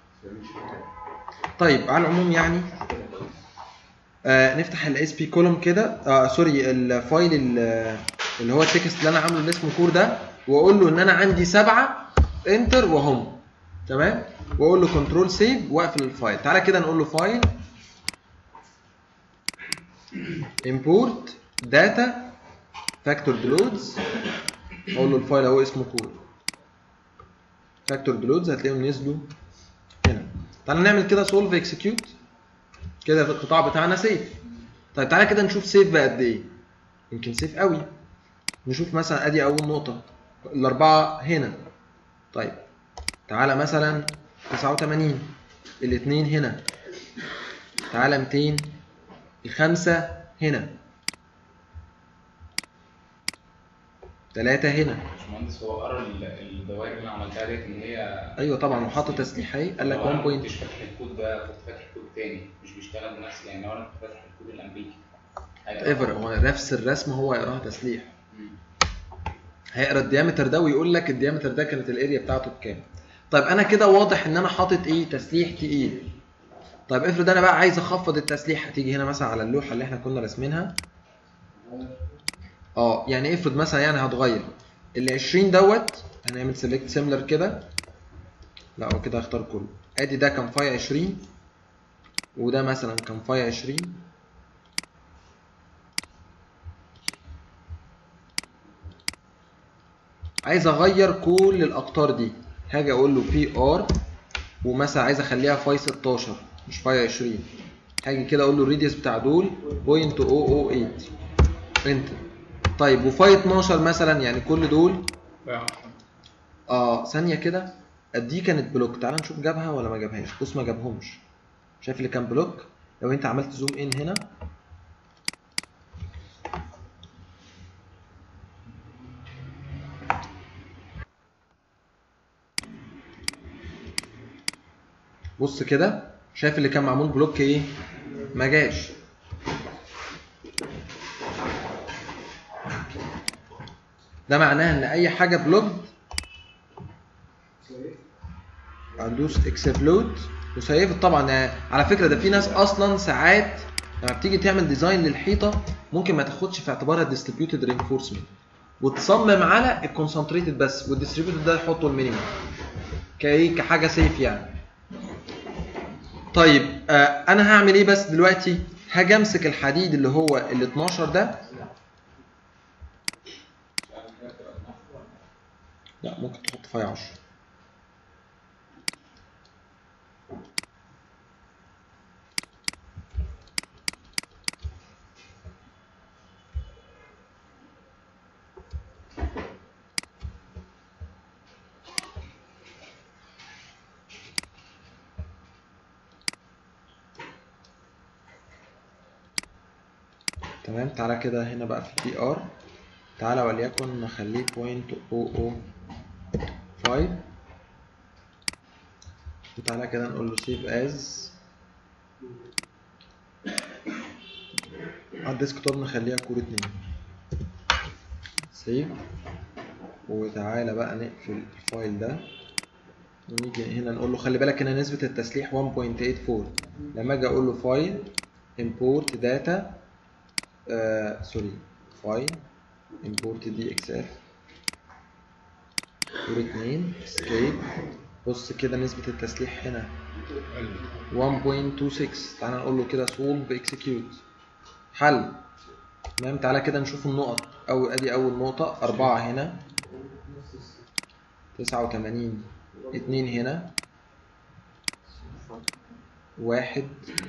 طيب على العموم يعني آه نفتح الاس بي كولوم كده آه سوري الفايل ال- اللي هو التكست اللي انا عامله اللي اسمه كور ده واقول له ان انا عندي سبعه انتر وهم تمام واقول له كنترول سيف واقفل الفايل تعالى كده نقول له فايل import data factored loads اقول له الفايل اهو اسمه كور factored loads هتلاقيهم نزلوا هنا تعالى نعمل كده solve execute كده القطاع بتاعنا سيف طيب تعالى كده نشوف سيف بقد ايه يمكن سيف قوي نشوف مثلا ادي اول نقطة الاربعة هنا طيب تعالى مثلا 89 الاثنين هنا تعالى 200 الخمسة هنا ثلاثة هنا
باشمهندس هو قرا ال- الدوائر اللي انا عملتها ديت ان هي
ايوه طبعا وحط تسليح اهي قال لك
لو انا
1
ما
بوينت
كنتش فاتح الكود ده كنت فاتح كود تاني مش بيشتغل بنفس يعني لو انا كنت فاتح الكود الامريكي هيبقى-
ايفر هو نفس الرسم هو يقراها تسليح
مم.
هيقرا الديامتر ده ويقول لك الديامتر ده كانت الاريا بتاعته بكام طيب انا كده واضح ان انا حاطط ايه تسليح تقيل طيب افرض انا بقى عايز اخفض التسليح هتيجي هنا مثلا على اللوحه اللي احنا كنا راسمينها اه يعني افرض مثلا يعني هتغير ال 20 دوت هنعمل سيلكت سيميلر كده لا هو كده هختار كله ادي ده كان فاي 20 وده مثلا كان فاي 20 عايز اغير كل الاقطار دي هاجي اقول له بي ار ومثلا عايز اخليها فاي 16 مش فاي 20 هاجي كده اقول له الريديوس بتاع دول 0.008 انتر طيب وفاي 12 مثلا يعني كل دول اه ثانيه كده دي كانت بلوك تعال نشوف جابها ولا ما جابهاش بص ما جابهمش شايف اللي كان بلوك لو انت عملت زوم ان هنا بص كده شايف اللي كان معمول بلوك ايه ما جاش ده معناه ان اي حاجه بلوك هندوس اكسبلود وسيفت طبعا يعني على فكره ده في ناس اصلا ساعات لما بتيجي تعمل ديزاين للحيطه ممكن ما تاخدش في اعتبارها الديستريبيوتد رينفورسمنت وتصمم على الكونسنتريتد بس والديستريبيوتد ده يحطه المينيمم كايه كحاجه سيف يعني طيب آه انا هعمل ايه بس دلوقتي هاجي امسك الحديد اللي هو ال 12 ده لا ممكن تحط فيه 10 تمام تعالى كده هنا بقى في البي ار تعالى وليكن نخليه 0.005 وتعالى كده نقول له سيف از على الديسكتوب نخليها كور 2 سيف وتعالى بقى نقفل الفايل ده ونيجي هنا نقول له خلي بالك هنا نسبة التسليح 1.84 لما اجي اقول له فايل import data آه سوري فايل import dxf كور 2 escape بص كده نسبة التسليح هنا 1.26 تعالى نقول له كده solve execute حل تمام تعالى كده نشوف النقط أو ادي اول نقطة أربعة هنا تسعة وتمانين اتنين هنا واحد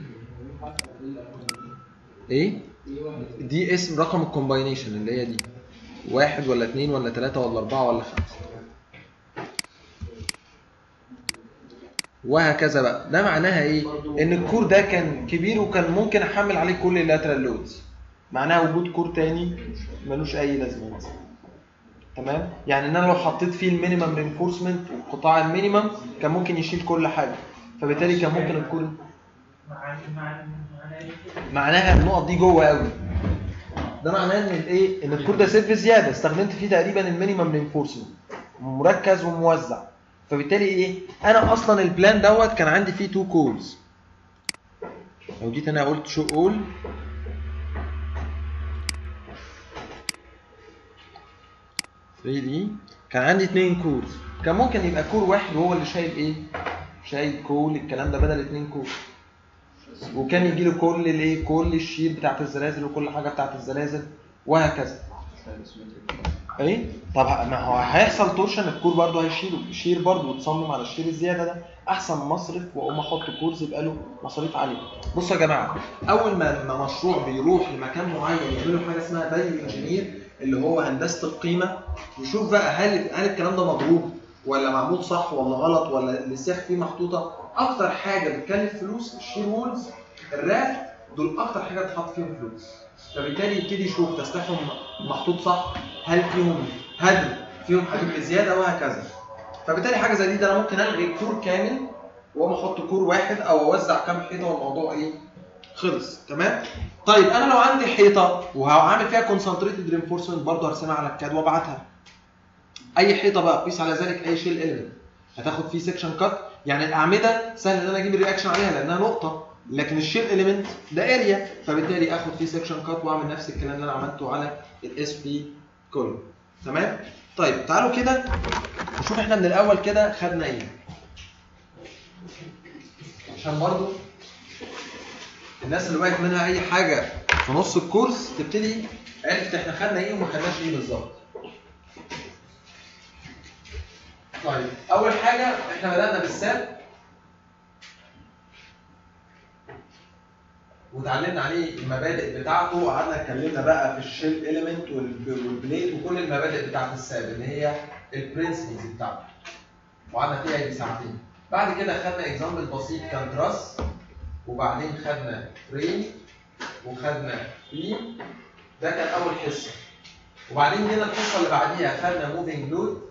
ايه دي اسم رقم الكومباينيشن اللي هي دي واحد ولا اتنين ولا تلاتة ولا اربعة ولا خمسة وهكذا بقى ده معناها ايه ان الكور ده كان كبير وكان ممكن احمل عليه كل اللاترال لودز معناها وجود كور تاني ملوش اي لازمه مثلا تمام يعني ان انا لو حطيت فيه المينيمم رينفورسمنت وقطاع المينيمم كان ممكن يشيل كل حاجه فبالتالي كان ممكن الكور
مع مع
معناها النقط دي جوه قوي ده معناه ان الايه ان الكور ده سيف زياده استخدمت فيه تقريبا المينيمم رينفورسمنت مركز وموزع فبالتالي ايه انا اصلا البلان دوت كان عندي فيه تو كورز لو جيت انا قلت شو اول دي كان عندي اتنين كورز كان ممكن يبقى كور واحد وهو اللي شايل ايه شايل كل الكلام ده بدل اتنين كور وكان يجي له كل الايه كل الشير بتاعت الزلازل وكل حاجه بتاعت الزلازل وهكذا ايه طب ما هو هيحصل تورشن الكور برضه هيشيله شير برضه وتصمم على الشير الزياده ده احسن مصرف واقوم احط كورز يبقى له مصاريف عاليه بصوا يا جماعه اول ما ما مشروع بيروح لمكان معين يعملوا حاجه اسمها فاليو انجينير اللي هو هندسه القيمه يشوف بقى هل هل الكلام ده مضروب ولا معمول صح ولا غلط ولا السياخ فيه محطوطه اكتر حاجه بتكلف فلوس الشير وولز الراف دول اكتر حاجه بتحط فيهم فلوس فبالتالي يبتدي يشوف تسليحهم محطوط صح هل فيهم هدر فيهم حاجات بزياده وهكذا فبالتالي حاجه زي دي ده انا ممكن الغي كور كامل واقوم احط كور واحد او اوزع كام حيطه والموضوع ايه خلص تمام طيب انا لو عندي حيطه وهعمل فيها كونسنتريتد رينفورسمنت برضه هرسمها على الكاد وابعتها اي حيطه بقى قيس على ذلك اي شيل اليمنت هتاخد فيه سكشن كات يعني الاعمده سهل ان انا اجيب الرياكشن عليها لانها نقطه لكن الشيل اليمنت ده اريا فبالتالي اخد فيه سكشن كات واعمل نفس الكلام اللي انا عملته على الاس بي كله تمام طيب تعالوا كده نشوف احنا من الاول كده خدنا ايه عشان برضو الناس اللي وقعت منها اي حاجه في نص الكورس تبتدي عرفت احنا خدنا ايه وما خدناش ايه بالظبط طيب اول حاجه احنا بدانا بالساب وتعلمنا عليه المبادئ بتاعته وقعدنا اتكلمنا بقى في الشيل اليمنت والبليت وكل المبادئ بتاعت الساب اللي هي البرنسبلز بتاعته وقعدنا فيها يجي ساعتين بعد كده خدنا اكزامبل بسيط كان تراس وبعدين خدنا فريم وخدنا بيم ده كان اول حصه وبعدين جينا الحصه اللي بعديها خدنا موفينج لود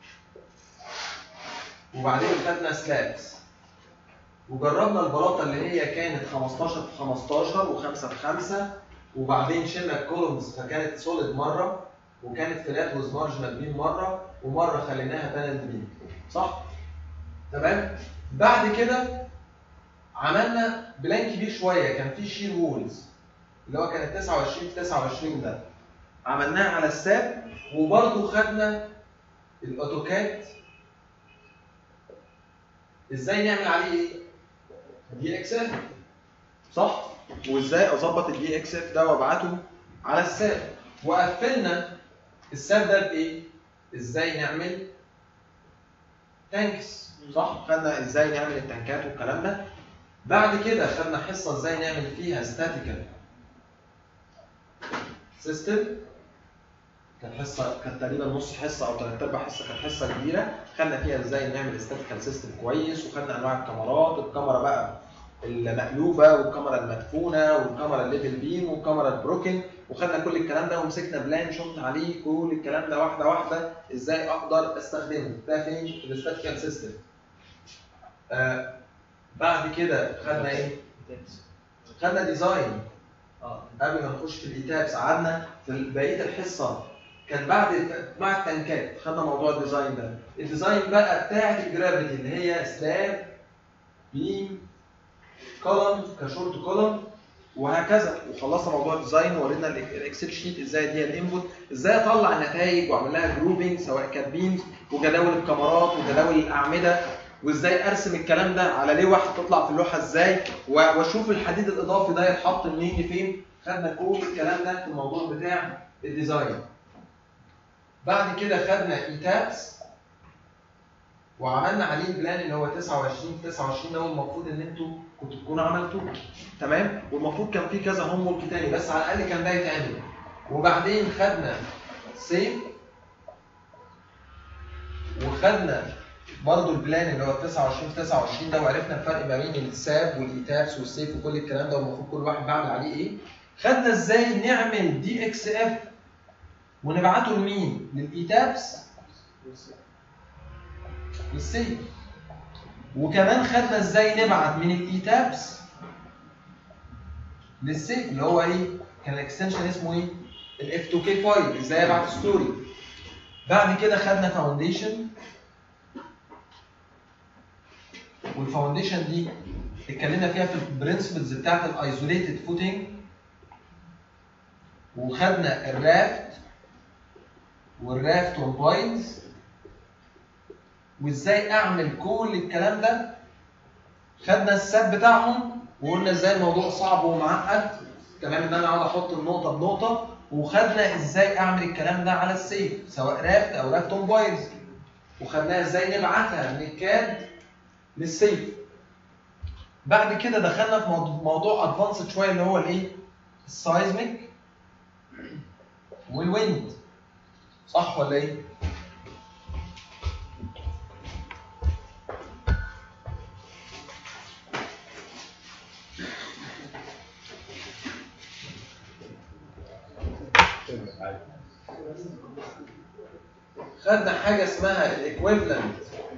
وبعدين خدنا سلابس وجربنا البلاطه اللي هي كانت 15 في 15 و5 في 5 وبعدين شلنا الكولومز فكانت سوليد مره وكانت فلات ويز مارجنال بيم مره ومره خليناها بانل بيم صح؟ تمام؟ بعد كده عملنا بلان كبير شويه كان فيه شير وولز اللي هو كانت 29 في 29 ده عملناه على الساب وبرضه خدنا الاوتوكاد ازاي نعمل عليه ايه؟ دي اكس اف صح؟ وازاي اظبط الدي اكس اف ده وابعته على الساب وقفلنا الساب ده بايه؟ ازاي نعمل تانكس صح؟ خدنا ازاي نعمل التانكات والكلام ده بعد كده خدنا حصه ازاي نعمل فيها statical سيستم كانت حصه كانت تقريبا نص حصه او ثلاث ارباع حصه كانت حصه كبيره خدنا فيها ازاي نعمل statical سيستم كويس وخدنا انواع الكاميرات الكاميرا بقى المقلوبه والكاميرا المدفونه والكاميرا الليفل بيم والكاميرا البروكن وخدنا كل الكلام ده ومسكنا بلان شفنا عليه كل الكلام ده واحده واحده ازاي اقدر استخدمه ده فين في الاستاتيكال سيستم آه بعد كده خدنا ايه خدنا ديزاين
اه
قبل ما نخش في الايتابس قعدنا في بقيه الحصه كان بعد مع التنكات خدنا موضوع الديزاين ده الديزاين بقى بتاعه الجرافيتي اللي هي سلاب بيم كولم كشورت كولم وهكذا وخلصنا موضوع الديزاين وورينا الاكسل شيت ازاي دي الانبوت ازاي اطلع النتائج واعمل لها جروبنج سواء كانت بيمز وجداول الكاميرات وجداول الاعمده وازاي ارسم الكلام ده على لوح تطلع في اللوحه ازاي و- واشوف الحديد الاضافي ده يتحط منين لفين خدنا كل الكلام ده في الموضوع بتاع الديزاين بعد كده خدنا ايتابس وعملنا عليه البلان اللي هو 29 في 29 ده والمفروض ان انتوا كنتوا تكونوا عملتوه تمام والمفروض كان في كذا هوم ورك تاني بس على الاقل كان ده يتعمل وبعدين خدنا سيف وخدنا برضه البلان اللي هو 29 في 29 ده وعرفنا الفرق ما بين الساب والايتابس والسيف وكل الكلام ده والمفروض كل واحد بعمل عليه ايه خدنا ازاي نعمل دي اكس اف ونبعته لمين؟ للايتابس للسيف وكمان خدنا ازاي نبعت من الايتابس للسيف اللي هو ايه؟ كان الاكستنشن اسمه ايه؟ الاف 2 كي فايل ازاي ابعت ستوري بعد كده خدنا فاونديشن والفاونديشن دي اتكلمنا فيها في البرنسبلز بتاعت الايزوليتد فوتنج وخدنا الرافت والرافت والباينز وازاي اعمل كل الكلام ده خدنا الساب بتاعهم وقلنا ازاي الموضوع صعب ومعقد كمان ان انا اقعد احط النقطه بنقطه وخدنا ازاي اعمل الكلام ده على السيف سواء رافت او رافت اون باينز وخدناها ازاي نبعتها من الكاد للسيف بعد كده دخلنا في موضوع- موضوع ادفانسد شويه اللي هو الايه السايزميك والويند صح ولا ايه خدنا حاجه اسمها الايكويفالنت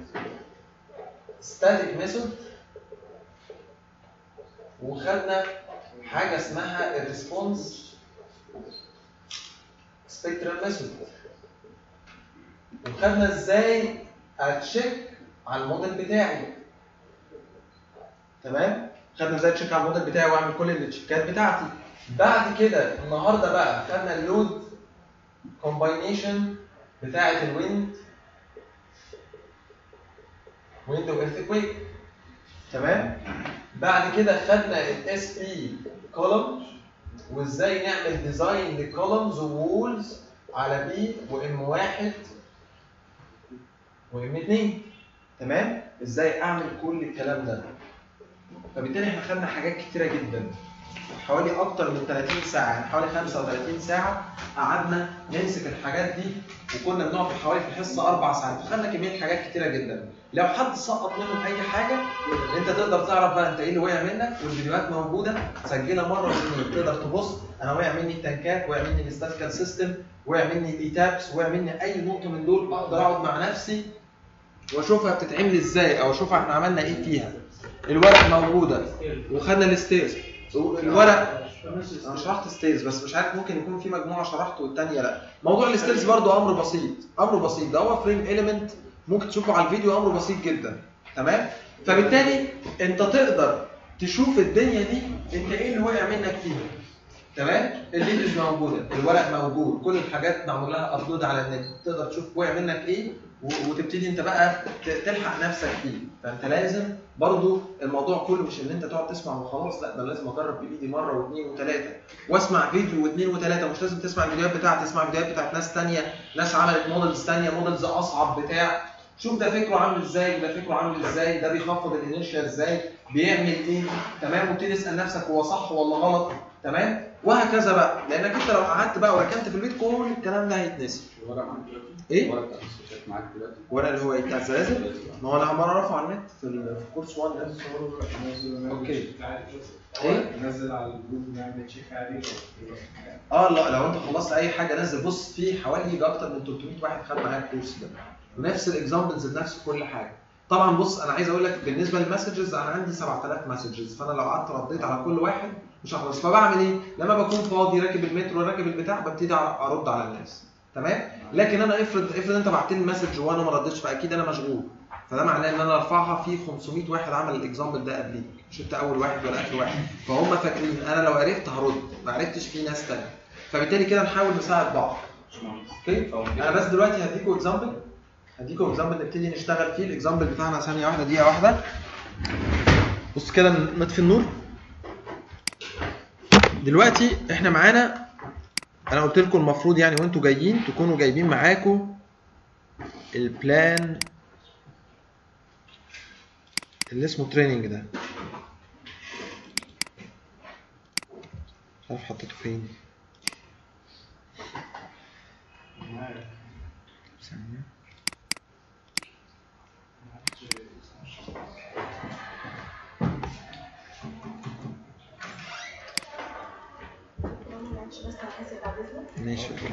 ستاتيك ميثود وخدنا حاجه اسمها الريسبونس سبيكترال ميثود وخدنا ازاي اتشيك على الموديل بتاعي تمام خدنا ازاي اتشيك على الموديل بتاعي واعمل كل التشيكات بتاعتي بعد كده النهارده بقى خدنا اللود كومباينيشن بتاعه الويند ويند وايرثكويك تمام بعد كده خدنا الاس بي كولوم وازاي نعمل ديزاين لكولومز وولز على بي وام واحد وام 2 تمام ازاي اعمل كل الكلام ده فبالتالي احنا خدنا حاجات كتيره جدا حوالي اكتر من 30 ساعه يعني حوالي 35 ساعه قعدنا نمسك الحاجات دي وكنا بنقعد في حوالي في الحصه اربع ساعات فخدنا كميه حاجات كتيره جدا لو حد سقط منهم اي حاجه انت تقدر تعرف بقى انت ايه اللي وقع منك والفيديوهات موجوده سجلها مره واثنين تقدر تبص انا وقع مني التنكات وقع مني الاستاتيكال سيستم وقع مني الايتابس وقع مني اي نقطه من دول اقدر اقعد مع نفسي واشوفها بتتعمل ازاي او اشوفها احنا عملنا ايه فيها الورق موجوده وخدنا الستيرز الورق انا شرحت ستيرز بس مش عارف ممكن يكون في مجموعه شرحت والثانيه لا موضوع الستيرز برضو امر بسيط امر بسيط ده هو فريم اليمنت ممكن تشوفه على الفيديو امر بسيط جدا تمام فبالتالي انت تقدر تشوف الدنيا دي انت ايه اللي وقع منك فيها تمام الفيديوز موجوده الورق موجود كل الحاجات معمول لها ابلود على النت تقدر تشوف وقع منك ايه و- وتبتدي انت بقى ت- تلحق نفسك فيه فانت لازم برضو الموضوع كله مش ان انت تقعد تسمع وخلاص لا ده لازم اجرب بايدي مره واثنين وثلاثه واسمع فيديو واثنين وثلاثه مش لازم تسمع الفيديوهات بتاعتي تسمع فيديوهات بتاعت ناس ثانيه ناس عملت موديلز ثانيه موديلز اصعب بتاع شوف ده فكره عامل ازاي وده فكره عامل ازاي ده بيخفض الانيرشيا ازاي بيعمل ايه تمام وابتدي اسال نفسك هو صح ولا غلط تمام وهكذا بقى لانك انت لو قعدت بقى وركنت في البيت كل الكلام ده هيتنسي
الورق معاك دلوقتي؟
ايه؟
الورق بتاع السوشيال معاك دلوقتي؟
ورق اللي هو ايه بتاع الزلازل ما هو انا مره رافعه على النت في ال- في كورس 1 ده اوكي ايه
نزل على الجروب نعمل تشيك عليه
اه لا لو انت خلصت اي حاجه نزل بص في حوالي يجي اكتر من 300 واحد خد معايا الكورس ده ونفس الاكزامبلز بنفس كل حاجه طبعا بص انا عايز اقول لك بالنسبه للمسجز انا عندي 7000 مسجز فانا لو قعدت رديت على كل واحد مش هخلص فبعمل ايه لما بكون فاضي راكب المترو راكب البتاع ببتدي ارد على الناس تمام لكن انا افرض افرض انت بعت لي مسج وانا ما ردتش فاكيد انا مشغول فده معناه ان انا ارفعها في 500 واحد عمل الاكزامبل ده قبليك مش انت اول واحد ولا اخر واحد فهم فاكرين انا لو عرفت هرد ما عرفتش في ناس تانية فبالتالي كده نحاول نساعد بعض اوكي انا بس دلوقتي هديكوا اكزامبل هديكوا اكزامبل نبتدي نشتغل فيه الاكزامبل بتاعنا ثانيه واحده دقيقه واحده بص كده نطفي النور دلوقتي احنا معانا انا قلت لكم المفروض يعني وانتوا جايين تكونوا جايبين معاكم البلان اللي اسمه تريننج ده مش عارف حطيته فين ثانية.
معلش بس انا اسف بعد اذنك
ماشي اوكي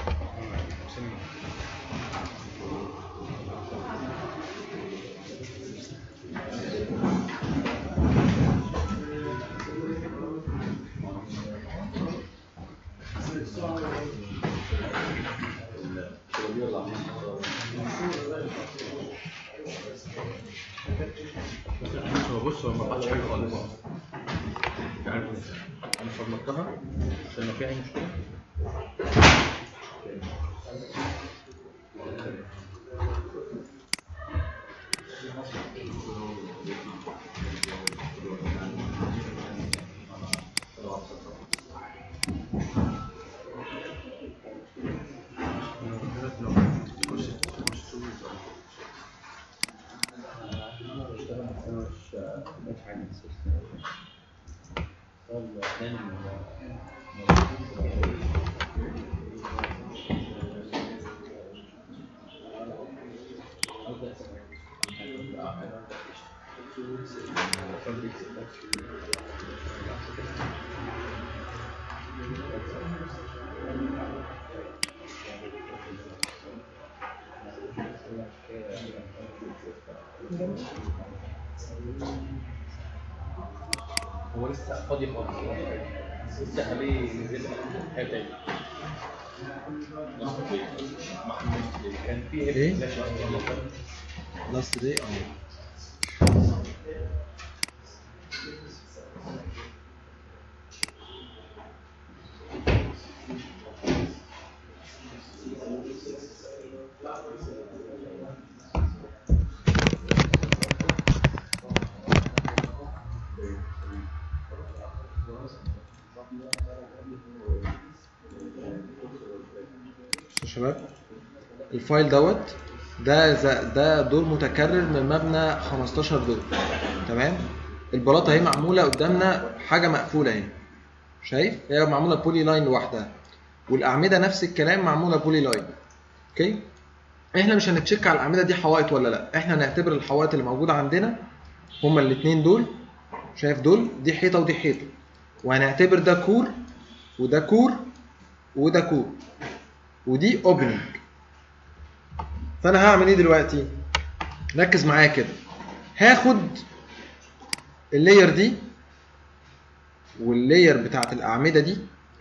هو بص هو ما حطش حاجه خالص يعني انا فرمتها عشان لو في اي مشكله هو لسه فاضي خالص لسه عليه زي حاجه تاني كان في
إيه؟
فلاش أصلاً.
لاست داي اه بصوا يا شباب الفايل دوت ده ز- ده دور متكرر من مبنى 15 دور تمام البلاطه اهي معموله قدامنا حاجه مقفوله اهي شايف هي معموله بولي لاين لوحدها والاعمده نفس الكلام معموله بولي لاين اوكي احنا مش هنتشيك على الاعمده دي حوائط ولا لا احنا هنعتبر الحوائط اللي موجوده عندنا هما الاثنين دول شايف دول دي حيطه ودي حيطه وهنعتبر ده كور وده كور وده كور ودي اوبننج فانا هعمل ايه دلوقتي ركز معايا كده هاخد اللاير دي واللاير بتاعت الاعمده دي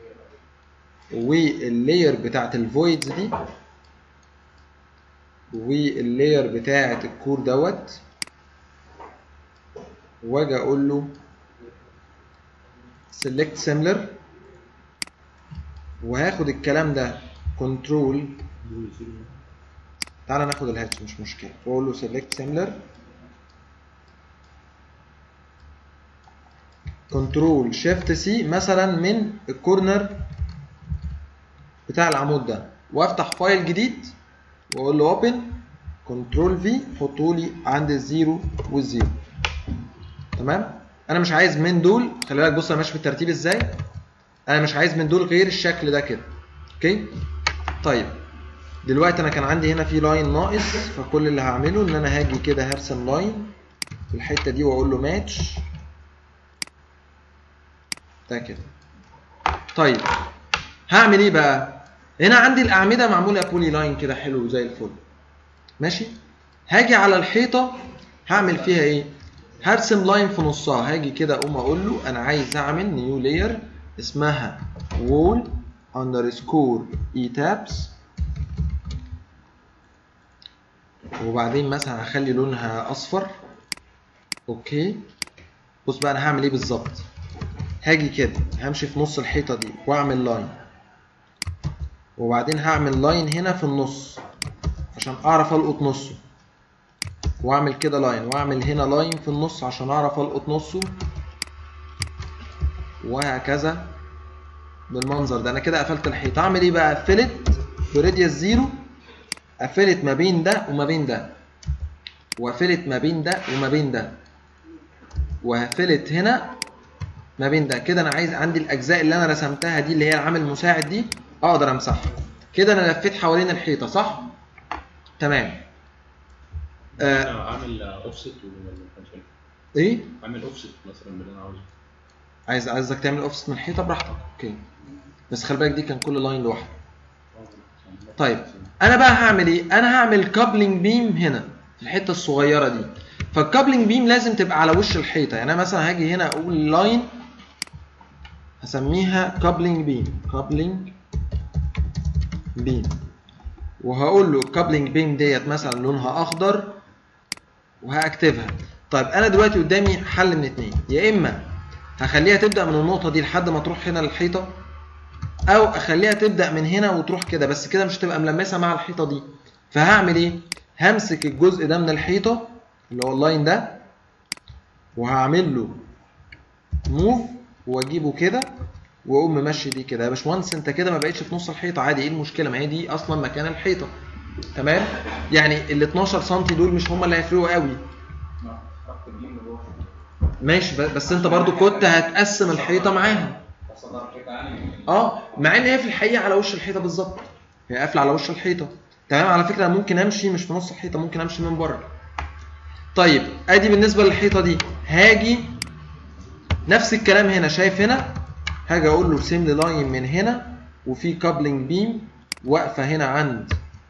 واللاير بتاعت الفويدز دي واللاير بتاعت الكور دوت واجي اقول له select similar وهاخد الكلام ده كنترول تعالى ناخد الهاتش مش مشكله واقول له select similar كنترول شيفت سي مثلا من الكورنر بتاع العمود ده وافتح فايل جديد واقول له اوبن كنترول في حطه لي عند الزيرو والزيرو تمام انا مش عايز من دول خلي بالك بص انا ماشي بالترتيب ازاي انا مش عايز من دول غير الشكل ده كده اوكي طيب دلوقتي انا كان عندي هنا في لاين ناقص فكل اللي هعمله ان انا هاجي كده هرسم لاين في الحته دي واقول له ماتش ده كده طيب هعمل ايه بقى هنا عندي الاعمده معموله بولي لاين كده حلو زي الفل ماشي هاجي على الحيطه هعمل فيها ايه هرسم لاين في نصها هاجي كده اقوم اقول له انا عايز اعمل نيو لاير اسمها wall underscore e tabs وبعدين مثلا هخلي لونها اصفر اوكي بص بقى انا هعمل ايه بالظبط هاجي كده همشي في نص الحيطه دي واعمل لاين وبعدين هعمل لاين هنا في النص عشان اعرف القط نصه واعمل كده لاين واعمل هنا لاين في النص عشان اعرف القط نصه وهكذا بالمنظر ده انا كده قفلت الحيطه اعمل ايه بقى قفلت في راديوس زيرو قفلت ما بين ده وما بين ده وقفلت ما بين ده وما بين ده وقفلت هنا ما بين ده كده انا عايز عندي الاجزاء اللي انا رسمتها دي اللي هي العامل المساعد دي اقدر امسحها كده انا لفيت حوالين الحيطه صح تمام آه
انا عامل اوفست ولا كان شايف
ايه
عامل اوفست مثلا باللي انا عاوزه
عايز عايزك تعمل اوفست من الحيطه براحتك اوكي بس خلي بالك دي كان كل لاين لوحده طيب انا بقى هعمل ايه انا هعمل كابلنج بيم هنا في الحته الصغيره دي فالكابلنج بيم لازم تبقى على وش الحيطه يعني انا مثلا هاجي هنا اقول لاين هسميها كابلنج بيم كابلنج بيم وهقول له الكابلنج بيم ديت مثلا لونها اخضر وهاكتبها طيب انا دلوقتي قدامي حل من اتنين يا اما هخليها تبدا من النقطه دي لحد ما تروح هنا للحيطه او اخليها تبدا من هنا وتروح كده بس كده مش هتبقى ملمسه مع الحيطه دي فهعمل ايه همسك الجزء ده من الحيطه اللي هو اللاين ده وهعمل له موف واجيبه كده واقوم ممشي دي كده يا باشمهندس انت كده ما بقتش في نص الحيطه عادي ايه المشكله ما هي دي اصلا مكان الحيطه تمام يعني ال 12 سم دول مش هم اللي هيفرقوا قوي ماشي ب- بس انت برضو كنت هتقسم الحيطه معاها اه مع ان هي في الحقيقه على وش الحيطه بالظبط هي قافله على وش الحيطه تمام على فكره أنا ممكن امشي مش في نص الحيطه ممكن امشي من بره طيب ادي بالنسبه للحيطه دي هاجي نفس الكلام هنا شايف هنا هاجي اقول له ارسم لي لاين من هنا وفي كابلنج بيم واقفه هنا عند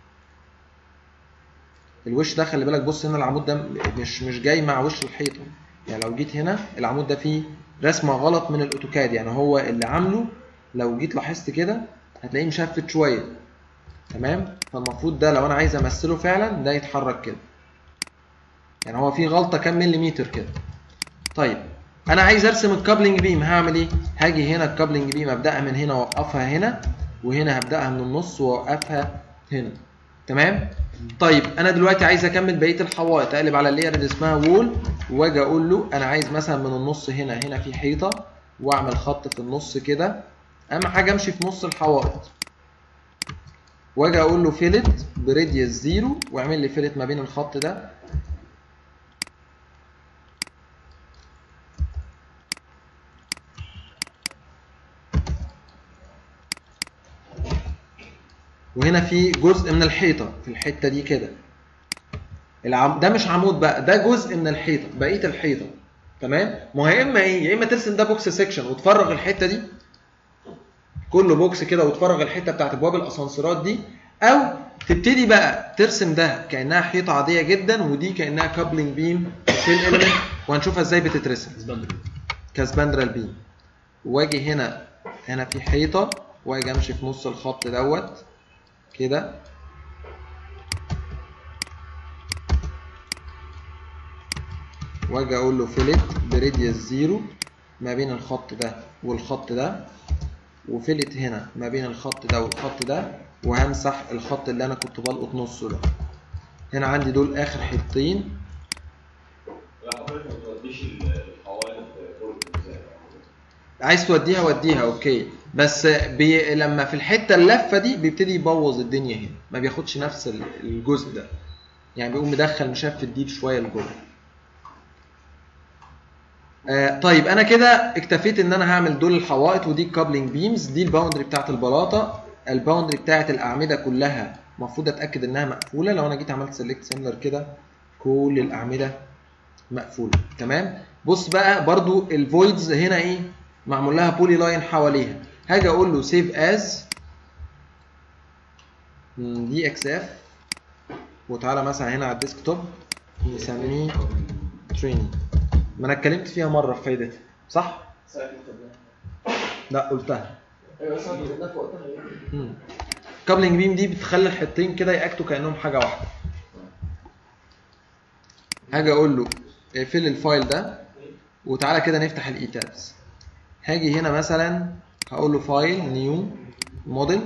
الوش ده خلي بالك بص هنا العمود ده مش مش جاي مع وش الحيطه يعني لو جيت هنا العمود ده فيه رسمه غلط من الاوتوكاد يعني هو اللي عامله لو جيت لاحظت كده هتلاقيه مشفت شويه تمام فالمفروض ده لو انا عايز امثله فعلا ده يتحرك كده يعني هو فيه غلطه كام مليمتر كده طيب انا عايز ارسم الكابلنج بيم هعمل ايه هاجي هنا الكابلنج بيم ابداها من هنا واوقفها هنا وهنا هبداها من النص واوقفها هنا تمام طيب انا دلوقتي عايز اكمل بقيه الحوائط اقلب على اللير اللي اسمها وول واجي اقول له انا عايز مثلا من النص هنا هنا في حيطه واعمل خط في النص كده اهم حاجه امشي في نص الحوائط واجي اقول له فيلت بريديوس زيرو واعمل لي فيلت ما بين الخط ده وهنا في جزء من الحيطه في الحته دي كده العم... ده مش عمود بقى ده جزء من الحيطه بقيه الحيطه تمام ما هو يا اما ايه يا اما ترسم ده بوكس سيكشن وتفرغ الحته دي كله بوكس كده وتفرغ الحته بتاعت ابواب الاسانسيرات دي او تبتدي بقى ترسم ده كانها حيطه عاديه جدا ودي كانها كابلنج بيم في الاليمنت وهنشوفها ازاي بتترسم كاسباندرال بيم واجي هنا هنا في حيطه واجي امشي في نص الخط دوت كده واجي اقول له فيلت بريديوس زيرو ما بين الخط ده والخط ده وفيلت هنا ما بين الخط ده والخط ده وهمسح الخط اللي انا كنت بلقط نصه ده هنا عندي دول اخر حتتين
لا حضرتك ما توديش الحوائط برج ازاي
عايز توديها وديها اوكي بس بي... لما في الحته اللفه دي بيبتدي يبوظ الدنيا هنا ما بياخدش نفس ال- الجزء ده يعني بيقوم مدخل مشف الديب شويه لجوه آه طيب انا كده اكتفيت ان انا هعمل دول الحوائط ودي الكابلنج بيمز دي الباوندري بتاعت البلاطه الباوندري بتاعت الاعمده كلها المفروض اتاكد انها مقفوله لو انا جيت عملت سيلكت سيميلر كده كل الاعمده مقفوله تمام بص بقى برضو الفويدز هنا ايه معمول لها بولي لاين حواليها هاجي اقول له سيف از دي اكس اف وتعالى مثلا هنا على الديسك توب نسميه تريننج ما انا اتكلمت فيها مره في فايدتها صح
ساعة ما خدناها
لا قلتها
ايوه ساعة ما خدناها في وقتها يعني.
كابلنج بيم دي بتخلي الحطين كده ياكتوا كانهم حاجه واحده هاجي اقول له اقفل الفايل ده وتعالى كده نفتح الاي تابس هاجي هنا مثلا هقول له فايل نيو موديل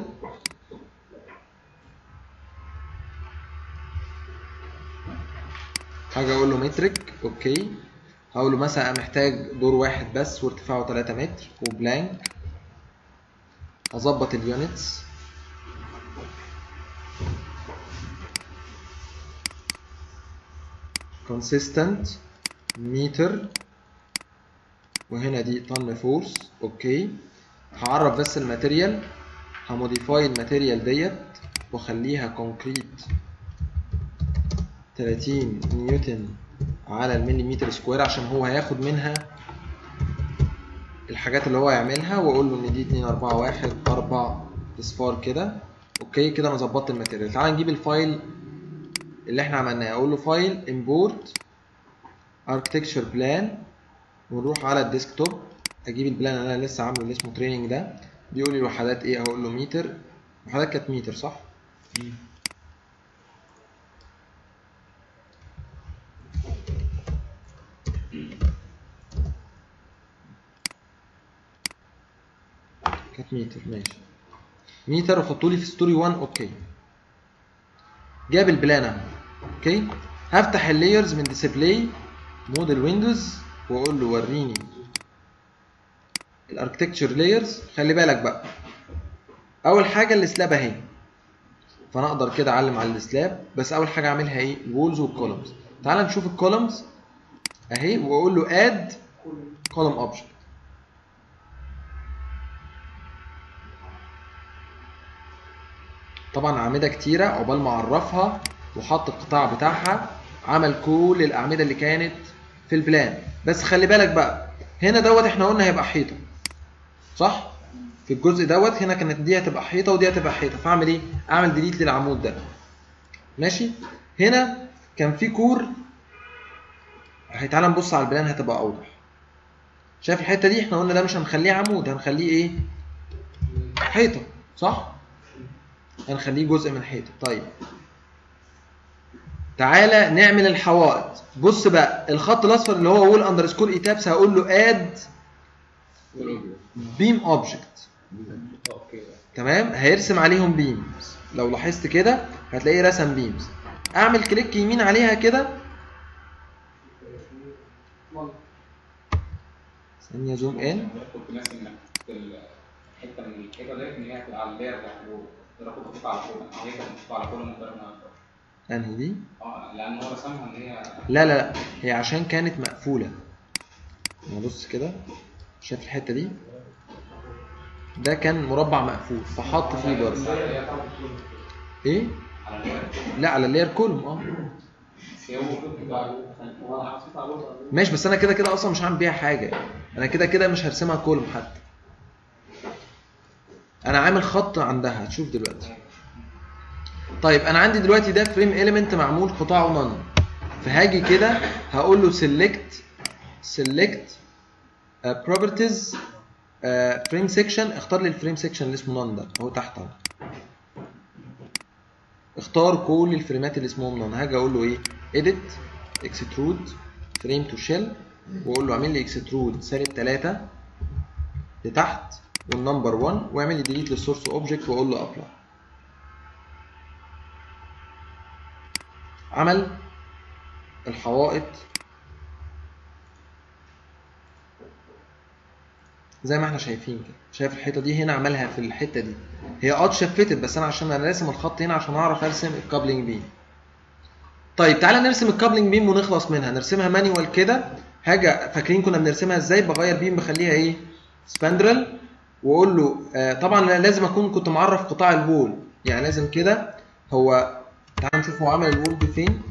هاجي اقول له مترك اوكي هقول له مثلا انا محتاج دور واحد بس وارتفاعه 3 متر وبلانك اظبط اليونتس consistent متر وهنا دي طن فورس اوكي هعرف بس الماتيريال هموديفاي الماتيريال ديت واخليها كونكريت 30 نيوتن على المليمتر سكوير عشان هو هياخد منها الحاجات اللي هو هيعملها واقول له ان دي 2 4 1 4 اصفار كده اوكي كده انا ظبطت الماتيريال تعال نجيب الفايل اللي احنا عملناه اقول له فايل امبورت اركتكتشر بلان ونروح على الديسكتوب اجيب البلان اللي انا لسه عامله اللي اسمه تريننج ده بيقول لي الوحدات ايه هقول له متر الوحدات كانت متر صح كانت متر ماشي متر وحطوا لي في ستوري 1 اوكي جاب البلان اهو اوكي هفتح اللايرز من ديسبلاي موديل ويندوز واقول له وريني الاركتكتشر لايرز خلي بالك بقى اول حاجه السلاب اهي فانا اقدر كده اعلم على السلاب بس اول حاجه اعملها ايه الوولز والكولمز تعال نشوف الكولمز اهي واقول له اد كولوم اوبجكت طبعا اعمده كتيره عقبال ما اعرفها وحط القطاع بتاعها عمل كل الاعمده اللي كانت في البلان بس خلي بالك بقى هنا دوت احنا قلنا هيبقى حيطه صح في الجزء دوت هنا كانت دي هتبقى حيطه ودي هتبقى حيطه فاعمل ايه اعمل ديليت للعمود ده ماشي هنا كان في كور هي تعالى نبص على البلان هتبقى اوضح شايف الحته دي احنا قلنا ده مش هنخليه عمود هنخليه ايه حيطه صح هنخليه جزء من حيطه طيب تعالى نعمل الحوائط بص بقى الخط الاصفر اللي هو وول اندرسكور اي تابس هقول له اد بيم اوبجكت
اوكي
تمام هيرسم عليهم بيمز لو لاحظت كده هتلاقيه رسم بيمز اعمل كليك يمين عليها كده ثانيه زوم ان
كنت ناسي انك في الحته من الحيطه ديت ان هي هتبقى على اللاير بتاعت جوه انا كنت محطوط على كولا هي كانت محطوطه على كولا من غير ما
انهي دي
اه لان هو رسمها ان هي
لا لا لا هي عشان كانت مقفولة نبص كده شايف الحتة دي ده كان مربع مقفول فحط فيه برضه
هي طبعا
ايه
على الورق
لا على اللير كولوم اه
بس هي هو
ماشي بس انا كده كده اصلا مش هعمل بيها حاجه انا كده كده مش هرسمها كولوم حتى انا عامل خط عندها هتشوف دلوقتي طيب انا عندي دلوقتي ده فريم اليمنت معمول قطاعه نون فهاجي كده هقول له سيلكت سيلكت بروبرتيز فريم سيكشن اختار لي الفريم سيكشن اللي اسمه نون ده اهو تحت اهو اختار كل الفريمات اللي اسمهم نون هاجي اقول له ايه edit extrude frame to shell واقول له اعمل لي extrude سالب 3 لتحت والنمبر 1 واعمل لي delete للسورس اوبجكت واقول له apply عمل الحوائط زي ما احنا شايفين كده شايف الحيطه دي هنا عملها في الحته دي هي اه اتشفتت بس انا عشان انا راسم الخط هنا عشان اعرف ارسم الكابلنج بيم طيب تعالى نرسم الكابلنج بيم ونخلص منها نرسمها مانيوال كده حاجه فاكرين كنا بنرسمها ازاي بغير بيم بخليها ايه سباندرل واقول له آه طبعا لازم اكون كنت معرف قطاع الوول يعني لازم كده هو تعال نشوف هو عمل الوول دي فين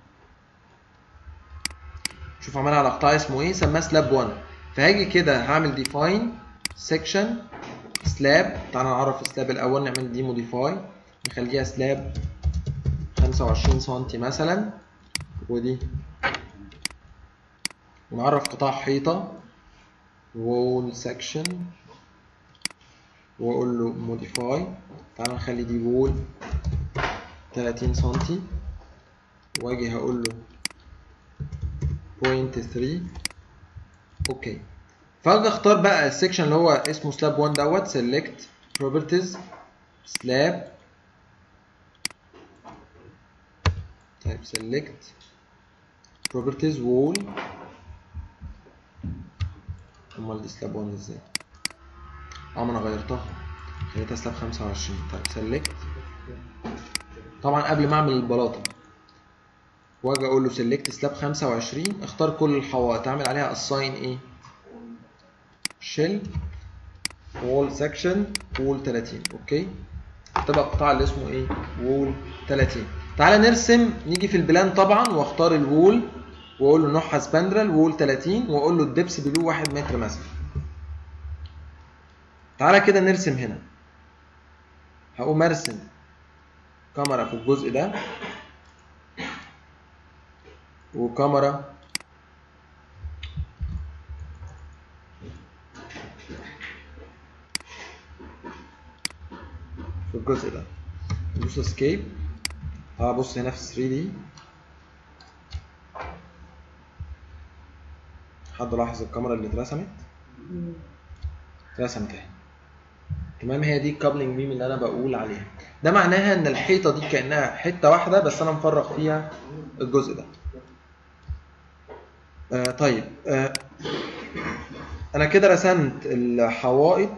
شوف عملها على قطاع اسمه ايه سماه سلاب 1 فهاجي كده هعمل ديفاين سيكشن سلاب تعال نعرف السلاب الاول نعمل دي موديفاي نخليها سلاب 25 سم مثلا ودي ونعرف قطاع حيطة وول سكشن واقول له موديفاي تعال نخلي دي وول 30 سم واجي هقول له بوينت 3 اوكي فاجي اختار بقى السكشن اللي هو اسمه سلاب 1 دوت سيلكت بروبرتيز سلاب طيب select properties wall امال دي سلاب 1 ازاي اه ما انا غيرتها خليتها سلاب 25 طيب select طبعا قبل ما اعمل البلاطه واجي اقول له select سلاب 25 اختار كل الحوائط اعمل عليها assign ايه shell wall section wall 30 اوكي تبقى القطاع اللي اسمه ايه wall 30 تعالى نرسم نيجي في البلان طبعا واختار الوول واقول له نوعها سباندرال وول 30 واقول له الدبس بلو 1 متر مثلا تعالى كده نرسم هنا هقوم ارسم كاميرا في الجزء ده وكاميرا في الجزء ده ندوس اسكيب هبص هنا في 3 دي حد لاحظ الكاميرا اللي اترسمت اترسمت اهي تمام هي دي الكابلنج بيم اللي انا بقول عليها ده معناها ان الحيطه دي كانها حته واحده بس انا مفرغ فيها الجزء ده آه طيب آه انا كده رسمت الحوائط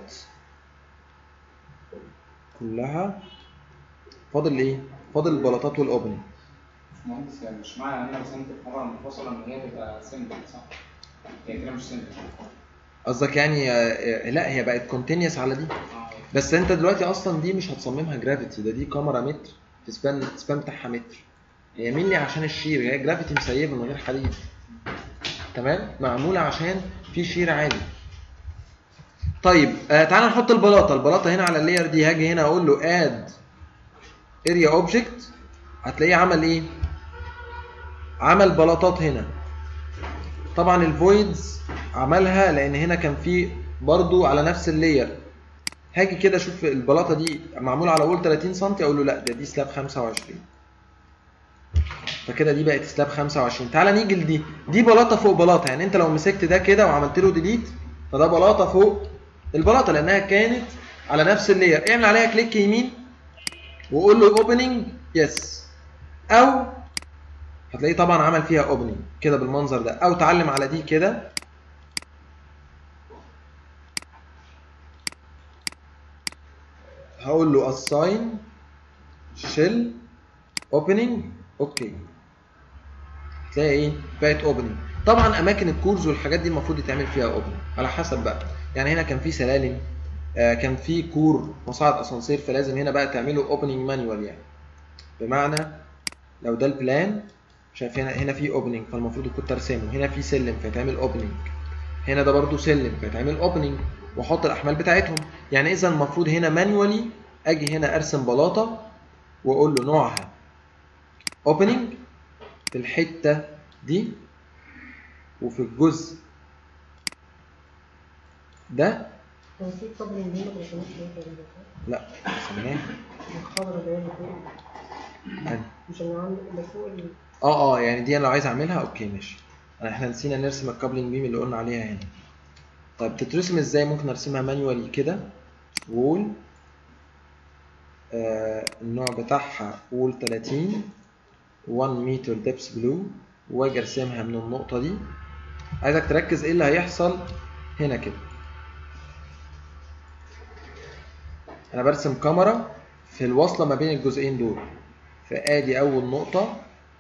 كلها فاضل ايه فاضل البلاطات والاوبننج
مهندس يعني مش معنى ان انا رسمت الكاميرا منفصله ان هي تبقى سمبل صح؟ هي كده مش سمبل
قصدك يعني آه، لا هي بقت كونتينيوس على دي بس انت دلوقتي اصلا دي مش هتصممها جرافيتي ده دي كاميرا متر في سبان سبان بتاعها متر هي مين عشان الشير هي جرافيتي مسيبه من غير حديد تمام معموله عشان في شير عالي طيب آه تعالى نحط البلاطه البلاطه هنا على اللاير دي هاجي هنا اقول له اد اريا اوبجكت هتلاقيه عمل ايه عمل بلاطات هنا طبعا الفويدز عملها لان هنا كان في برضو على نفس اللاير هاجي كده اشوف البلاطه دي معموله على وول 30 سم اقول له لا ده دي سلاب 25 فكده دي بقت سلاب 25 تعالى نيجي لدي دي بلاطه فوق بلاطه يعني انت لو مسكت ده كده وعملت له ديليت فده بلاطه فوق البلاطه لانها كانت على نفس اللاير اعمل عليها كليك يمين وقول له اوبننج يس او هتلاقيه طبعا عمل فيها اوبننج كده بالمنظر ده او تعلم على دي كده هقول له assign shell opening اوكي تلاقي ايه بقت opening طبعا اماكن الكورز والحاجات دي المفروض يتعمل فيها opening على حسب بقى يعني هنا كان في سلالم آه كان في كور مصاعد اسانسير فلازم هنا بقى تعمله opening manual يعني بمعنى لو ده البلان شايف هنا هنا في اوبننج فالمفروض كنت ترسمه هنا في سلم فيتعمل اوبننج هنا ده برضو سلم فيتعمل اوبننج واحط الاحمال بتاعتهم يعني اذا المفروض هنا مانوالي اجي هنا ارسم بلاطه واقول له نوعها اوبننج في الحته دي وفي الجزء ده
كان في قبل ان هنا ما كانوش تقريبا
لا سميناه
الخضرا اللي هي اللي فوق
يعني
مش اللي عند اللي فوق ال-
اه اه يعني دي انا لو عايز اعملها اوكي ماشي انا احنا نسينا نرسم الكابلنج بيم اللي قلنا عليها هنا طيب تترسم ازاي ممكن ارسمها مانيوالي كده وول آه النوع بتاعها وول 30 1 متر دبس بلو واجي ارسمها من النقطة دي عايزك تركز ايه اللي هيحصل هنا كده انا برسم كاميرا في الوصلة ما بين الجزئين دول فادي اول نقطة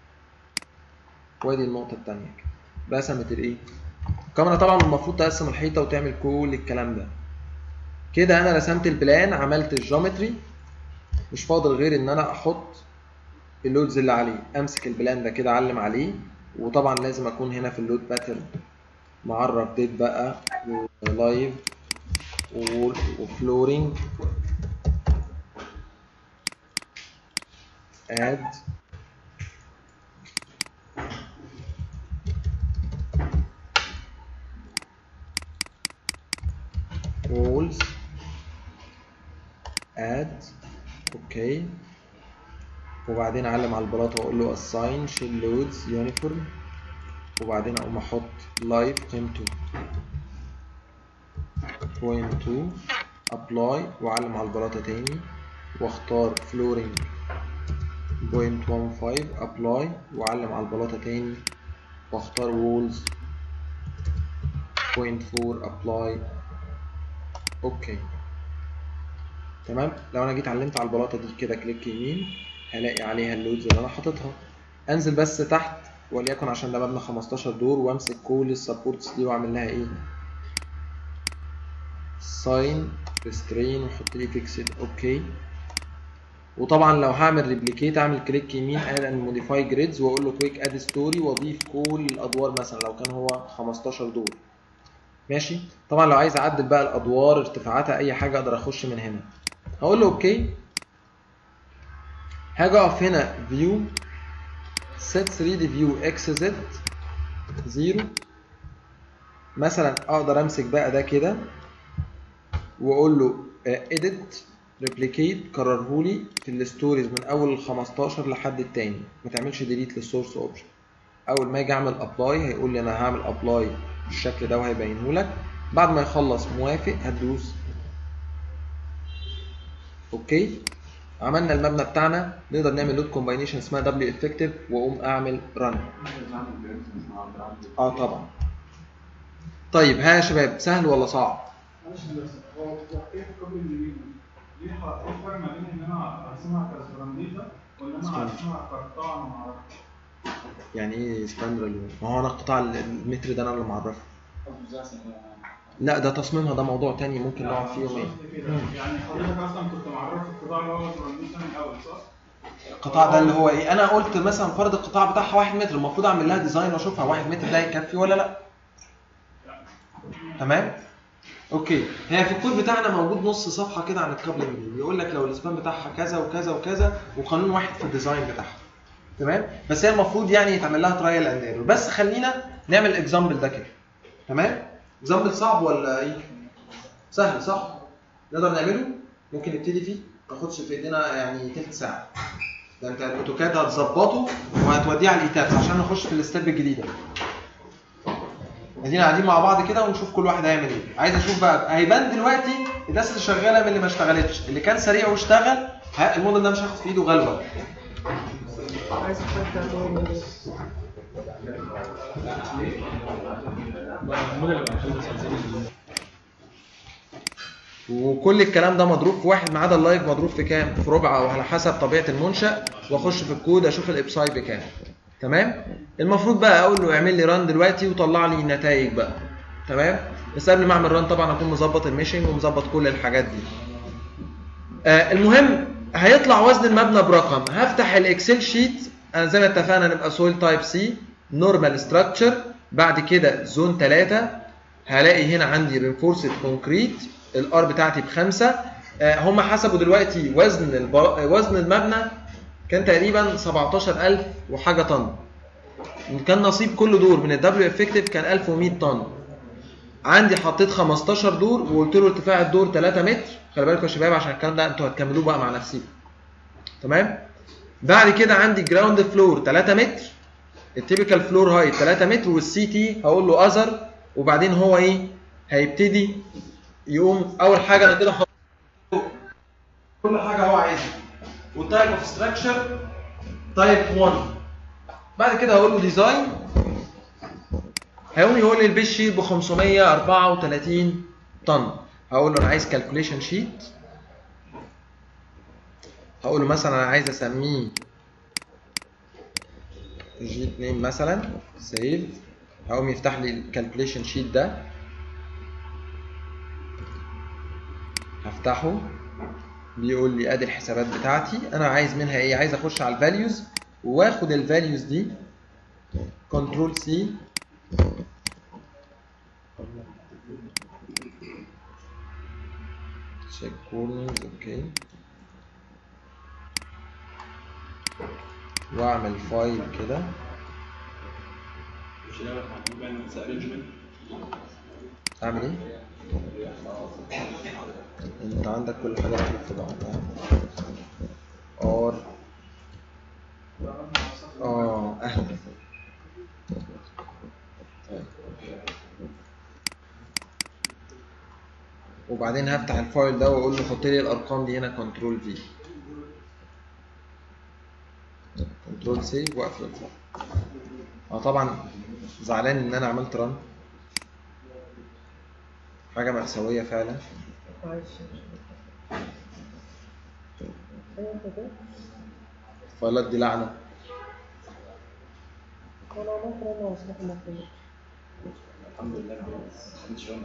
وادي النقطة التانية رسمت الايه الكاميرا طبعا المفروض تقسم الحيطة وتعمل كل الكلام ده كده انا رسمت البلان عملت الجيومتري مش فاضل غير ان انا احط اللودز اللي عليه امسك البلان ده كده اعلم عليه وطبعا لازم اكون هنا في اللود باترن معرف ديت بقى لايف وفلورينج اد walls add اوكي وبعدين اعلم على البلاطه واقول له assign shell loads uniform وبعدين اقوم احط live قيمته point 2 apply واعلم على البلاطه تاني واختار flooring point 15 apply واعلم على البلاطه تاني واختار walls point 4 apply اوكي تمام لو انا جيت علمت على البلاطه دي كده كليك يمين هلاقي عليها اللودز اللي انا حاططها انزل بس تحت وليكن عشان ده مبنى 15 دور وامسك كل السبورتس دي واعمل لها ايه ساين ريسترين واحط لي فيكسد اوكي وطبعا لو هعمل ريبليكيت اعمل كليك يمين اد اند موديفاي جريدز واقول له كويك اد ستوري واضيف كل الادوار مثلا لو كان هو 15 دور ماشي طبعا لو عايز اعدل بقى الادوار ارتفاعاتها اي حاجه اقدر اخش من هنا هقول له اوكي هاجي اقف هنا فيو set 3 دي فيو اكس زد 0 مثلا اقدر امسك بقى ده كده واقول له edit replicate كرره لي في الستوريز من اول ال 15 لحد التاني ما تعملش ديليت للسورس اوبجكت اول ما اجي اعمل ابلاي هيقول لي انا هعمل ابلاي بالشكل ده وهيبينه لك بعد ما يخلص موافق هتدوس اوكي عملنا المبنى بتاعنا نقدر نعمل لود كومباينيشن اسمها دبليو افكتيف واقوم اعمل رن اه طبعا طيب ها يا شباب سهل ولا صعب
معلش بس هو هو ايه الكوبل اللي ليه ح- ايه الفرق ما بين ان انا ارسمها كاسبرانديزا وان انا
سبراند.
ارسمها كقطاع انا ما اعرفش
يعني ايه سباندرال ما هو انا قطاع المتر ده انا اللي معرفه
قصده ازاي عشان هو-
لا ده تصميمها ده موضوع تاني ممكن نقعد فيه
مش
يومين
قصدي كده. يعني حضرتك اصلا كنت معرف القطاع اللي هو سبرانديزا من الاول صح؟
القطاع ده اللي هو ايه انا قلت مثلا فرض القطاع بتاعها 1 متر المفروض اعمل لها ديزاين واشوفها 1 متر ده يكفي ولا لا تمام اوكي هي في الكود بتاعنا موجود نص صفحه كده عن الكابلنج دي بيقول لك لو الاسبان بتاعها كذا وكذا وكذا وقانون واحد في الديزاين بتاعها تمام بس هي المفروض يعني يتعمل لها ترايل اند ايرور بس خلينا نعمل اكزامبل ده كده تمام اكزامبل صعب ولا ايه سهل صح نقدر نعمله ممكن نبتدي فيه ما تاخدش في ايدينا يعني تلت ساعه ده انت الاوتوكاد هتظبطه وهتوديه على الايتابس عشان نخش في الستيب الجديده ادينا قاعدين مع بعض كده ونشوف كل واحد هيعمل ايه عايز اشوف بقى هيبان دلوقتي الناس اللي شغاله من اللي ما اشتغلتش اللي كان سريع واشتغل ها، الموديل ده مش هياخد في ايده غلبه
عايز حد تاني
الموديل اللي بنحل
وكل الكلام ده مضروب في واحد ما عدا اللايف مضروب في كام في ربع او على حسب طبيعه المنشا واخش في الكود اشوف الابساي بكام تمام المفروض بقى اقول له اعمل لي ران دلوقتي وطلع لي النتائج بقى تمام بس قبل ما اعمل ران طبعا اكون مظبط الميشنج ومظبط كل الحاجات دي آه المهم هيطلع وزن المبنى برقم هفتح الاكسل شيت انا زي ما اتفقنا نبقى سويل تايب سي نورمال ستراكشر بعد كده زون 3 هلاقي هنا عندي رينفورسد كونكريت الار بتاعتي بخمسه آه هم حسبوا دلوقتي وزن الب... وزن المبنى كان تقريبا 17000 وحاجه طن كان نصيب كل دور من الدبليو افكتيف كان 1100 طن عندي حطيت 15 دور وقلت له ارتفاع الدور 3 متر خلي بالكم يا شباب عشان الكلام ده انتوا هتكملوه بقى مع نفسيكم تمام بعد كده عندي جراوند فلور 3 متر التيبيكال فلور هايت 3 متر والسي تي هقول له اذر وبعدين هو ايه هيبتدي يقوم اول حاجه انا كده كل حاجه هو عايزها والتايب اوف ستراكشر تايب 1 بعد كده هقول له ديزاين هيقوم يقول لي البيش شيت ب 534 طن هقول له انا عايز كالكوليشن شيت هقول له مثلا انا عايز اسميه جي 2 مثلا سيف هقوم يفتح لي الكالكوليشن شيت ده هفتحه بيقول لي ادي الحسابات بتاعتي انا عايز منها ايه عايز اخش على الفاليوز واخد الفاليوز دي كنترول سي check corners اوكي واعمل فايل كده
مش هنعمل بانلز ارينجمنت
اعمل ايه انت عندك كل حاجه مكتوب في بعضها ار اه اهلا طيب. وبعدين هفتح الفايل ده واقول له حط لي الارقام دي هنا كنترول في كنترول سيف واقفل الفايل اه طبعا زعلان ان انا عملت رن حاجه مأساويه فعلا
معلش ايوه انت كده
الفايلات دي لعنه
وانا عملت رن وصلت المفروض
الحمد لله ما عملتش رن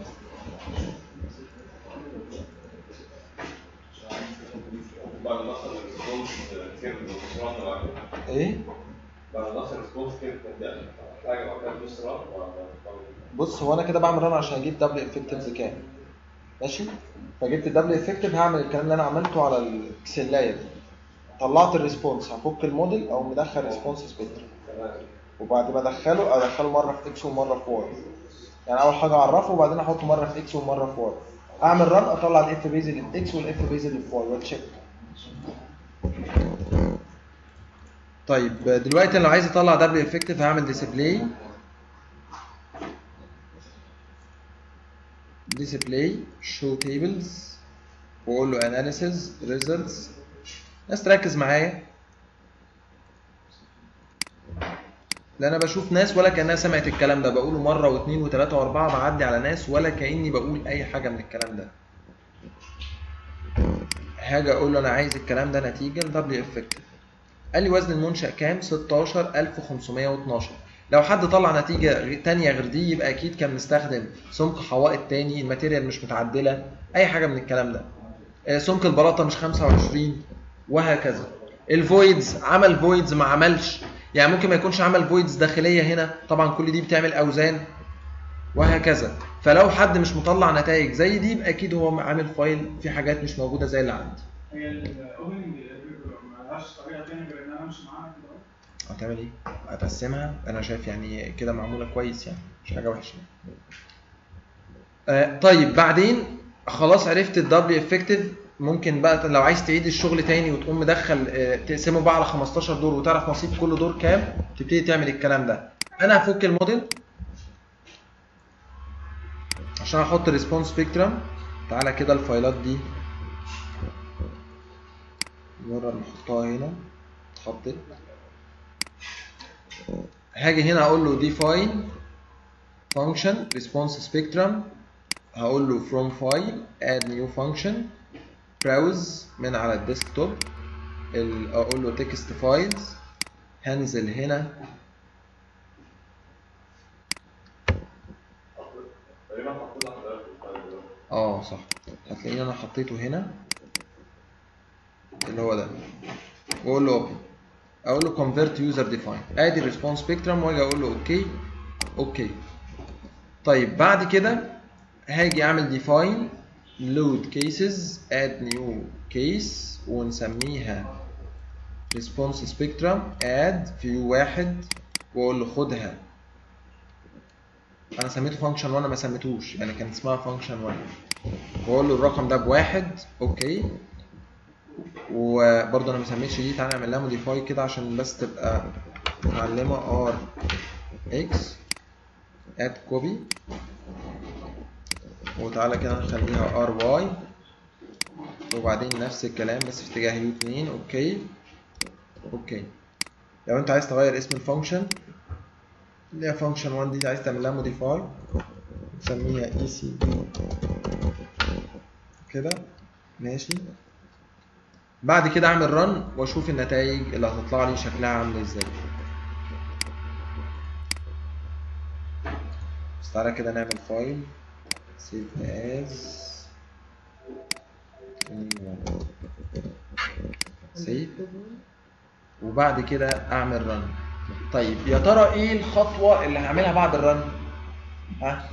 بعد ما نصل الريسبونس كيرف والسرعه بعد
ايه
بعد ما نصل الريسبونس كيرف نبدا حاجه بعد كده تدوس ران ولا
بص هو انا كده بعمل رن عشان اجيب دبل افكتيفز كام ماشي فجبت الدبل افكتيف هعمل الكلام اللي انا عملته على الاكسلايه دي طلعت الريسبونس هفك الموديل او مدخل ريسبونس سبيكتر وبعد ما ادخله ادخله مره في اكس ومره في واي يعني اول حاجه اعرفه وبعدين احطه مره في اكس ومره في واي اعمل رن اطلع الاف بيز اللي في اكس والاف بيز اللي في واي واتشيك طيب دلوقتي انا لو عايز اطلع دبل افكتيف هعمل ديسبلاي ديسبلاي شو تيبلز واقول له اناليسيز ريزلتس ناس تركز معايا لا انا بشوف ناس ولا كانها سمعت الكلام ده بقوله مره واثنين وثلاثه واربعه بعدي على ناس ولا كاني بقول اي حاجه من الكلام ده هاجي اقول له انا عايز الكلام ده نتيجه لدبليو افكتيف قال لي وزن المنشأ كام 16512 لو حد طلع نتيجة غ- تانية غير دي يبقى أكيد كان مستخدم سمك حوائط تاني الماتيريال مش متعدلة أي حاجة من الكلام ده آه، سمك البلاطة مش 25 وهكذا الفويدز عمل فويدز ما عملش يعني ممكن ما يكونش عمل فويدز داخلية هنا طبعا كل دي بتعمل أوزان وهكذا فلو حد مش مطلع نتائج زي دي يبقى أكيد هو عامل فايل في حاجات مش موجودة زي اللي عندي
هي الاوبننج ملهاش طريقه ثانيه غير ان انا امشي معاها كده
هتعمل ايه؟ هتقسمها انا شايف يعني كده معموله كويس يعني مش حاجه وحشه آه طيب بعدين خلاص عرفت الدبليو افكتيف ممكن بقى لو عايز تعيد الشغل تاني وتقوم مدخل آه تقسمه بقى على 15 دور وتعرف نصيب كل دور كام تبتدي تعمل الكلام ده انا هفك الموديل عشان احط ريسبونس سبيكترم تعالى كده الفايلات دي نقدر نحطها هنا اتحطت هاجي هنا اقول له define function response spectrum هقول له from file add new function browse من على الديسكتوب ال- اقول له text files هنزل هنا
تقريبا حطيت لحضرتك في الفايل دلوقتي.
اه صح هتلاقيني انا حطيته هنا اللي هو ده واقول له اوبن اقول له convert user define ادي الريسبونس سبيكترم واجي اقول له اوكي اوكي طيب بعد كده هاجي اعمل define load cases add new case ونسميها response spectrum add view واحد واقول له خدها انا سميته فانكشن 1 ما سميتوش يعني كان اسمها فانكشن 1 واقول له الرقم ده بواحد اوكي وبرضه انا ما سميتش دي تعالى نعمل لها موديفاي كده عشان بس تبقى متعلمه ار اكس اد كوبي وتعالى كده نخليها ار واي وبعدين نفس الكلام بس في اتجاه يو 2 اوكي اوكي لو انت عايز تغير اسم الفانكشن اللي هي فانكشن 1 دي عايز تعمل لها موديفاي تسميها اي سي كده ماشي بعد كده اعمل رن واشوف النتائج اللي هتطلع لي شكلها عامل ازاي بس تعالى كده نعمل فايل save as save وبعد كده اعمل رن طيب يا ترى ايه الخطوه اللي هعملها بعد الرن ها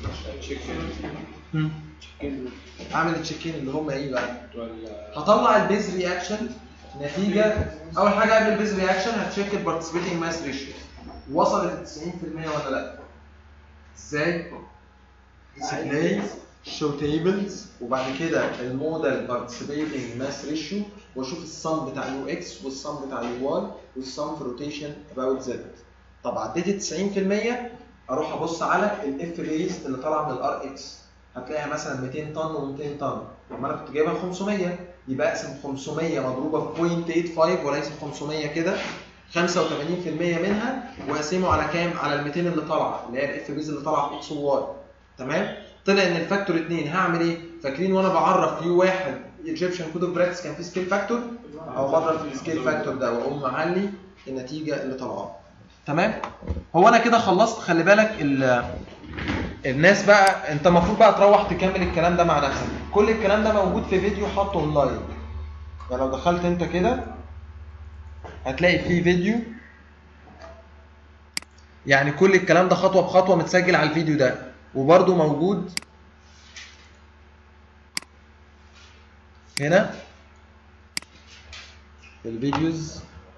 هم؟ اعمل التشيكين اللي هم ايه بقى هطلع البيز رياكشن نتيجه اول حاجه قبل البيز رياكشن هتشيك البارتيسيبيتنج ماس ريشيو وصلت 90% ولا لا ازاي ديسبلاي شو تيبلز وبعد كده الموديل بارتيسيبيتنج ماس ريشيو واشوف الصم بتاع يو اكس والصم بتاع يو واي والصم في روتيشن اباوت زد طب عديت 90% اروح ابص على الاف بيز اللي طالعه من الار اكس هتلاقيها مثلا 200 طن و200 طن طب ما انا كنت جايبها 500 يبقى اقسم 500 مضروبه في 0.85 وليس 500 كده 85% منها واقسمه على كام؟ على ال 200 اللي طالعه اللي هي الاف بيز اللي طالعه في اكس وواي تمام؟ طلع ان الفاكتور 2 هعمل ايه؟ فاكرين وانا بعرف يو واحد ايجيبشن كود اوف براكتس كان في سكيل فاكتور؟ او بضرب في السكيل فاكتور ده واقوم معلي النتيجه اللي طالعه تمام؟ هو انا كده خلصت خلي بالك ال الناس بقى انت المفروض بقى تروح تكمل الكلام ده مع نفسك كل الكلام ده موجود في فيديو حاطه اونلاين يعني لو دخلت انت كده هتلاقي فيه فيديو يعني كل الكلام ده خطوه بخطوه متسجل على الفيديو ده وبرده موجود هنا في الفيديوز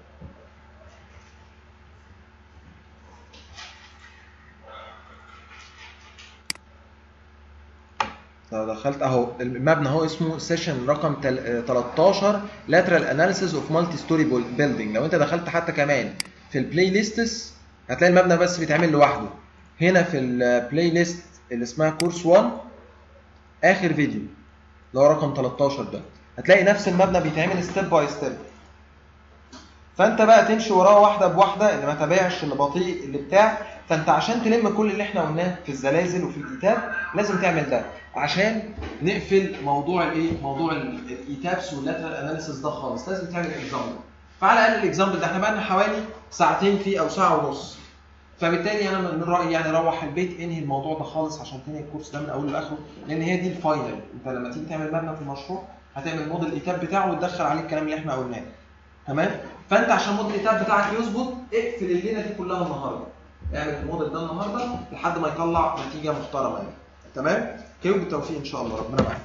لو دخلت اهو المبنى اهو اسمه سيشن رقم تل- 13 lateral analysis of multi story building لو انت دخلت حتى كمان في البلاي ليستس هتلاقي المبنى بس بيتعمل لوحده هنا في البلاي ليست اللي اسمها كورس 1 اخر فيديو اللي هو رقم 13 ده هتلاقي نفس المبنى بيتعمل ستيب باي ستيب فانت بقى تمشي وراه واحده بواحده اللي ما تابعش اللي بطيء اللي بتاع فانت عشان تلم كل اللي احنا قلناه في الزلازل وفي الكتاب لازم تعمل ده عشان نقفل موضوع الايه موضوع الايتابس واللاترال اناليسيس ده خالص لازم تعمل اكزامبل فعلى الاقل الاكزامبل ده احنا بقى لنا حوالي ساعتين فيه او ساعه ونص فبالتالي انا من رايي يعني روح البيت انهي الموضوع ده خالص عشان تنهي الكورس ده من اوله لاخره لان هي دي الفاينل انت لما تيجي تعمل مبنى في المشروع هتعمل موديل الايتاب بتاعه وتدخل عليه الكلام اللي احنا قلناه تمام فانت عشان موديل الايتاب بتاعك يظبط اقفل الليله دي كلها النهارده اعمل الموديل ده النهارده لحد ما يطلع نتيجه محترمه يعني تمام كده بالتوفيق ان شاء الله ربنا معاك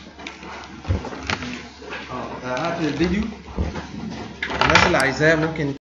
اه هقفل الفيديو الناس اللي عايزاه ممكن